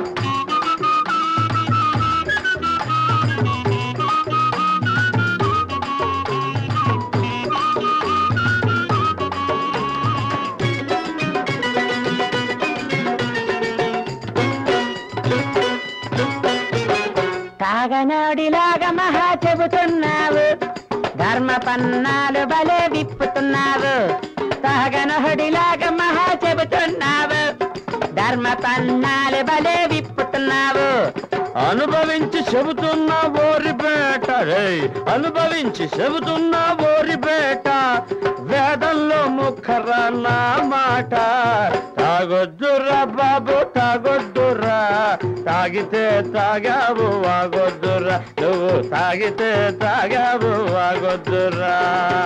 తాగనాడిలాగా మహా చెబుతున్నావు ధర్మ పన్నాలు బలే విప్పుతున్నావు తాగనహడిలాగా మహా చెబుతున్నావు ధర్మ పన్నాలు బలే విప్పుతున్నావు అనుభవించి చెబుతున్నా ఓరిపేట రేయ్ అనుభవించి చెబుతున్నా ఓరిపేట వేదంలో ముఖరా నా మాట తాగొద్దురా బాబు తాగొద్దురా తాగితే తాగావు వాగొద్దురా నువ్వు తాగితే తాగావు వాగొద్దురా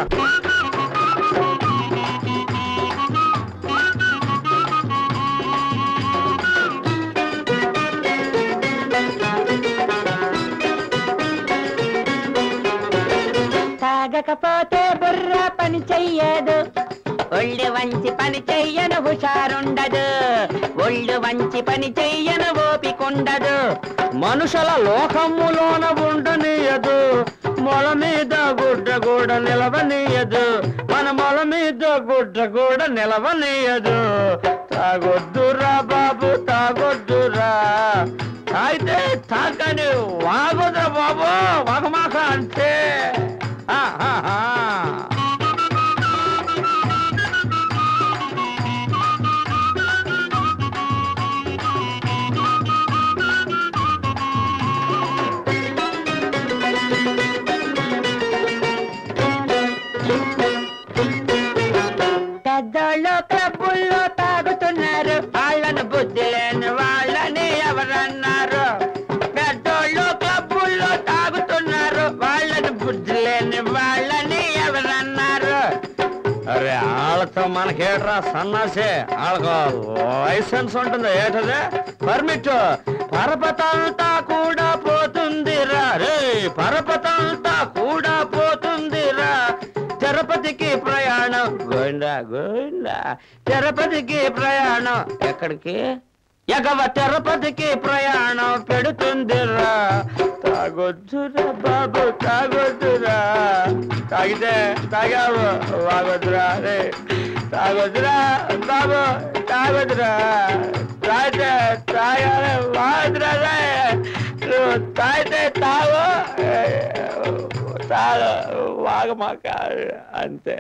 తాగకపోతే బుర్ర పని చెయ్యదు ఒళ్ళు వంచి పని చెయ్యను హుషారుండదు ఒళ్ళు వంచి పని చెయ్యను ఓపికుండదు మనుషుల లోకములోన ఉండనీయదు మొల మీద గుడ్డ కూడా నిలవనీయదు మన మొల మీద గుడ్డ కూడా నిలవనీయదు తాగొద్దురా బాబు తాగొద్దురా అయితే తాగని వాగొద్దురా బాబు వాగమాక అంటే ఆహాహా. పెద్దోళ్ళు క్లబ్బుల్లో తాగుతున్నారు వాళ్ళని బుద్ధి లేని వాళ్ళని ఎవరన్నారు పెద్దోళ్ళు క్లబ్బుల్లో తాగుతున్నారు వాళ్ళని బుద్ధి లేని వాళ్ళని ఎవరన్నారు అరే వాళ్ళతో మనకేట్రా సన్నాసే వాళ్ళకు లైసెన్స్ ఉంటుంది ఏంటదే పర్మిట్ పరపతంతా కూడా పోతుందిరా రే పరపతంతా కూడా పోతుందిరా తిరుపతికి ప్రయాణం గోవిందా గోవిందా తిరుపతికి ప్రయాణం ఎక్కడికి ఎగవ తిరుపతికి ప్రయాణం పెడుతుందిరా తాగొద్దురా బాబు తాగొద్దురా తాగితే తాగావు వాగొద్దురా రే తాగొద్దురా బాబు తాగొద్దురా తాగితే తాగాలి వాగొద్దురా రే నువ్వు తాగితే తాగు తాగు వాగమాక అంతే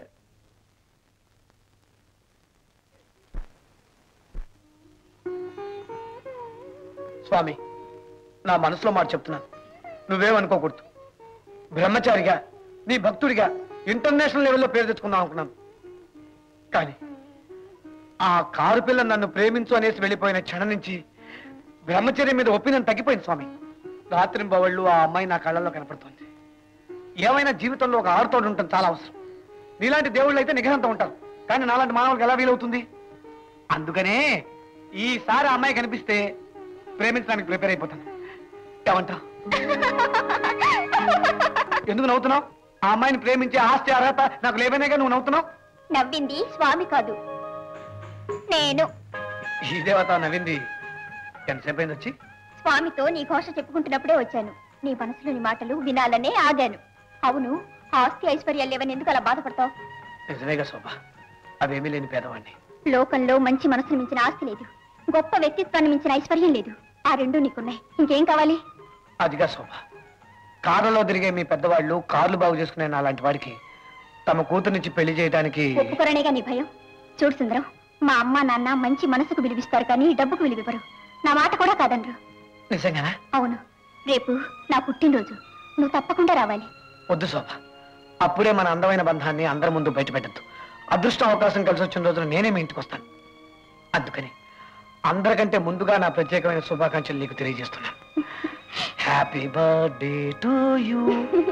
స్వామి నా మనసులో మాట చెప్తున్నాను నువ్వేమనుకోకూడదు బ్రహ్మచారిగా నీ భక్తుడిగా ఇంటర్నేషనల్ లెవెల్లో పేరు తెచ్చుకుందాం అనుకున్నాను కానీ ఆ కారు పిల్ల నన్ను ప్రేమించు అనేసి వెళ్ళిపోయిన క్షణం నుంచి బ్రహ్మచర్యం మీద ఒప్పినం తగ్గిపోయింది స్వామి రాత్రి బవళ్ళు ఆ అమ్మాయి నా కళ్ళల్లో కనపడుతోంది ఏమైనా జీవితంలో ఒక ఆరుతోడు ఉండటం చాలా అవసరం నీలాంటి దేవుళ్ళు అయితే నిఘంతో ఉంటారు కానీ నాలాంటి మానవులకు ఎలా వీలవుతుంది అందుకనే ఈసారి ఆ అమ్మాయి కనిపిస్తే ప్రేమించడానికి ప్రిపేర్ అయిపోతాను ఏమంటా ఎందుకు నవ్వుతున్నావు ఆ అమ్మాయిని ప్రేమించే ఆస్తి అర్హత నాకు లేవనేగా నువ్వు నవ్వుతున్నావు నవ్వింది స్వామి కాదు నేను ఈ దేవత నవ్వింది ఎంతసేపు అయింది వచ్చి స్వామితో నీ ఘోష చెప్పుకుంటున్నప్పుడే వచ్చాను నీ మనసులోని మాటలు వినాలనే ఆగాను అవును ఆస్తి ఐశ్వర్యాలు లేవని ఎందుకు అలా బాధపడతావు నిజమేగా శోభ అవేమీ లేని పేదవాడిని లోకంలో మంచి మనసును మించిన ఆస్తి లేదు గొప్ప వ్యక్తిత్వాన్ని మించిన ఐశ్వర్యం లేదు ఆ రెండు నీకున్నాయి ఇంకేం కావాలి అదిగా శోభ కారులో తిరిగే మీ పెద్దవాళ్ళు కార్లు బాగు చేసుకునే నా లాంటి వాడికి తమ కూతురునిచ్చి పెళ్లి చేయడానికి ఒప్పుకోరనేగా నీ భయం చూడు సుందరం మా అమ్మ నాన్న మంచి మనసుకు విలువిస్తారు కానీ డబ్బుకు విలువివ్వరు నా మాట కూడా కాదనరు నిజంగానా అవును రేపు నా పుట్టినరోజు నువ్వు తప్పకుండా రావాలి వద్దు శోభ అప్పుడే మన అందమైన బంధాన్ని అందరి ముందు బయట పెట్టద్దు అదృష్టం అవకాశం కలిసి వచ్చిన రోజున నేనే మీ ఇంటికి వస్తాను అందుకని అందరికంటే ముందుగా నా ప్రత్యేకమైన శుభాకాంక్షలు నీకు తెలియజేస్తున్నాను happy birthday to you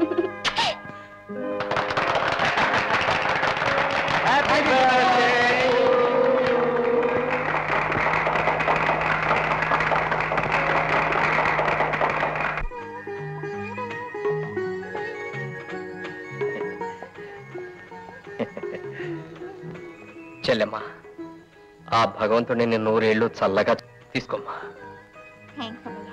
happy birthday చెల్లెమ్మా ఆ భగవంతుడిని నేను నూరేళ్లు చల్లగా తీసుకోమ్మా థ్యాంక్స్ అన్నయ్య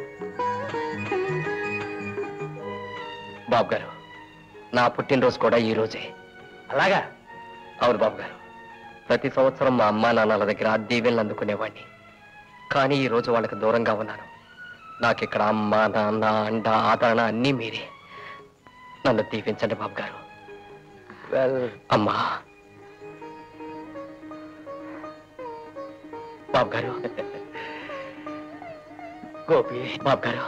బాబు గారు నా పుట్టినరోజు కూడా ఈ రోజే అలాగా అవును బాబు గారు ప్రతి సంవత్సరం మా అమ్మా నాన్నల దగ్గర ఆ దీవెనలు అందుకునేవాడిని కానీ ఈ రోజు వాళ్ళకి దూరంగా ఉన్నాను నాకు ఇక్కడ అమ్మ నాన్న అండ ఆదరణ అన్నీ మీరే నన్ను దీవించండి బాబు గారు వెల్ అమ్మా బాబు గారు గోపి బాబు గారు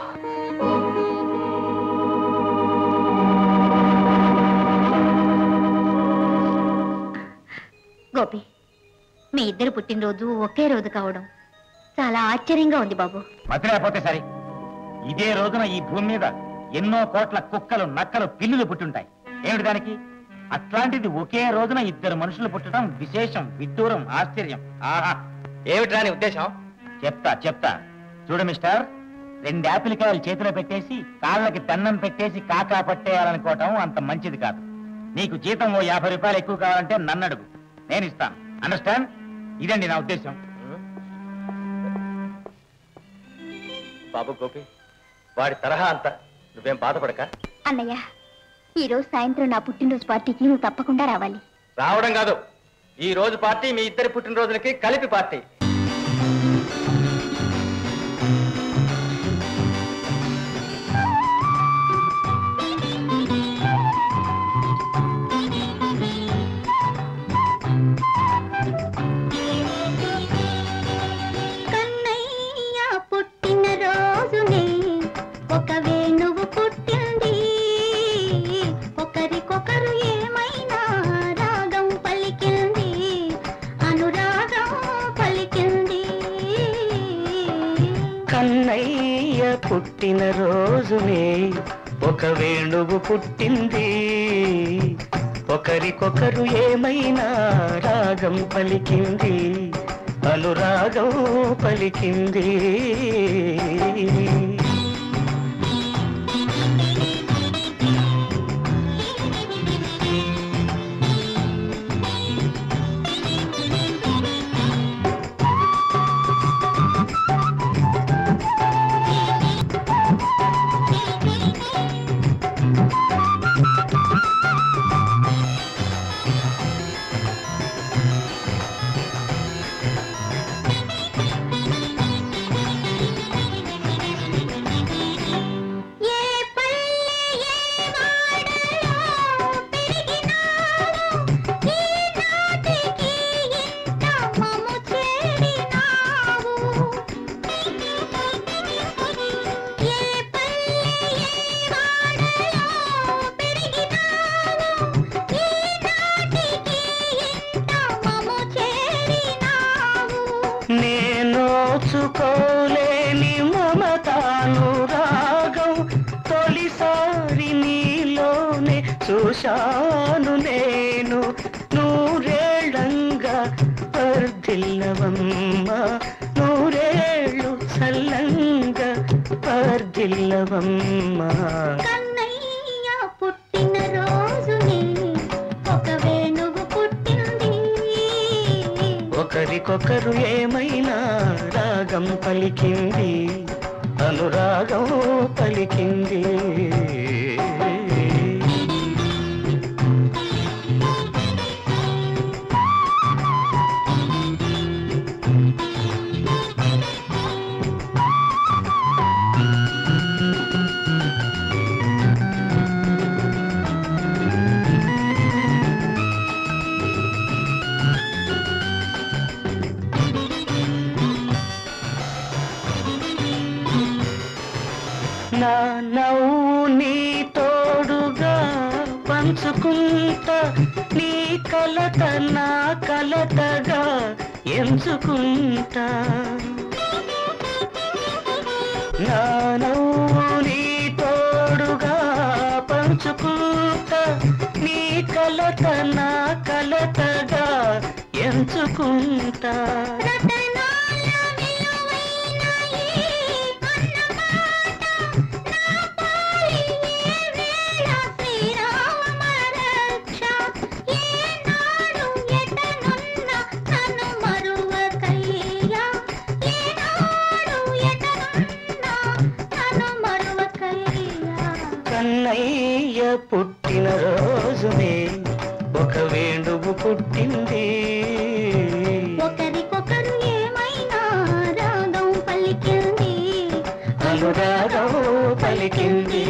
గోపి మీ ఇద్దరు పుట్టినరోజు ఒకే రోజు కావడం చాలా ఆశ్చర్యంగా ఉంది బాబు మతి లేకపోతే సరే ఇదే రోజున ఈ భూమి మీద ఎన్నో కోట్ల కుక్కలు నక్కలు పిల్లులు పుట్టుంటాయి ఏమిటి దానికి అట్లాంటిది ఒకే రోజున ఇద్దరు మనుషులు పుట్టడం విశేషం విడ్డూరం ఆశ్చర్యం ఆహా ఏమిట్రా నీ ఉద్దేశం చెప్తా చెప్తా చూడు మిస్టర్ రెండు యాపిల్ కాయలు చేతిలో పెట్టేసి కాళ్ళకి దండం పెట్టేసి కాకా పట్టేయాలనుకోవటం అంత మంచిది కాదు నీకు జీతం ఓ యాభై రూపాయలు ఎక్కువ కావాలంటే నన్ను అడుగు నేను ఇస్తాను అండర్స్టాండ్ ఇదండి నా ఉద్దేశం బాబు గోపి వాడి తరహా అంత నువ్వేం బాధపడక అన్నయ్య ఈ రోజు సాయంత్రం నా పుట్టినరోజు పార్టీకి నువ్వు తప్పకుండా రావాలి రావడం కాదు ఈ రోజు పార్టీ మీ ఇద్దరి పుట్టినరోజులకి కలిపి పార్టీ కన్నయ్య పుట్టిన రోజునే ఒక వేణువు పుట్టింది ఒకరికొకరు ఏమైనా రాగం పలికింది అనురాగం పలికింది కన్నయ్య పుట్టిన రోజునే ఒక వేణువు పుట్టింది ఒకరికొకరు ఏమైనా రాగం పలికింది అనురాగం పలికింది ఏ పల్లె ఏ వాడలో పెరిగినావు ఈనాటికి ఇంత మము చేరినావు ఏ పల్లె ఏ వాడలో పెరిగినావు ఈనాటికి ఇంత మము చేరినావు నేనోచుకోలేని మమతాను రాగం తొలిసారి నీలోనే చూశాను నేను నూరేళ్ళంగా వర్ధిల్లవమ్మ నూరేళ్ళు చల్లంగా వర్ధిల్లవమ్మ కన్నయ్య పుట్టిన ఒకరికొకరు ఏమైనా రాగం పలికింది అనురాగం పలికింది నా నవ్వు నీ తోడుగా పంచుకుంటా నీ కలత నా కలతగా ఎంచుకుంటా నా నవ్వు నీ తోడుగా పంచుకుంటా నీ కలత నా కలతగా ఎంచుకుంటా కన్నయ్య పుట్టిన రోజునే ఒక వేణువు పుట్టింది ఒకరికొకరు ఏమైనా రాగం పలికింది అనురాగం పలికింది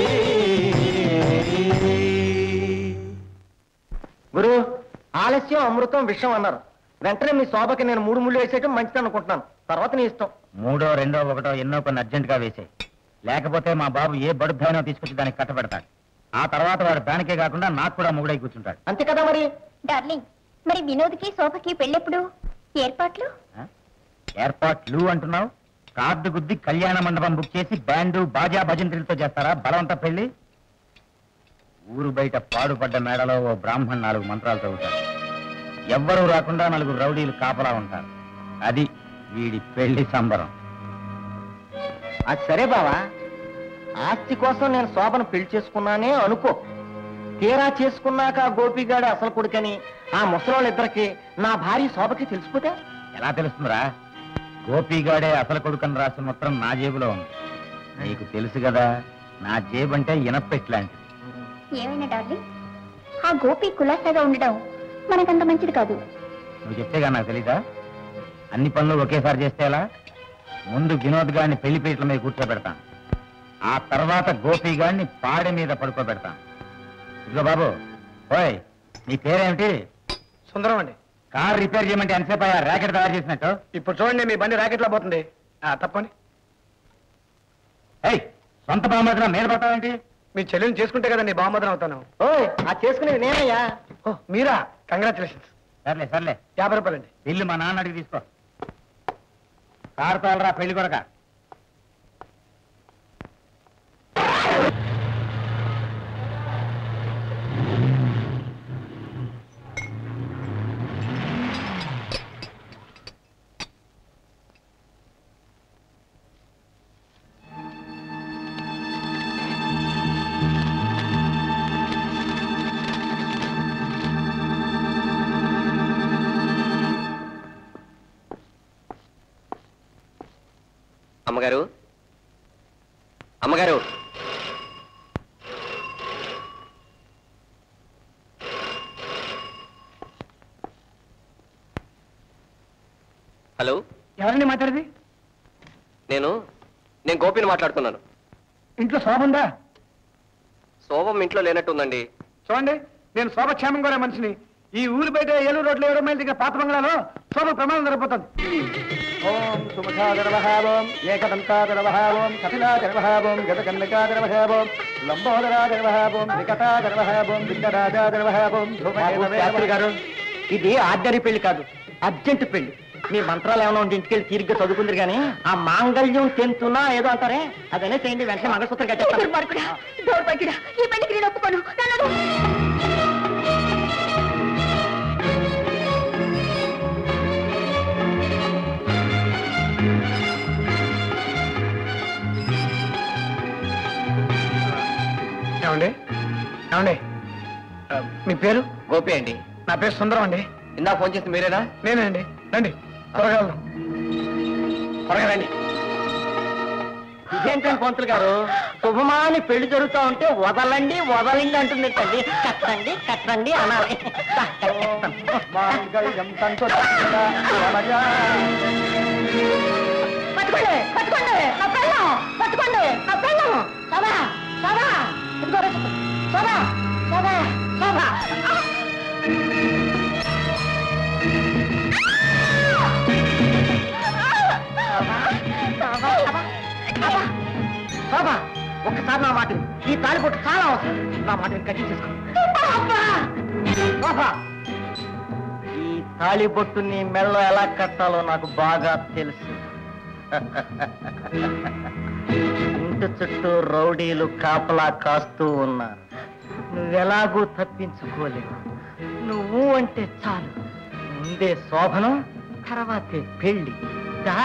గురు ఆలస్యం అమృతం విషం అన్నారు వెంటనే మీ శోభకి నేను మూడు ముళ్ళు వేసేయటం మంచిది అనుకుంటున్నాను తర్వాత నీ ఇష్టం మూడో రెండో ఒకటో ఎన్నో కొన్ని అర్జెంట్ గా వేసాయి లేకపోతే మా బాబు ఏ బడుద్దాయినో తీసుకొచ్చి దానికి కట్టబెడతాడు ఆ తర్వాత వాడు దానికే కాకుండా నాకు కూడా మొగుడై కూర్చుంటాడు అంతే కదా మరి డార్లింగ్ మరి వినోద్కి శోభకి పెళ్ళెప్పుడు ఏర్పాట్లు ఏర్పాట్లు అంటున్నావు కార్డు గుద్ది కళ్యాణ మండపం బుక్ చేసి బ్యాండు బాజా భజంత్రులతో చేస్తారా బలవంత పెళ్లి ఊరు బయట పాడుపడ్డ మేడలో ఓ బ్రాహ్మణ్ నాలుగు మంత్రాలు చదువుతారు ఎవ్వరూ రాకుండా నలుగురు రౌడీలు కాపలా ఉంటారు అది వీడి పెళ్లి సంబరం అది సరే బావా ఆస్తి కోసం నేను శోభను పెళ్లి చేసుకున్నానే అనుకో తీరా చేసుకున్నాక ఆ గోపిగాడు అసలు కొడుకని ఆ ముసలోళ్ళిద్దరికి నా భార్య శోభకి తెలిసిపోతే ఎలా తెలుస్తుందిరా గోపిగాడే అసలు కొడుకని రాసిన మొత్తం నా జేబులో ఉంది నీకు తెలుసు కదా నా జేబు అంటే ఇనప్పెట్లాంటిది ఏమైనా డార్లింగ్ ఆ గోపి కులాసాగా ఉండడం మనకంత మంచిది కాదు నువ్వు చెప్తేగా నాకు తెలీదా అన్ని పనులు ఒకేసారి చేస్తే ఎలా ముందు వినోద్ గారిని పెళ్లి పీటల మీద కూర్చోబెడతాను ఆ తర్వాత గోపి గారిని పాడె మీద పడుకోబెడతాను ఇదిగో బాబు ఓయ్ నీ పేరేమిటి సుందరం అండి కార్ రిపేర్ చేయమంటే ఎంతసేపు అయ్యా ర్యాకెట్ తయారు చేసినట్టు ఇప్పుడు చూడండి మీ బండి ర్యాకెట్లో పోతుంది తప్పండి ఏయ్ సొంత బామ్మదిన మీద పడతావేంటి మీ చెల్లెని చేసుకుంటే కదా నీ బామదం అవుతాను ఓయ్ ఆ చేసుకునేది నేనయ్యా ఓ మీరా కంగ్రాచులేషన్స్ సర్లే సర్లే యాభై రూపాయలండి బిల్లు మా నాన్న అడిగి తీసుకో కారు తోలరా పెళ్లి కొడక అమ్మగారు అమ్మగారు హలో ఎవరండి మాట్లాడేది నేను నేను గోపిని మాట్లాడుతున్నాను ఇంట్లో శోభ ఉందా శోభం ఇంట్లో లేనట్టుందండి చూడండి నేను శోభ క్షేమం కూడా మనిషిని ఈ ఊరు బయట ఏలూరు రోడ్లో ఏడో మైలు దగ్గర పాత బంగ్లాలో శోభ ప్రమాదం జరగబోతుంది ఓం సుముఖాదరవహావం ఏకదంతాదరవహావం కపిలాదరవహావం గతకన్నకాదరవహావం లంబోదరాదరవహావం వికటాదరవహావం వికరాజాదరవహావం శాస్త్రి గారు ఇది ఆర్డరీ పెళ్లి కాదు అర్జెంట్ పెళ్లి మీ మంత్రాలు ఏమైనా ఉంటే ఇంటికెళ్ళి తీరిగ్గా చదువుకుందరు కానీ ఆ మాంగళ్యం తెంతునా ఏదో అంటారే అదనే చేయండి వెంటనే మంగళసూత్రం కట్టేస్తాను దౌర్భాగ్యుడా ఈ పెళ్లికి నేను ఒప్పుకోను నన్ను ఏమండి ఏమండి ఆ, మీ పేరు గోపి అండి నా పేరు సుందరం అండి ఇందా ఫోన్ చేసి మీరేనా నేనండి రండి త్వరగా వెళ్దాం. త్వరగా రండి ఇదేంటండి పంతులు గారు శుభమాని పెళ్లి జరుగుతా ఉంటే వదలండి వదలండి అంటుందండి కట్టండి కట్టండి అనాలి దా, కట్టేస్తాను. మాంగళ్యం తంతు వనజా. పట్టుకోండి పట్టుకోండి నా పెళ్ళం పట్టుకోండి నా పెళ్ళం సభా సభా ఇదిగో రా చెప్పు. సభా సభా సభా శోభా ఒక్కసారి నా మాట విను. ఈ తాలిపొట్టు చాలా అవసరం నా మాట గట్టి చేసుకో శోభా ఈ తాళిబొట్టు నీ మెళ్ళో ఎలా కట్టాలో నాకు బాగా తెలుసు ఇంటి చుట్టూ రౌడీలు కాపలా కాస్తూ ఉన్నారు నువ్వెలాగూ తప్పించుకోలేవు నువ్వు అంటే చాలు ముందే శోభనం తర్వాతే పెళ్లి దా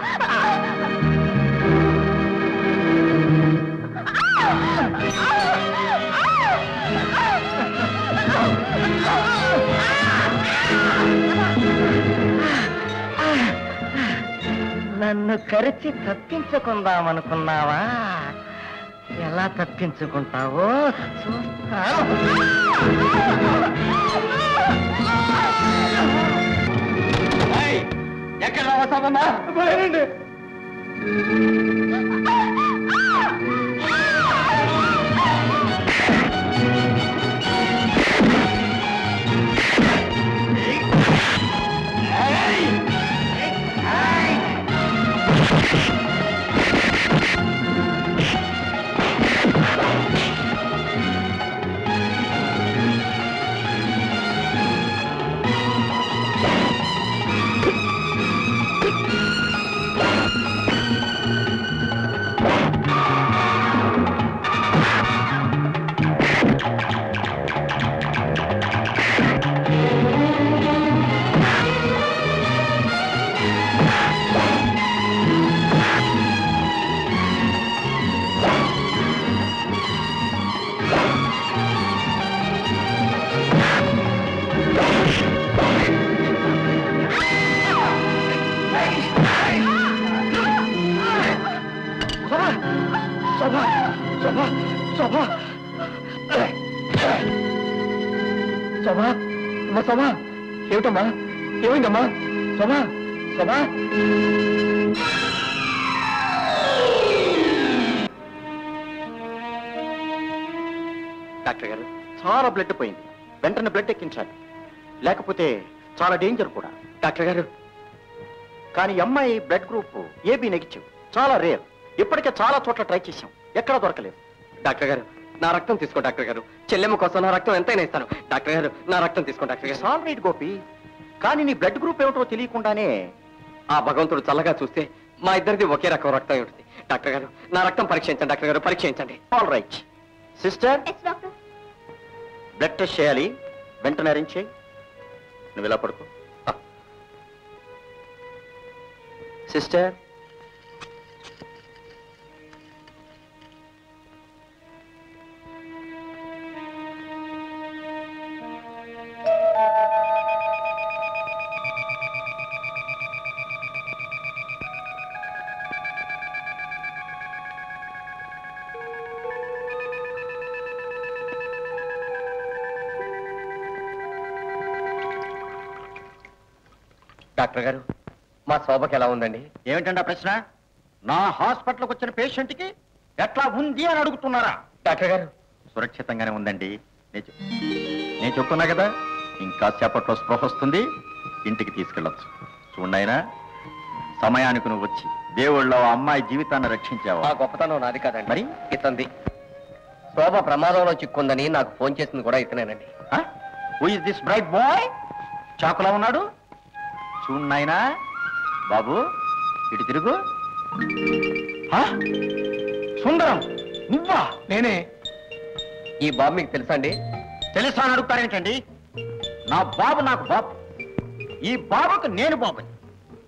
నన్ను కరిచి తప్పించుకుందామనుకున్నావా ఎలా తప్పించుకుంటావో చూస్తాను ఎక్కడ రావసామమ్మా శోభా శోభా శోభా శోభా అమ్మా శోభా ఏమిటమ్మా ఏమైందమ్మా శోభా శోభా డాక్టర్ గారు చాలా బ్లడ్ పోయింది వెంటనే బ్లడ్ ఎక్కించాలి లేకపోతే చాలా డేంజర్ కూడా డాక్టర్ గారు కానీ ఈ అమ్మాయి బ్లడ్ గ్రూప్ ఏబీ నెగిటివ్ చాలా రేర్ ఇప్పటికే చాలా చోట్ల ట్రై చేశాం ఎక్కడా దొరకలేదు డాక్టర్ గారు నా రక్తం తీసుకో డాక్టర్ గారు చెల్లెమ్మ కోసం నా రక్తం ఎంతైనా ఇస్తాను డాక్టర్ గారు నా రక్తం తీసుకో డాక్టర్ గారు ఆల్ రైట్ గోపి కానీ నీ బ్లడ్ గ్రూప్ ఏమిటో తెలియకుండానే ఆ భగవంతుడు చల్లగా చూస్తే మా ఇద్దరిది ఒకే రకం రక్తం ఉంటుంది డాక్టర్ గారు నా రక్తం పరీక్షించండి డాక్టర్ గారు పరీక్షించండి all right sister yes doctor blood test చేయాలి వెంటనే అరేంజ్ చేయి నువ్వు ఇలా పడుకో సిస్టర్ డాక్టర్ గారు మా శోభకి ఎలా ఉందండి ఏమిటండి ఆ ప్రశ్న నా హాస్పిటల్కి వచ్చిన పేషెంట్కి ఎట్లా ఉంది అని అడుగుతున్నారా డాక్టర్ గారు సురక్షితంగానే ఉందండి నేను చెప్- నేను చెప్తున్నా కదా ఇంకా సేపట్లో స్పృహ వస్తుంది ఇంటికి తీసుకెళ్ళొచ్చు చూడైనా సమయానికి నువ్వు వచ్చి దేవుళ్ళ ఆ అమ్మాయి జీవితాన్ని ఆ రక్షించావా గొప్పతనం నాది కాదండి మరి? ఇతంది శోభ ప్రమాదంలో చిక్కుందని నాకు ఫోన్ చేసింది కూడా ఇతనేనండి who is this bright boy చాకులా ఉన్నాడు చూడు నాయనా బాబు ఇటు తిరుగు ఆ? సుందరం నువ్వా నేనే ఈ బాబు మీకు తెలుసా అండి తెలుసా అని అడుగుతారేంటండి నా బాబు నాకు బాబు ఈ బాబుకు నేను బాబుని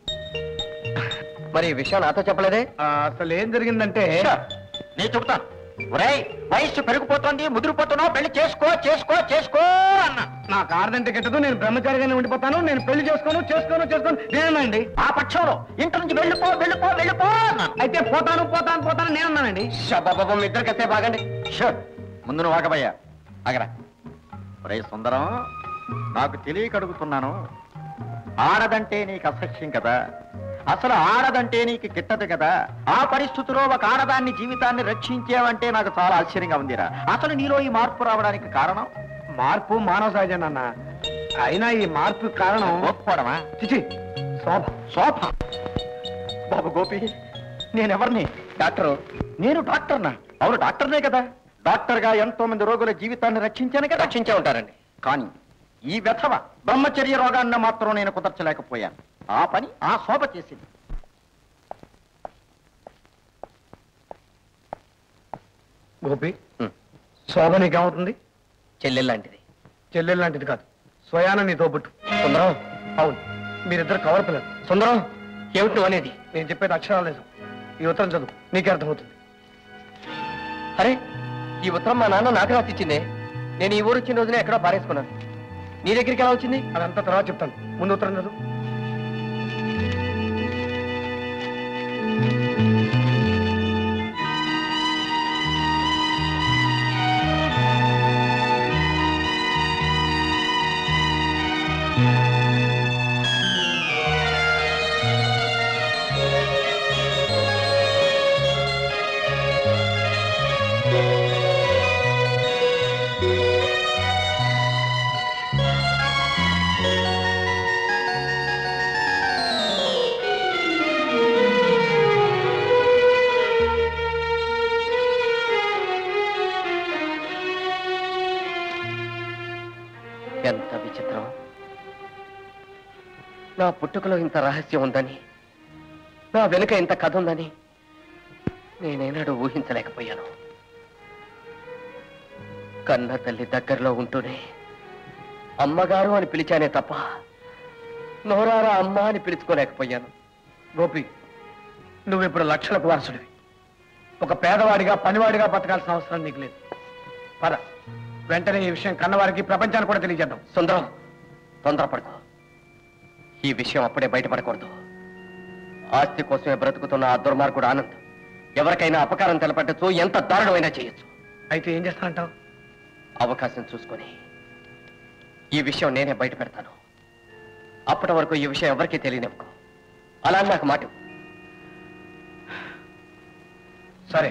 మరి ఈ విషయం నాతో చెప్పలేదే ఆ, అసలు ఏం జరిగిందంటే నేను చెబుతాను ఒరేయ్ వయస్సు పెరిగిపోతుంది ముదిరిపోతున్నావు పెళ్లి చేసుకో చేసుకో చేసుకో అన్నా నాకు ఆడదంటే గిట్టదు నేను బ్రహ్మచారిగానే ఉండిపోతాను నేను పెళ్లి చేసుకోను చేసుకోను చేసుకోను నేనండి ఆ పక్షంలో ఇంటి నుంచి వెళ్ళిపో వెళ్ళిపో వెళ్ళిపో అన్నాను అయితే పోతాను పోతాను పోతాను నేనున్నానండి శబాబం ఇద్దరు కస్తే బాగండి షో ముందు నువ్వు ఆగబయ్యా ఆగరా ఒరే సుందరం నాకు తెలియక అడుగుతున్నాను ఆడదంటే నీకు అసహ్యం కదా అసలు ఆడదంటే నీకు గిట్టదు కదా ఆ పరిస్థితిలో ఒక ఆడదాన్ని జీవితాన్ని రక్షించావంటే నాకు చాలా ఆశ్చర్యంగా ఉందిరా అసలు నీలో ఈ మార్పు రావడానికి కారణం మార్పు మానవ సహజం అన్న అయినా ఈ మార్పు కారణం ఒప్పుకోవడమా చిచి శోభ శోభ బాబు గోపి నేనెవరిని డాక్టరు నేను డాక్టర్నా అవును డాక్టర్నే కదా డాక్టర్ గా ఎంతో మంది రోగుల జీవితాన్ని రక్షించాను కదా రక్షించే ఉంటారండి కానీ ఈ వ్యథవ బ్రహ్మచర్య రోగాన్ని మాత్రం నేను కుదర్చలేకపోయాను ఆ పని ఆ శోభ చేసింది గోపి శోభ నీకేమవుతుంది చెల్లెల్లాంటిది చెల్లెలు లాంటిది కాదు స్వయాన నీ తోబుట్టు సుందరం అవును మీరిద్దరు కవర్ పిల్లలు సుందరం ఏమిటి నువ్వు అనేది నేను చెప్పేది అక్షరాలు లేదు ఈ ఉత్తరం చదువు నీకే అర్థమవుతుంది అరే ఈ ఉత్తరం మా నాన్న నాకు రాసిచ్చిందే నేను ఈ ఊరు వచ్చిన రోజునే ఎక్కడో పారేసుకున్నాను నీ దగ్గరికి ఎలా వచ్చింది అదంతా తర్వాత చెప్తాను ముందు ఉత్తరం చదువు ఎంత విచిత్రం నా పుట్టుకలో ఇంత రహస్యం ఉందని నా వెనుక ఇంత కథ ఉందని నేనేనాడు ఊహించలేకపోయాను కన్న తల్లి దగ్గరలో ఉంటూనే అమ్మగారు అని పిలిచానే తప్ప నోరారా అమ్మ అని పిలుచుకోలేకపోయాను గోపి నువ్వు ఇప్పుడు లక్షలకు వారసుడివి ఒక పేదవాడిగా పనివాడిగా బతకాల్సిన అవసరం నీకు లేదు పద వెంటనే ఈ విషయం కన్నవారికి ప్రపంచానికి కూడా తెలియజేద్దాం సుందరం తొందరపడకు ఈ విషయం అప్పుడే బయటపడకూడదు ఆస్తి కోసమే బ్రతుకుతున్న ఆ దుర్మార్గుడు ఆనంద్ ఎవరికైనా అపకారం తెలపట్టచ్చు ఎంత దారుణమైనా చేయొచ్చు అయితే ఏం చేస్తానంటావు అవకాశం చూసుకొని ఈ విషయం నేనే బయట పెడతాను అప్పటి వరకు ఈ విషయం ఎవరికీ తెలియనివ్వకు అలా అని నాకు మాట ఇవ్వు. సరే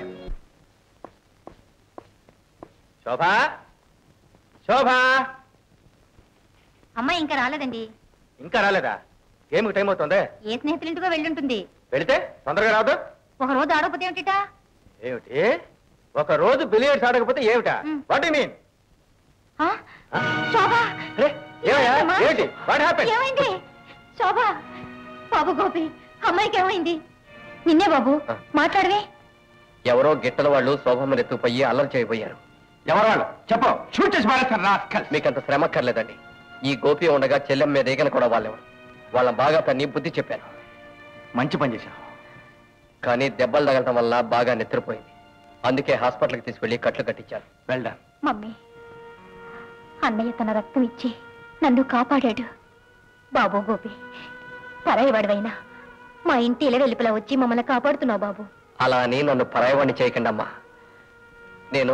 శోభా శోభా అమ్మాయి ఇంకా రాలేదండి ఇంకా రాలేదా ఏమి టైం అవుతుంది ఏ స్నేహితులింటికో వెళ్ళుంటుంది వెళితే తొందరగా రావద్దు ఒక రోజు ఆడకపోతే ఏమిటిటా ఏమిటి ఒక రోజు బిలియర్డ్స్ ఆడకపోతే ఏమిటా వాట్ మీన్ ఆ? శోభా ఏమయ్యా ఏమైందమ్మా? ఏంటి వాట్ హ్యాపెన్ ఏమైంది శోభా బాబు గోపి అమ్మాయికి ఏమైంది నిన్నే బాబు మాట్లాడవే ఎవరో గిట్టల వాళ్ళు శోభమ్మని ఎత్తుకుపోయి అల్లరి చేయబోయారు ఎవరు వాళ్ళు చెప్పు షూట్ చేసి పారేస్తారు రాస్కల్ మీకంత శ్రమ అక్కర్లేదండి ఈ గోపి ఉండగా చెల్లెం మీద ఏగన కూడా వాళ్ళెవరు వాళ్ళని బాగా తన్ని బుద్ధి చెప్పాను మంచి పని చేశావు కానీ దెబ్బలు తగలటం వల్ల బాగా నిద్రపోయింది అందుకే హాస్పిటల్కి తీసుకెళ్లి కట్లు కట్టించాను వెళ్దా మమ్మీ అన్నయ్య తన రక్తం ఇచ్చి నన్ను కాపాడాడు బాబు గోపి పరాయివాడివైనా మా ఇంటి ఇల వెలుపల వచ్చి మమ్మల్ని కాపాడుతున్నావు బాబు అలా అని నన్ను పరాయవాణ్ణి చేయకండి అమ్మా నేను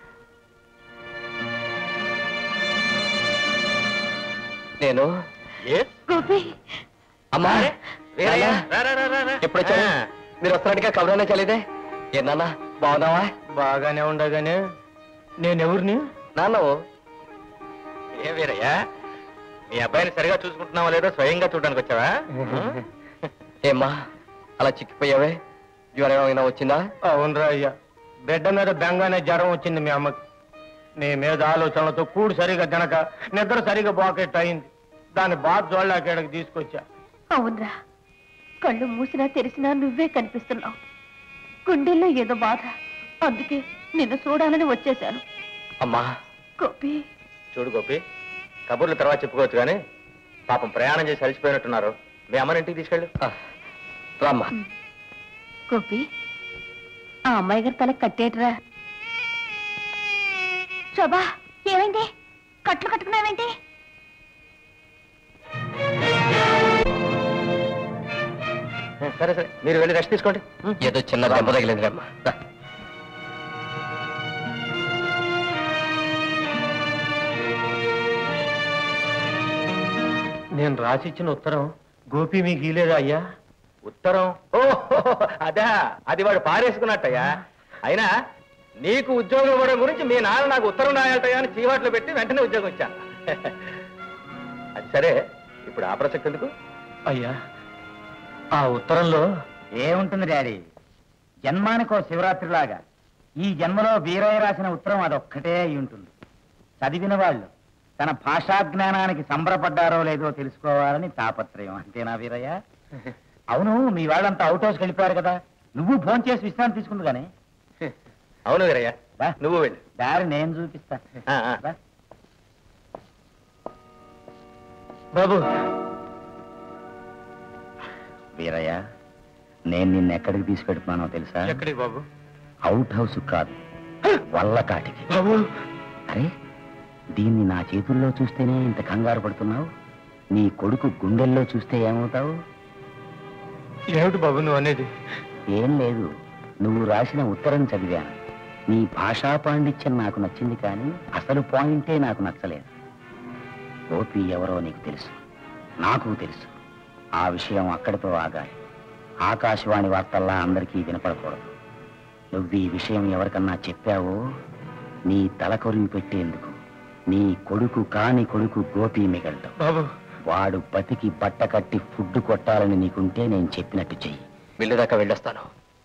నేను గోపి అమ్మా వీరయ్య, నాన్న, ఎప్పుడు వచ్చారు మీరు వస్తున్నట్టుగా కబురనే చలిదే ఏ నాన్న బాగున్నావా బాగానే ఉండగానే నేనెవరిని నాన్న ఏ వీరయ్యా మీ అబ్బాయిని సరిగా చూసుకుంటున్నావా లేదో స్వయంగా చూడడానికి వచ్చావా ఏమ్మా అలా చిక్కిపోయావే జ్వరం ఏమైనా వచ్చిందా అవునరా అయ్యా బిడ్డ మీద బెంగానే జ్వరం వచ్చింది మీ అమ్మకి నీ మీద ఆలోచనలతో కూడు సరిగా తినక నిద్ర సరిగా బాకెట్ అయింది దాన్ని బాధ జోళ్ళాకేడకి తీసుకొచ్చా అవునరా కళ్ళు మూసినా తెరిసినా నువ్వే కనిపిస్తున్నావు గుండెల్లో ఏదో బాధ అందుకే నిన్ను చూడాలని వచ్చేశాను అమ్మా గోపి చూడు గోపి కబుర్లు తర్వాత చెప్పుకోవచ్చు కానీ పాపం ప్రయాణం చేసి అలసిపోయినట్టున్నారు మీ అమ్మని ఇంటికి తీసుకెళ్ళు రామ్మా గోపి ఆ అమ్మాయి గారి తల కట్టేటరా శోభా ఏమైంది కట్లు కట్టుకున్నావేంటి సరే సరే మీరు వెళ్ళి రెస్ట్ తీసుకోండి ఏదో చిన్న దెబ్బ తగిలింది అమ్మా నేను రాసిచ్చిన ఉత్తరం గోపి మీకు ఇలేదా అయ్యా ఉత్తరం ఓ అదా అది వాడు పారేసుకున్నట్టయ్యా అయినా నీకు ఉద్యోగం ఇవ్వడం గురించి మీ నాన్న నాకు ఉత్తరం రాయాలటయ్యా అని చీవాట్లు పెట్టి వెంటనే ఉద్యోగం ఇచ్చాను అది సరే ఇప్పుడు ఆ ప్రసక్తి ఎందుకు అయ్యా ఆ ఉత్తరంలో ఏముంటుంది డాడీ జన్మానికో శివరాత్రిలాగా ఈ జన్మలో వీరయ్య రాసిన ఉత్తరం అదొక్కటే అయి ఉంటుంది చదివిన వాళ్ళు తన భాషా జ్ఞానానికి సంబరపడ్డారో లేదో తెలుసుకోవాలని తాపత్రయం అంతేనా వీరయ్య అవును మీ వాళ్ళంతా అవుట్ హౌస్కి వెళ్ళిపోయారు కదా నువ్వు ఫోన్ చేసి విశ్రాంతి తీసుకుంది కానీ అవును వీరయ్య నువ్వు వెళ్ళు దారి నేను చూపిస్తా ఆ, ఆ. రా. బాబు వీరయ్య నేను నిన్ను ఎక్కడికి తీసుకెడుతున్నానో తెలుసా ఎక్కడికి బాబు అవుట్ హౌస్ కాదు వల్లకాటికి బాబు అరే దీన్ని నా చేతుల్లో చూస్తేనే ఇంత కంగారు పడుతున్నావు నీ కొడుకు గుండెల్లో చూస్తే ఏమవుతావు ఏమిటి బాబు నువ్వు అనేది ఏం లేదు నువ్వు రాసిన ఉత్తరం చదివాను నీ భాషా పాండిత్యం నాకు నచ్చింది కానీ అసలు పాయింటే నాకు నచ్చలేదు గోపి ఎవరో నీకు తెలుసు నాకు తెలుసు ఆ విషయం అక్కడితో ఆగాలి ఆకాశవాణి వార్తల్లా అందరికీ వినపడకూడదు నువ్వు ఈ విషయం ఎవరికన్నా చెప్పావో నీ తల కొరివి పెట్టేందుకు నీ కొడుకు కాని కొడుకు గోపి మిగలటం బాబు వాడు బతికి బట్ట కట్టి ఫుడ్ కొట్టాలని నీకుంటే నేను చెప్పినట్టు చెయ్యి వెళ్ళేదాకా వెళ్ళొస్తాను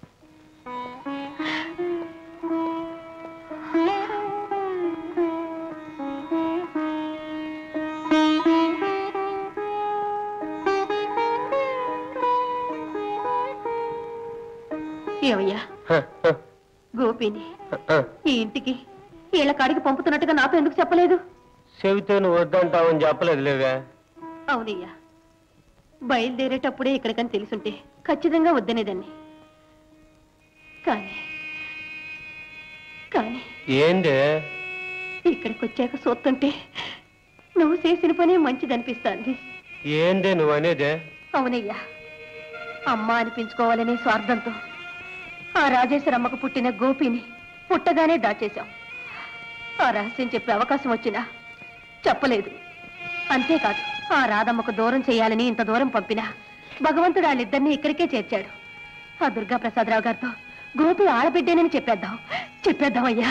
ఏమయ్యా గోపిని ఈ ఇంటికి వీళ్ళ కాడికి పంపుతున్నట్టుగా నాతో ఎందుకు చెప్పలేదు చెబితే నువ్వు వద్దంటావని చెప్పలేదు లేవే అవునయ్యా బయలుదేరేటప్పుడే ఇక్కడికని తెలుసుంటే ఖచ్చితంగా వద్దనేదాన్ని కానీ కానీ ఏందే ఇక్కడికి వచ్చాక చూస్తుంటే నువ్వు చేసిన పని మంచిదనిపిస్తాంది ఏందే నువ్వు అనేదే అవునయ్యా అమ్మ అనిపించుకోవాలనే స్వార్థంతో ఆ రాజేశ్వరమ్మకు పుట్టిన గోపిని పుట్టగానే దాచేశాం ఆ రహస్యం చెప్పే అవకాశం వచ్చినా చెప్పలేదు అంతేకాదు ఆ రాధమ్మకు దూరం చేయాలని ఇంత దూరం పంపినా భగవంతుడు వాళ్ళిద్దరిని ఇక్కడికే చేర్చాడు ఆ దుర్గా ప్రసాదరావు గారితో గోపి ఆడబిడ్డేనని చెప్పేద్దాం చెప్పేద్దాం అయ్యా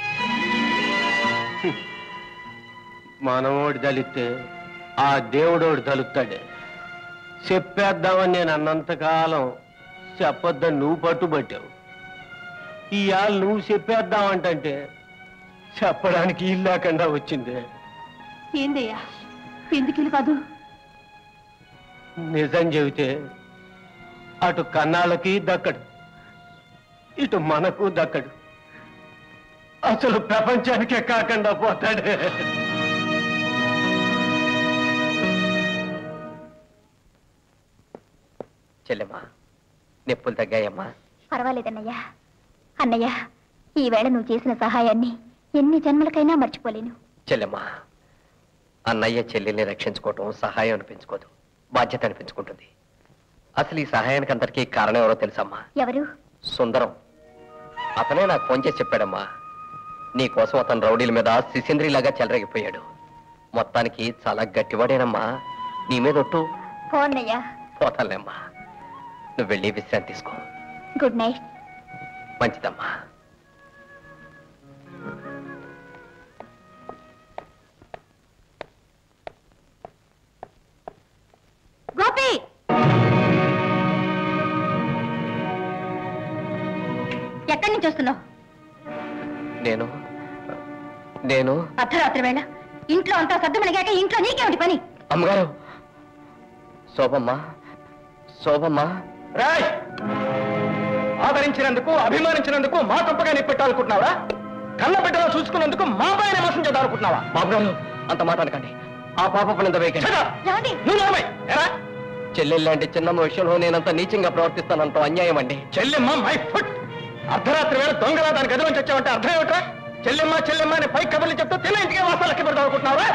మనమోడు దలితే ఆ దేవుడోడు దలుతాడే చెప్పేద్దామని నేను అన్నంతకాలం చెప్పొద్దని నువ్వు పట్టుబట్టావు ఇవాళ నువ్వు చెప్పేద్దామంటే చెప్పడానికి ఇల్లు లేకుండా వచ్చిందే ఏందయ్యా ఎందుకు ఇల్లు కాదు నిజం చెబితే అటు కన్నాళ్ళకి దక్కడు ఇటు మనకు దక్కడు అసలు ప్రపంచానికే కాకుండా పోతాడే చెల్లెమ్మా నొప్పులు తగ్గాయమ్మా పర్వాలేదన్నయ్యా అన్నయ్య ఈవేళ నువ్వు చేసిన సహాయాన్ని ఎన్ని జన్మలకైనా మర్చిపోలేను చెల్లెమ్మా అన్నయ్య చెల్లెల్ని రక్షించుకోవటం సహాయం అనిపించుకోదు బాధ్యత అనిపించుకుంటుంది అసలు ఈ సహాయానికి అందరికీ కారణం ఎవరో తెలుసమ్మా ఎవరు సుందరం అతనే నాకు ఫోన్ చేసి చెప్పాడమ్మా నీ కోసం అతను రౌడీల మీద సిసింద్రిలాగా చెలరేగిపోయాడు మొత్తానికి చాలా గట్టివాడేనమ్మా నీ మీద ఒట్టు పోన్నయ్యా పోతానులేమ్మా నువ్వు వెళ్ళి విశ్రాంతి తీసుకో గుడ్ నైట్ మంచిదమ్మా గోపి ఎక్కడి నుంచి వస్తున్నావు నేను నేను అర్ధరాత్రి వేళ ఇంట్లో అంతా సర్దుమణిగాక ఇంట్లో నీకేమిటి పని అమ్మగారు శోభమ్మ శోభమ్మ రాయ్ ఆదరించినందుకు అభిమానించినందుకు మా తప్పగా నిప్పెట్టాలనుకుంటున్నావా కన్న బిడ్డలో చూసుకున్నందుకు మా పైన మోసం చేద్దామనుకుంటున్నావా బాబు గారు అంత మాట అనకండి ఆ పాప నింద వేయకండి ఏమండి నువ్వు నోర్మై. ఎరా చెల్లెళ్ళు లాంటి చిన్నమ్మ విషయంలో నేనంత నీచంగా ప్రవర్తిస్తానంత అన్యాయం అండి చెల్లెమ్మ మై ఫుట్ అర్ధరాత్రి వేళ దొంగలా దాని గదిలోంచి వచ్చావంటే అర్థం ఏమిట్రా చెల్లెమ్మ చెల్లెమ్మ అని పై కబుర్లు చెప్తే తిన ఇంటికి వాసాలు లెక్క పెడతాం అనుకుంటున్నావా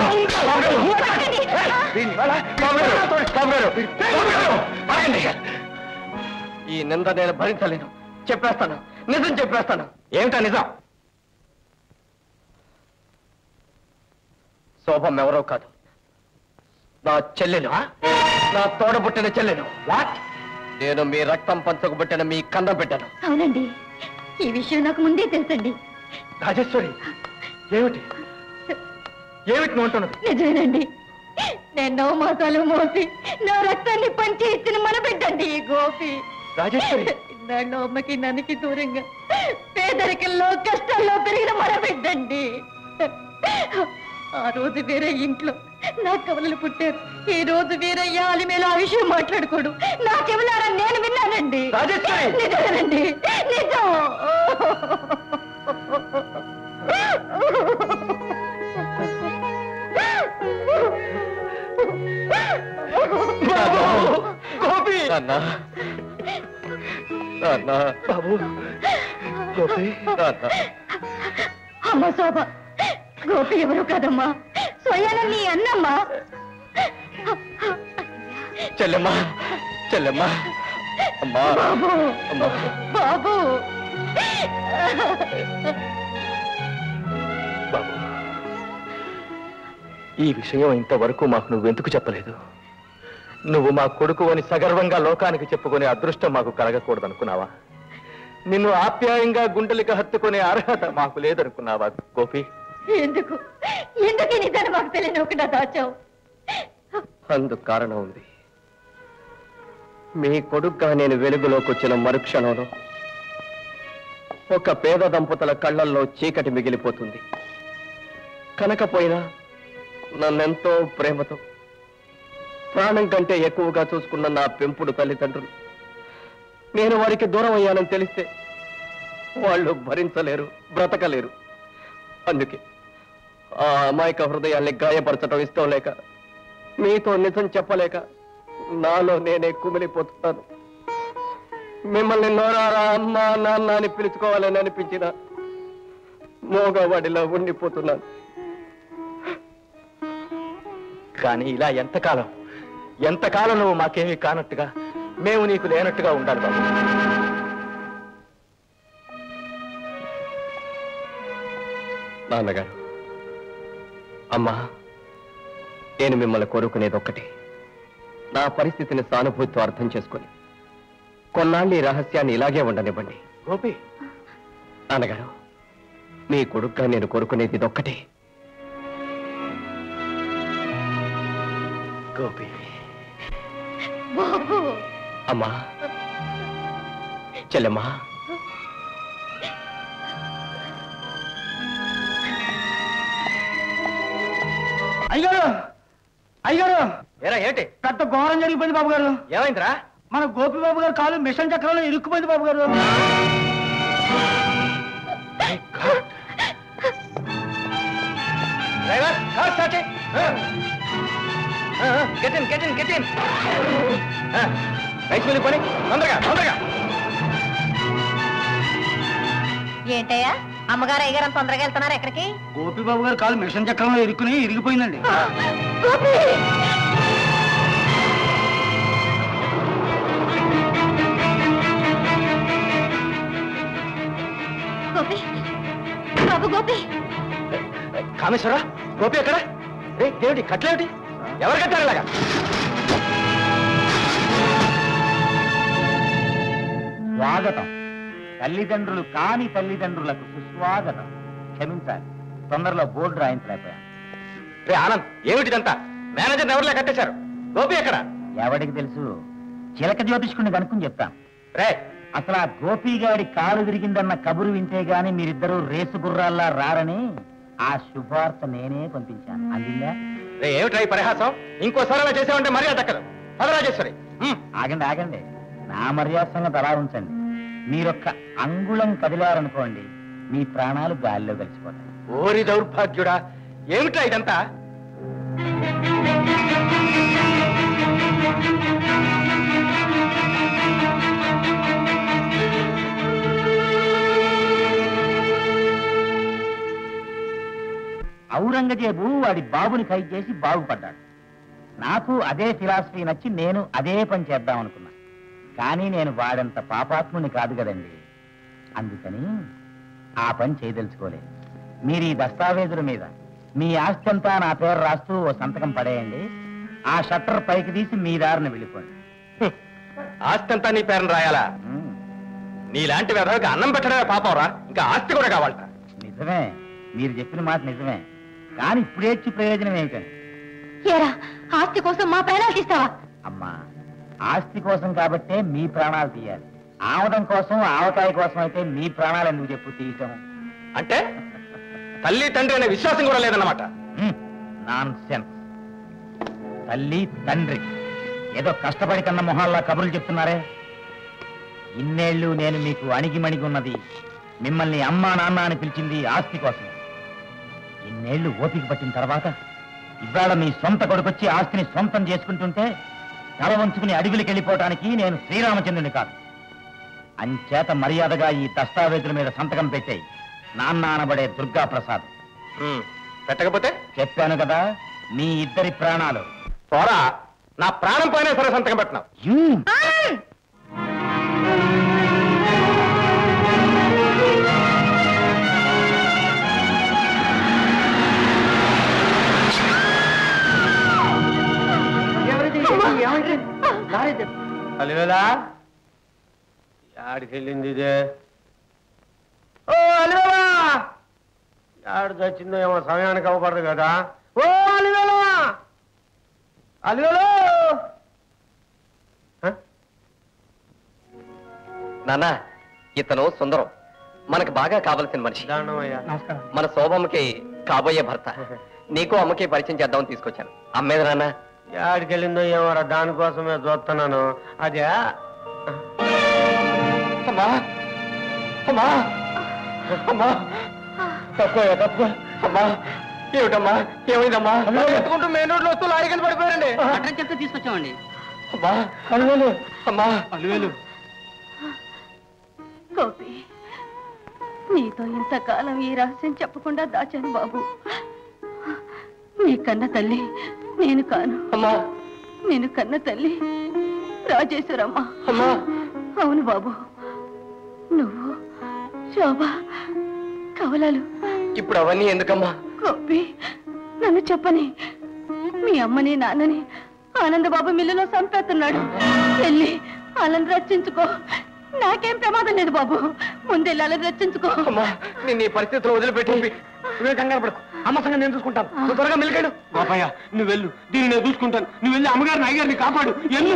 ఈ నింద నేను భరించలేను చెప్పేస్తాను నిజం చెప్పేస్తాను ఏమిటా నిజం శోభం ఎవరో కాదు నా చెల్లెలు నా తోడబుట్టిన చెల్లెలు వాట్ నేను మీ రక్తం పంచకబుట్టిన మీ కన్నం పెట్టాను అవునండి ఈ విషయం నాకు ముందే తెలుసండి రాజేశ్వరి ఏమిటి ఏమిటి నువ్వు అంటున్నది నిజమేనండి నేను నవ మాసాలు మోసి నా రక్తాన్ని పంచి ఇచ్చిన మన బిడ్డండి ఈ గోపి రాజేశ్వరి ఇన్నాళ్ళు అమ్మకి నన్నుకి దూరంగా పేదరికంలో కష్టాల్లో పెరిగిన మన బిడ్డండి ఆ రోజు వేరే ఇంట్లో నా కవలలు పుట్టారు ఈ రోజు వేరే యాలి మీద ఆ విషయం మాట్లాడుకోడు నా చెవులారా నేను విన్నానండి రాజేశ్వరి! నిజమేనండి నిజం గోపి నాన్న నాన్న బాబు గోపి నాన్న అమ్మ శోభ గోపి ఎవరు కాదమ్మా స్వయాన నీ అన్నమ్మా చెల్లెమ్మ చెల్లెమ్మ అమ్మా బాబు అమ్మా బాబు బాబు ఈ విషయం ఇంతవరకు మాకు నువ్వెందుకు చెప్పలేదు నువ్వు మా కొడుకు అని సగర్వంగా లోకానికి చెప్పుకునే అదృష్టం మాకు కలగకూడదనుకున్నావా నిన్ను ఆప్యాయంగా గుండెలికి హత్తుకునే అర్హత మాకు లేదనుకున్నావా గోపి ఎందుకు ఎందుకు ఈ నిజాన్ని మాకు తెలియనివ్వకుండా దాచావు అందుకు కారణం ఉంది మీ కొడుగ్గా నేను వెలుగులోకి వచ్చిన మరుక్షణంలో ఒక పేద దంపతుల కళ్ళల్లో చీకటి మిగిలిపోతుంది కనకపోయినా నన్నెంతో ప్రేమతో ప్రాణం కంటే ఎక్కువగా చూసుకున్న నా పెంపుడు తల్లిదండ్రులు నేను వారికి దూరం అయ్యానని తెలిస్తే వాళ్ళు భరించలేరు బ్రతకలేరు అందుకే ఆ అమాయక హృదయాల్ని గాయపరచడం ఇష్టం లేక మీతో నిజం చెప్పలేక నాలో నేనే కుమిలిపోతున్నాను మిమ్మల్ని నోరారా అమ్మా నాన్న అని పిలుచుకోవాలని అనిపించిన మోగవాడిలో ఉండిపోతున్నాను కానీ ఇలా ఎంతకాలం ఎంతకాలం నువ్వు మాకేమీ కానట్టుగా మేము నీకు లేనట్టుగా ఉండాలి బాబు నాన్నగారు అమ్మా నేను మిమ్మల్ని కోరుకునేది ఒక్కటే నా పరిస్థితిని సానుభూతితో అర్థం చేసుకొని కొన్నాళ్ళు ఈ రహస్యాన్ని ఇలాగే ఉండనివ్వండి గోపి నాన్నగారు మీ కొడుగ్గా నేను కోరుకునేది ఇదొక్కటే గోపి బాబు అమ్మా చెల్లెమ్మా అయ్యగారు అయ్యగారు ఏరా ఏంటి పెద్ద ఘోరం జరిగిపోయింది బాబు గారు ఏమైందిరా మన గోపి బాబు గారు కాలు మిషన్ చక్రంలో ఇరుక్కుపోయింది బాబు గారు driver car start get in get in get in rice మిల్లి పని తొందరగా తొందరగా ఏంటయ్యా అమ్మగారు అయ్యగారు తొందరగా వెళ్తున్నారు ఎక్కడికి గోపి బాబు గారు కాలు మిషన్ చక్రంలో ఇరుక్కుని ఇరిగిపోయిందండి గోపి బాబు గోపి కామేశ్వరా గోపి ఎక్కడ రే దేవుడి కట్లేమిటి ఎవరు కట్టారు ఇలాగా స్వాగతం తల్లిదండ్రులు కాని తల్లిదండ్రులకు సుస్వాగతం క్షమించాలి తొందరలో బోర్డు రాయించలేకపోయాను రే ఆనంద్ ఏమిటిదంతా మేనేజర్ ఎవరిలా కట్టేశారు గోపి ఎక్కడ ఎవడికి తెలుసు చిలక జ్యోతిష్కుని కనుక్కుని చెప్తాను రే అసలు ఆ గోపి గారి కాలు విరిగిందన్న కబురు వింటే గాని మీరిద్దరూ రేసు గుర్రాల్లా రారని ఆ శుభార్త నేనే పంపించాను అందిందా రే ఏమిట్రా ఈ పరిహాసం ఇంకోసారి అలా చేసామంటే మర్యాద దక్కదు పదరాజేశ్వరి ఆగండి ఆగండి నా మర్యాద అలా ఉంచండి మీరొక్క అంగుళం కదిలారనుకోండి మీ ప్రాణాలు గాలిలో కలిసిపోతాయి ఓరి దౌర్భాగ్యుడా ఏమిట్రా ఇదంతా ఔరంగజేబు వాడి బాబుని ఖైదు చేసి బాగుపడ్డాడు నాకు అదే ఫిలాసఫీ నచ్చి నేను అదే పని చేద్దాం అనుకున్నా కానీ నేను వాడంత పాపాత్ముని కాదు కదండి అందుకని ఆ పని చేయదలుచుకోలేదు మీరు ఈ దస్తావేజుల మీద మీ ఆస్తి అంతా నా పేరు రాస్తూ ఓ సంతకం పడేయండి ఆ షట్టర్ పైకి తీసి మీ దారిని వెళ్ళిపోండి ఆస్తి అంతా నీ పేరున రాయాలా ఉమ్, నీలాంటి వెధవకి అన్నం పెట్టడమే పాపం రా ఇంకా ఆస్తి కూడా కావాలట నిజమే మీరు చెప్పిన మాట నిజమే కానీ ఇప్పుడేచ్చి ప్రయోజనం ఏమిటండి ఏరా ఆస్తి కోసం మా ప్రాణాలు తీస్తావా అమ్మా ఆస్తి కోసం కాబట్టే మీ ప్రాణాలు తీయాలి ఆమదం కోసం ఆవకాయ కోసం అయితే మీ ప్రాణాలు ఎందుకు చెప్పు తీయటం అంటే తల్లి తండ్రి అనే విశ్వాసం కూడా లేదన్నమాట నాన్ సెన్స్ తల్లి తండ్రి ఏదో కష్టపడి కన్న మొహాల్లా కబుర్లు చెప్తున్నారే ఇన్నేళ్లు నేను మీకు అణిగి మణిగి ఉన్నది మిమ్మల్ని అమ్మా నాన్న అని పిలిచింది ఆస్తి కోసం ఇన్నేళ్లు ఓపిక పట్టిన తర్వాత ఇవాళ మీ సొంత కొడుకొచ్చి ఆస్తిని సొంతం చేసుకుంటుంటే తల వంచుకుని అడవికి వెళ్ళిపోవటానికి నేను శ్రీరామచంద్రుని కాదు అంచేత మర్యాదగా ఈ దస్తావేజుల మీద సంతకం పెట్టేయి నాన్న అనబడే దుర్గా ప్రసాద్ ఉమ్, పెట్టకపోతే చెప్పాను కదా మీ ఇద్దరి ప్రాణాలు పోరా నా ప్రాణం పోయినా సరే సంతకం పెట్టినావు యూ అలివేలా యాడికి వెళ్ళింది ఇదే ఓ అలివేలా యాడు చచ్చిందో ఏమో సమయానికి అవ్వకూడదు కదా ఓ అలివేలా అలివేలు నాన్న ఇతను సుందరం మనకు బాగా కావలసిన మనిషి దానమయ్యా నమస్కారం మన శోభమ్మకి కాబోయే భర్త నీకు అమ్మకి పరిచయం చేద్దామని తీసుకొచ్చాను అమ్మేది నాన్న యాడికి వెళ్ళిందో ఏమోరా దానికోసమే చూస్తున్నాను అదే అమ్మా అమ్మా అమ్మా తక్కువ తక్కువ అమ్మా ఏమిటమ్మా ఏమైందమ్మా ఎత్తుకుంటూ మెయిన్ రోడ్ లో వస్తూ లారీ కింద పడిపోయారండి అడ్డం చెప్తే తీసుకొచ్చామండి అమ్మా అలువేలు అమ్మా అలువేలు గోపి నీతో ఇంతకాలం ఈ రహస్యం చెప్పకుండా దాచాను బాబు నీ కన్న తల్లి నేను కాను అమ్మా నేను కన్న తల్లి రాజేశ్వరమ్మ అమ్మా అవును బాబు నువ్వు శోభ కవలలు ఇప్పుడు అవన్నీ ఎందుకమ్మా గోపి నన్ను చెప్పని మీ అమ్మని నాన్నని ఆనందబాబు మిల్లులో చంపేస్తున్నాడు వెళ్ళి వాళ్ళని రక్షించుకో నాకేం ప్రమాదం లేదు బాబు ముందెళ్ళి వాళ్ళని రక్షించుకో అమ్మా నేను ఈ పరిస్థితిలో వదిలిపెట్టి నువ్వే కంగారు పడకు అమ్మ సంగతి నేను చూసుకుంటాను నువ్వు త్వరగా మెలికాడు గోపయ్య నువ్వు వెళ్ళు దీన్ని నేను చూసుకుంటాను నువ్వు వెళ్ళి అమ్మగారిని అయ్యగారిని కాపాడు ఎల్లు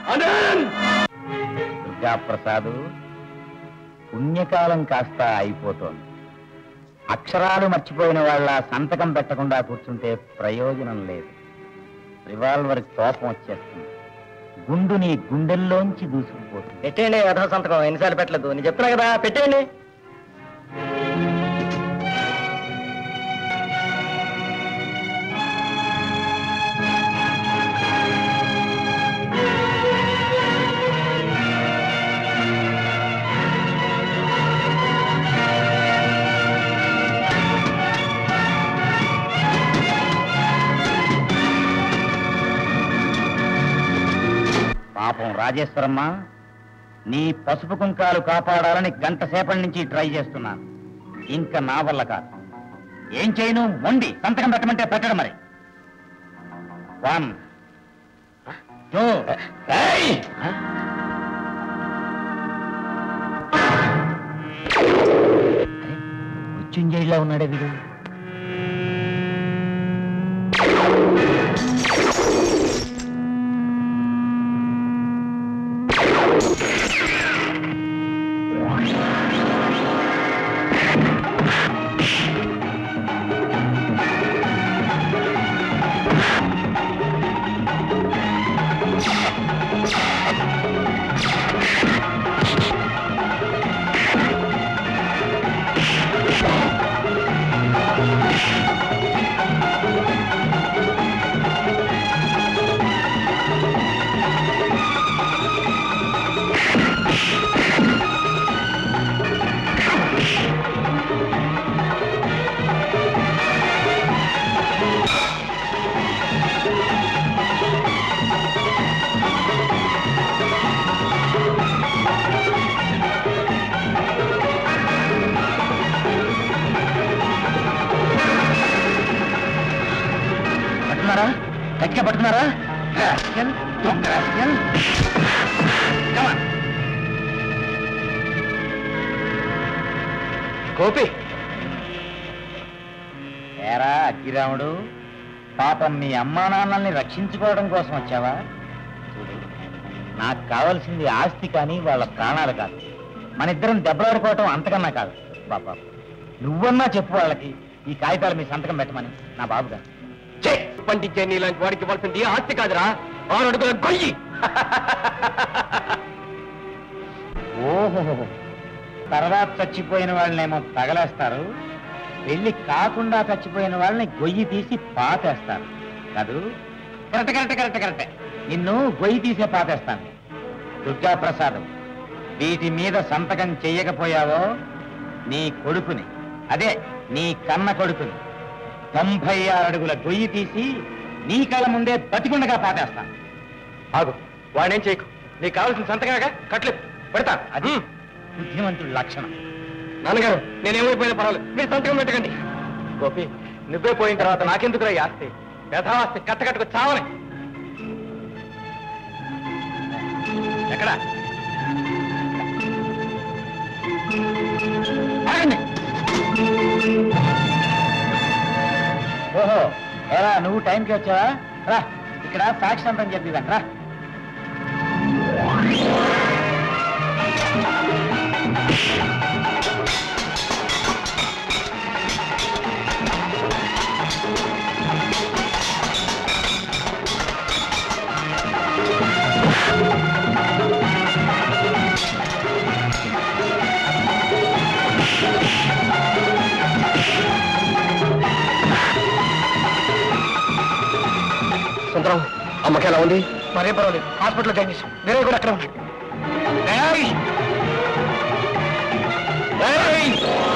దుర్గా ప్రసాద్ పుణ్యకాలం కాస్త అయిపోతోంది అక్షరాలు మర్చిపోయిన వాళ్ళ సంతకం పెట్టకుండా కూర్చుంటే ప్రయోజనం లేదు రివాల్వర్ కోపం వచ్చేస్తుంది గుండు నీ గుండెల్లోంచి దూసుకుపోతుంది పెట్టేయండి యథా సంతకం ఎన్నిసార్లు పెట్టలేదు నేను చెప్తున్నా కదా పెట్టేయండి పాపం రాజేశ్వరమ్మ నీ పసుపు కుంకాలు కాపాడాలని గంట సేపటి నుంచి ట్రై చేస్తున్నాను ఇంకా నా వల్ల కాదు ఏం చేయను మొండి సంతకం పెట్టమంటే పెట్టడం మరి వన్ టూ మృత్యుంజయిలా ఉన్నాడే వీడు పట్టుకున్నారా గట్టిగా పట్టుకున్నారా రాస్కెల్, దొంగ రాస్కెల్. Come on. గోపి ఏరా అగ్గిరాముడు పాపం మీ అమ్మా నాన్నల్ని రక్షించుకోవడం కోసం వచ్చావా చూడు నాకు కావాల్సింది ఆస్తి కానీ వాళ్ళ ప్రాణాలు కాదు మన ఇద్దరం దెబ్బలాడుకోవటం అంతకన్నా కాదు బాబా నువ్వన్నా చెప్పు వాళ్ళకి ఈ కాగితాలు మీ సంతకం పెట్టమని నా బాబుగా పండించే నీలాంటి వాడికి ఇవ్వాల్సింది ఆస్తి కాదురా ఆరు అడుగుల గొయ్యి ఓహో తర్వాత చచ్చిపోయిన వాళ్ళనేమో తగలేస్తారు పెళ్లి కాకుండా చచ్చిపోయిన వాళ్ళని గొయ్యి తీసి పాతేస్తారు కాదు కరెక్ట్ కరెక్ట్ కరెక్ట్ కరెక్ట్ నిన్ను గొయ్యి తీసే పాతేస్తాను దుర్గా ప్రసాదం వీటి మీద సంతకం చెయ్యకపోయావో నీ కొడుకుని అదే నీ కన్న కొడుకుని తొంభై ఆరు అడుగుల గొయ్యి తీసి నీ కళ్ళ ముందే బతికుండగా పాతేస్తాను ఆగు వాడేం చేయకు నీకు కావాల్సిన సంతకాగా కట్లు పెడతా అది బుద్ధిమంతుడి లక్షణం నాన్నగారు నేనేమైపోయినా పర్వాలేదు మీరు సంతకం పెట్టకండి గోపి నువ్వే పోయిన తర్వాత నాకెందుకురా ఈ ఆస్తి వ్యధాస్తి కట్టకట్టుకు చావని ఎక్కడ ఆగండి. ఓహో ఎరా నువ్వు టైంకి వచ్చావా రా ఇక్కడ సాక్షి అంతం చెప్పిదాం రా సుందరం అమ్మకి ఎలా ఉంది మరే పర్వాలేదు హాస్పిటల్లో జాయిన్ చేసాం వేరే కూడా అక్కడ ఉన్నాడు ఏయ్! ఏయ్!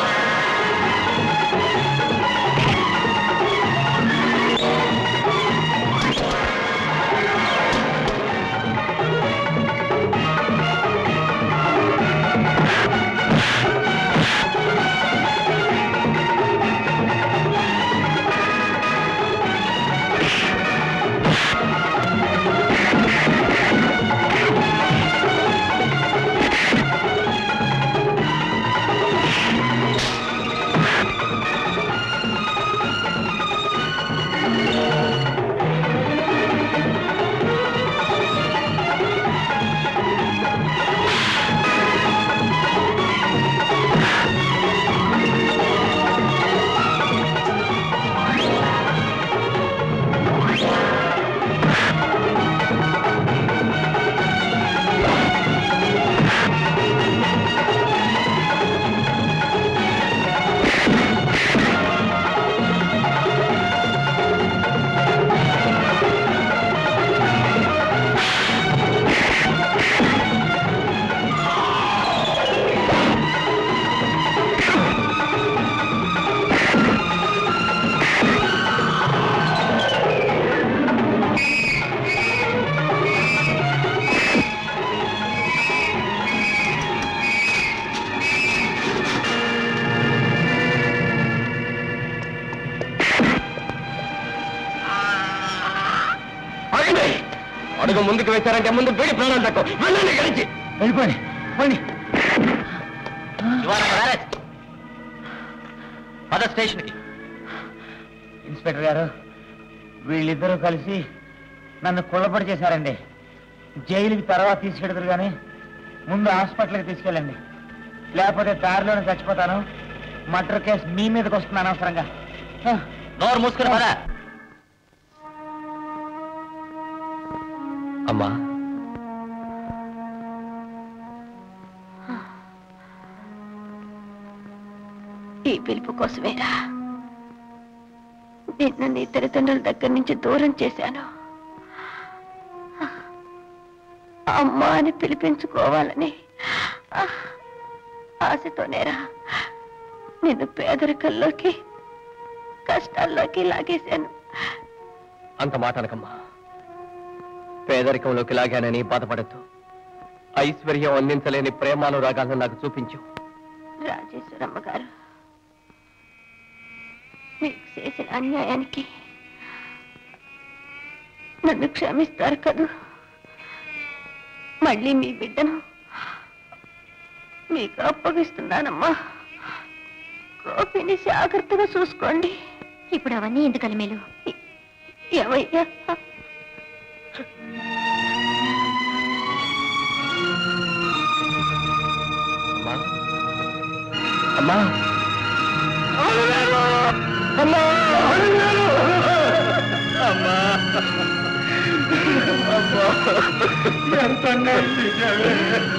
ఆగండి! అడుగు ముందుకు వేశారంటే ముందు వేడి ప్రాణాలు తక్కువ వెళ్ళండి కలిసి వెళ్ళిపోండి పోండి పద స్టేషన్కి ఇన్స్పెక్టర్ గారు వీళ్ళిద్దరూ కలిసి నన్ను కుళ్ళపడి చేశారండి జైలుకి తర్వాత తీసుకెడతారు కానీ ముందు హాస్పిటల్కి తీసుకెళ్ళండి లేకపోతే దారిలోనే చచ్చిపోతాను మర్డర్ కేసు మీ మీదకి వస్తుంది అనవసరంగా ఆ. నోరు మూసుకుని పద అమ్మా ఈ పిలుపు కోసమేరా నిన్ను నీ తల్లిదండ్రుల దగ్గర నుంచి దూరం చేశాను అమ్మా అని పిలిపించుకోవాలని ఆశతోనేరా నిన్ను పేదరికల్లోకి కష్టాల్లోకి లాగేశాను అంత మాట అనకమ్మా పేదరికంలోకి లాగానని బాధపడద్దు ఐశ్వర్యం అందించలేని ప్రేమానురాగాలను నాకు చూపించు రాజేశ్వరమ్మ గారు మీకు చేసిన అన్యాయానికి నన్ను క్షమిస్తారు కదూ మళ్ళీ మీ బిడ్డను మీకు అప్పగిస్తున్నానమ్మా గోపిని జాగ్రత్తగా చూసుకోండి ఇప్పుడు అవన్నీ ఎందుకు అలిమేలు ఏమయ్యా అమ్మా అమ్మా అమ్మా ఎంత అన్యాయం చేశావే.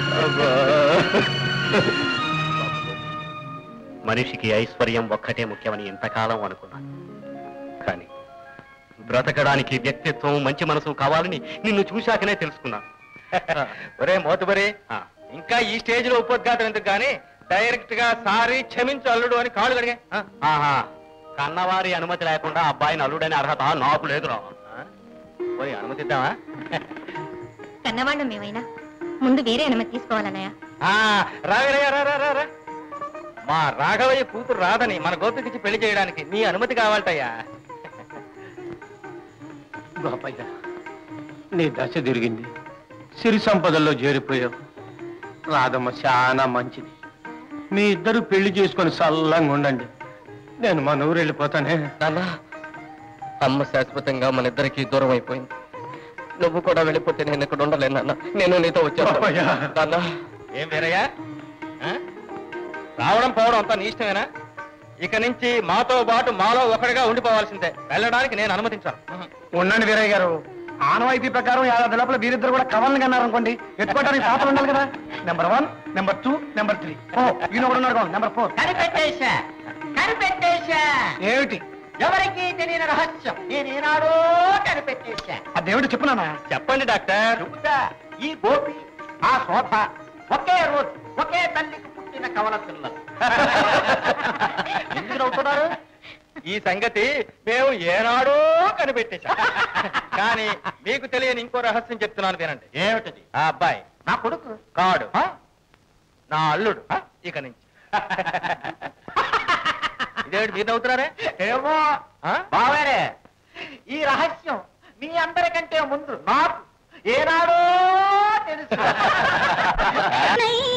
మనిషికి ఐశ్వర్యం ఒక్కటే ముఖ్యమని ఇంతకాలం అనుకున్నాను కానీ బ్రతకడానికి వ్యక్తిత్వం మంచి మనసు కావాలని నిన్ను చూశాకనే తెలుసుకున్నాను ఒరే మోతుబరే ఇంకా ఈ స్టేజ్ లో ఉపోద్ఘాతం ఎందుకు గానీ డైరెక్ట్ గా సారీ క్షమించు అల్లుడు అని కాళ్ళు కడిగా ఆహా కన్నవారి అనుమతి లేకుండా అబ్బాయిని అల్లుడని అర్హత నాకు లేదురా ఆ? పోయి అనుమతిద్దామా కన్నవాళ్ళం మేమైనా ముందు వేరే అనుమతి తీసుకోవాలన్నయ్య ఆ, రావేరయ్య, రా రా, రా రా మా రాఘవయ్య కూతురు రాదని మన గోపికిచ్చి పెళ్లి చేయడానికి నీ అనుమతి కావాలటయ్యా గోపయ్య నీ దశ తిరిగింది సిరి సంపదల్లో చేరిపోయావు రాధమ్మ చాలా మంచిది మీ ఇద్దరు పెళ్లి చేసుకొని చల్లంగా ఉండండి నేను మన ఊరు వెళ్ళిపోతానే నాన్న అమ్మ శాశ్వతంగా మన ఇద్దరికి దూరం అయిపోయింది నువ్వు కూడా వెళ్ళిపోతే నేను ఇక్కడ ఉండలేను నాన్న నేను నీతో బాబయ్య. వచ్చాను నాన్న ఏం వేరయ్యా ఆ? రావడం పోవడం అంతా నీ ఇష్టమేనా ఇక నుంచి మాతో పాటు మాలో ఒకటిగా ఉండిపోవాల్సిందే వెళ్ళడానికి నేను అనుమతించాను ఉండండి వీరయ్య గారు ఆనవాయితీ ప్రకారం ఏడాది లోపల వీరిద్దరు కూడా కవల్ని కన్నారు అనుకోండి ఎత్తుకోవడానికి పాపలు ఉండాలి కదా number one number two number three ఓ ఈయన కూడా ఉన్నారు నెంబర్ ఫోర్ కనిపెట్టేశా కనిపెట్టేశా ఏమిటి ఎవరికి తెలియని రహస్యం నేనేనాడో కనిపెట్టేశా అదేమిటి చెప్పునానా చెప్పండి డాక్టర్ చెబుతా ఈ గోపి ఆ శోభ ఒకే రోజు ఒకే తల్లికి పుట్టిన కవల పిల్లలు ఎందుకు నవ్వుతున్నారు ఈ సంగతి మేము ఏనాడో కనిపెట్టేశాం కానీ మీకు తెలియని ఇంకో రహస్యం చెప్తున్నాను వినండి ఏమిటది ఆ అబ్బాయి నా కొడుకు కాడు నా అల్లుడు ఇక నుంచి ఇదేమిటి మీరు నవ్వుతున్నారే ఏమో ఆ? బావేరే ఈ రహస్యం మీ అందరికంటే ముందు నాకు ఏనాడో తెలుసు నై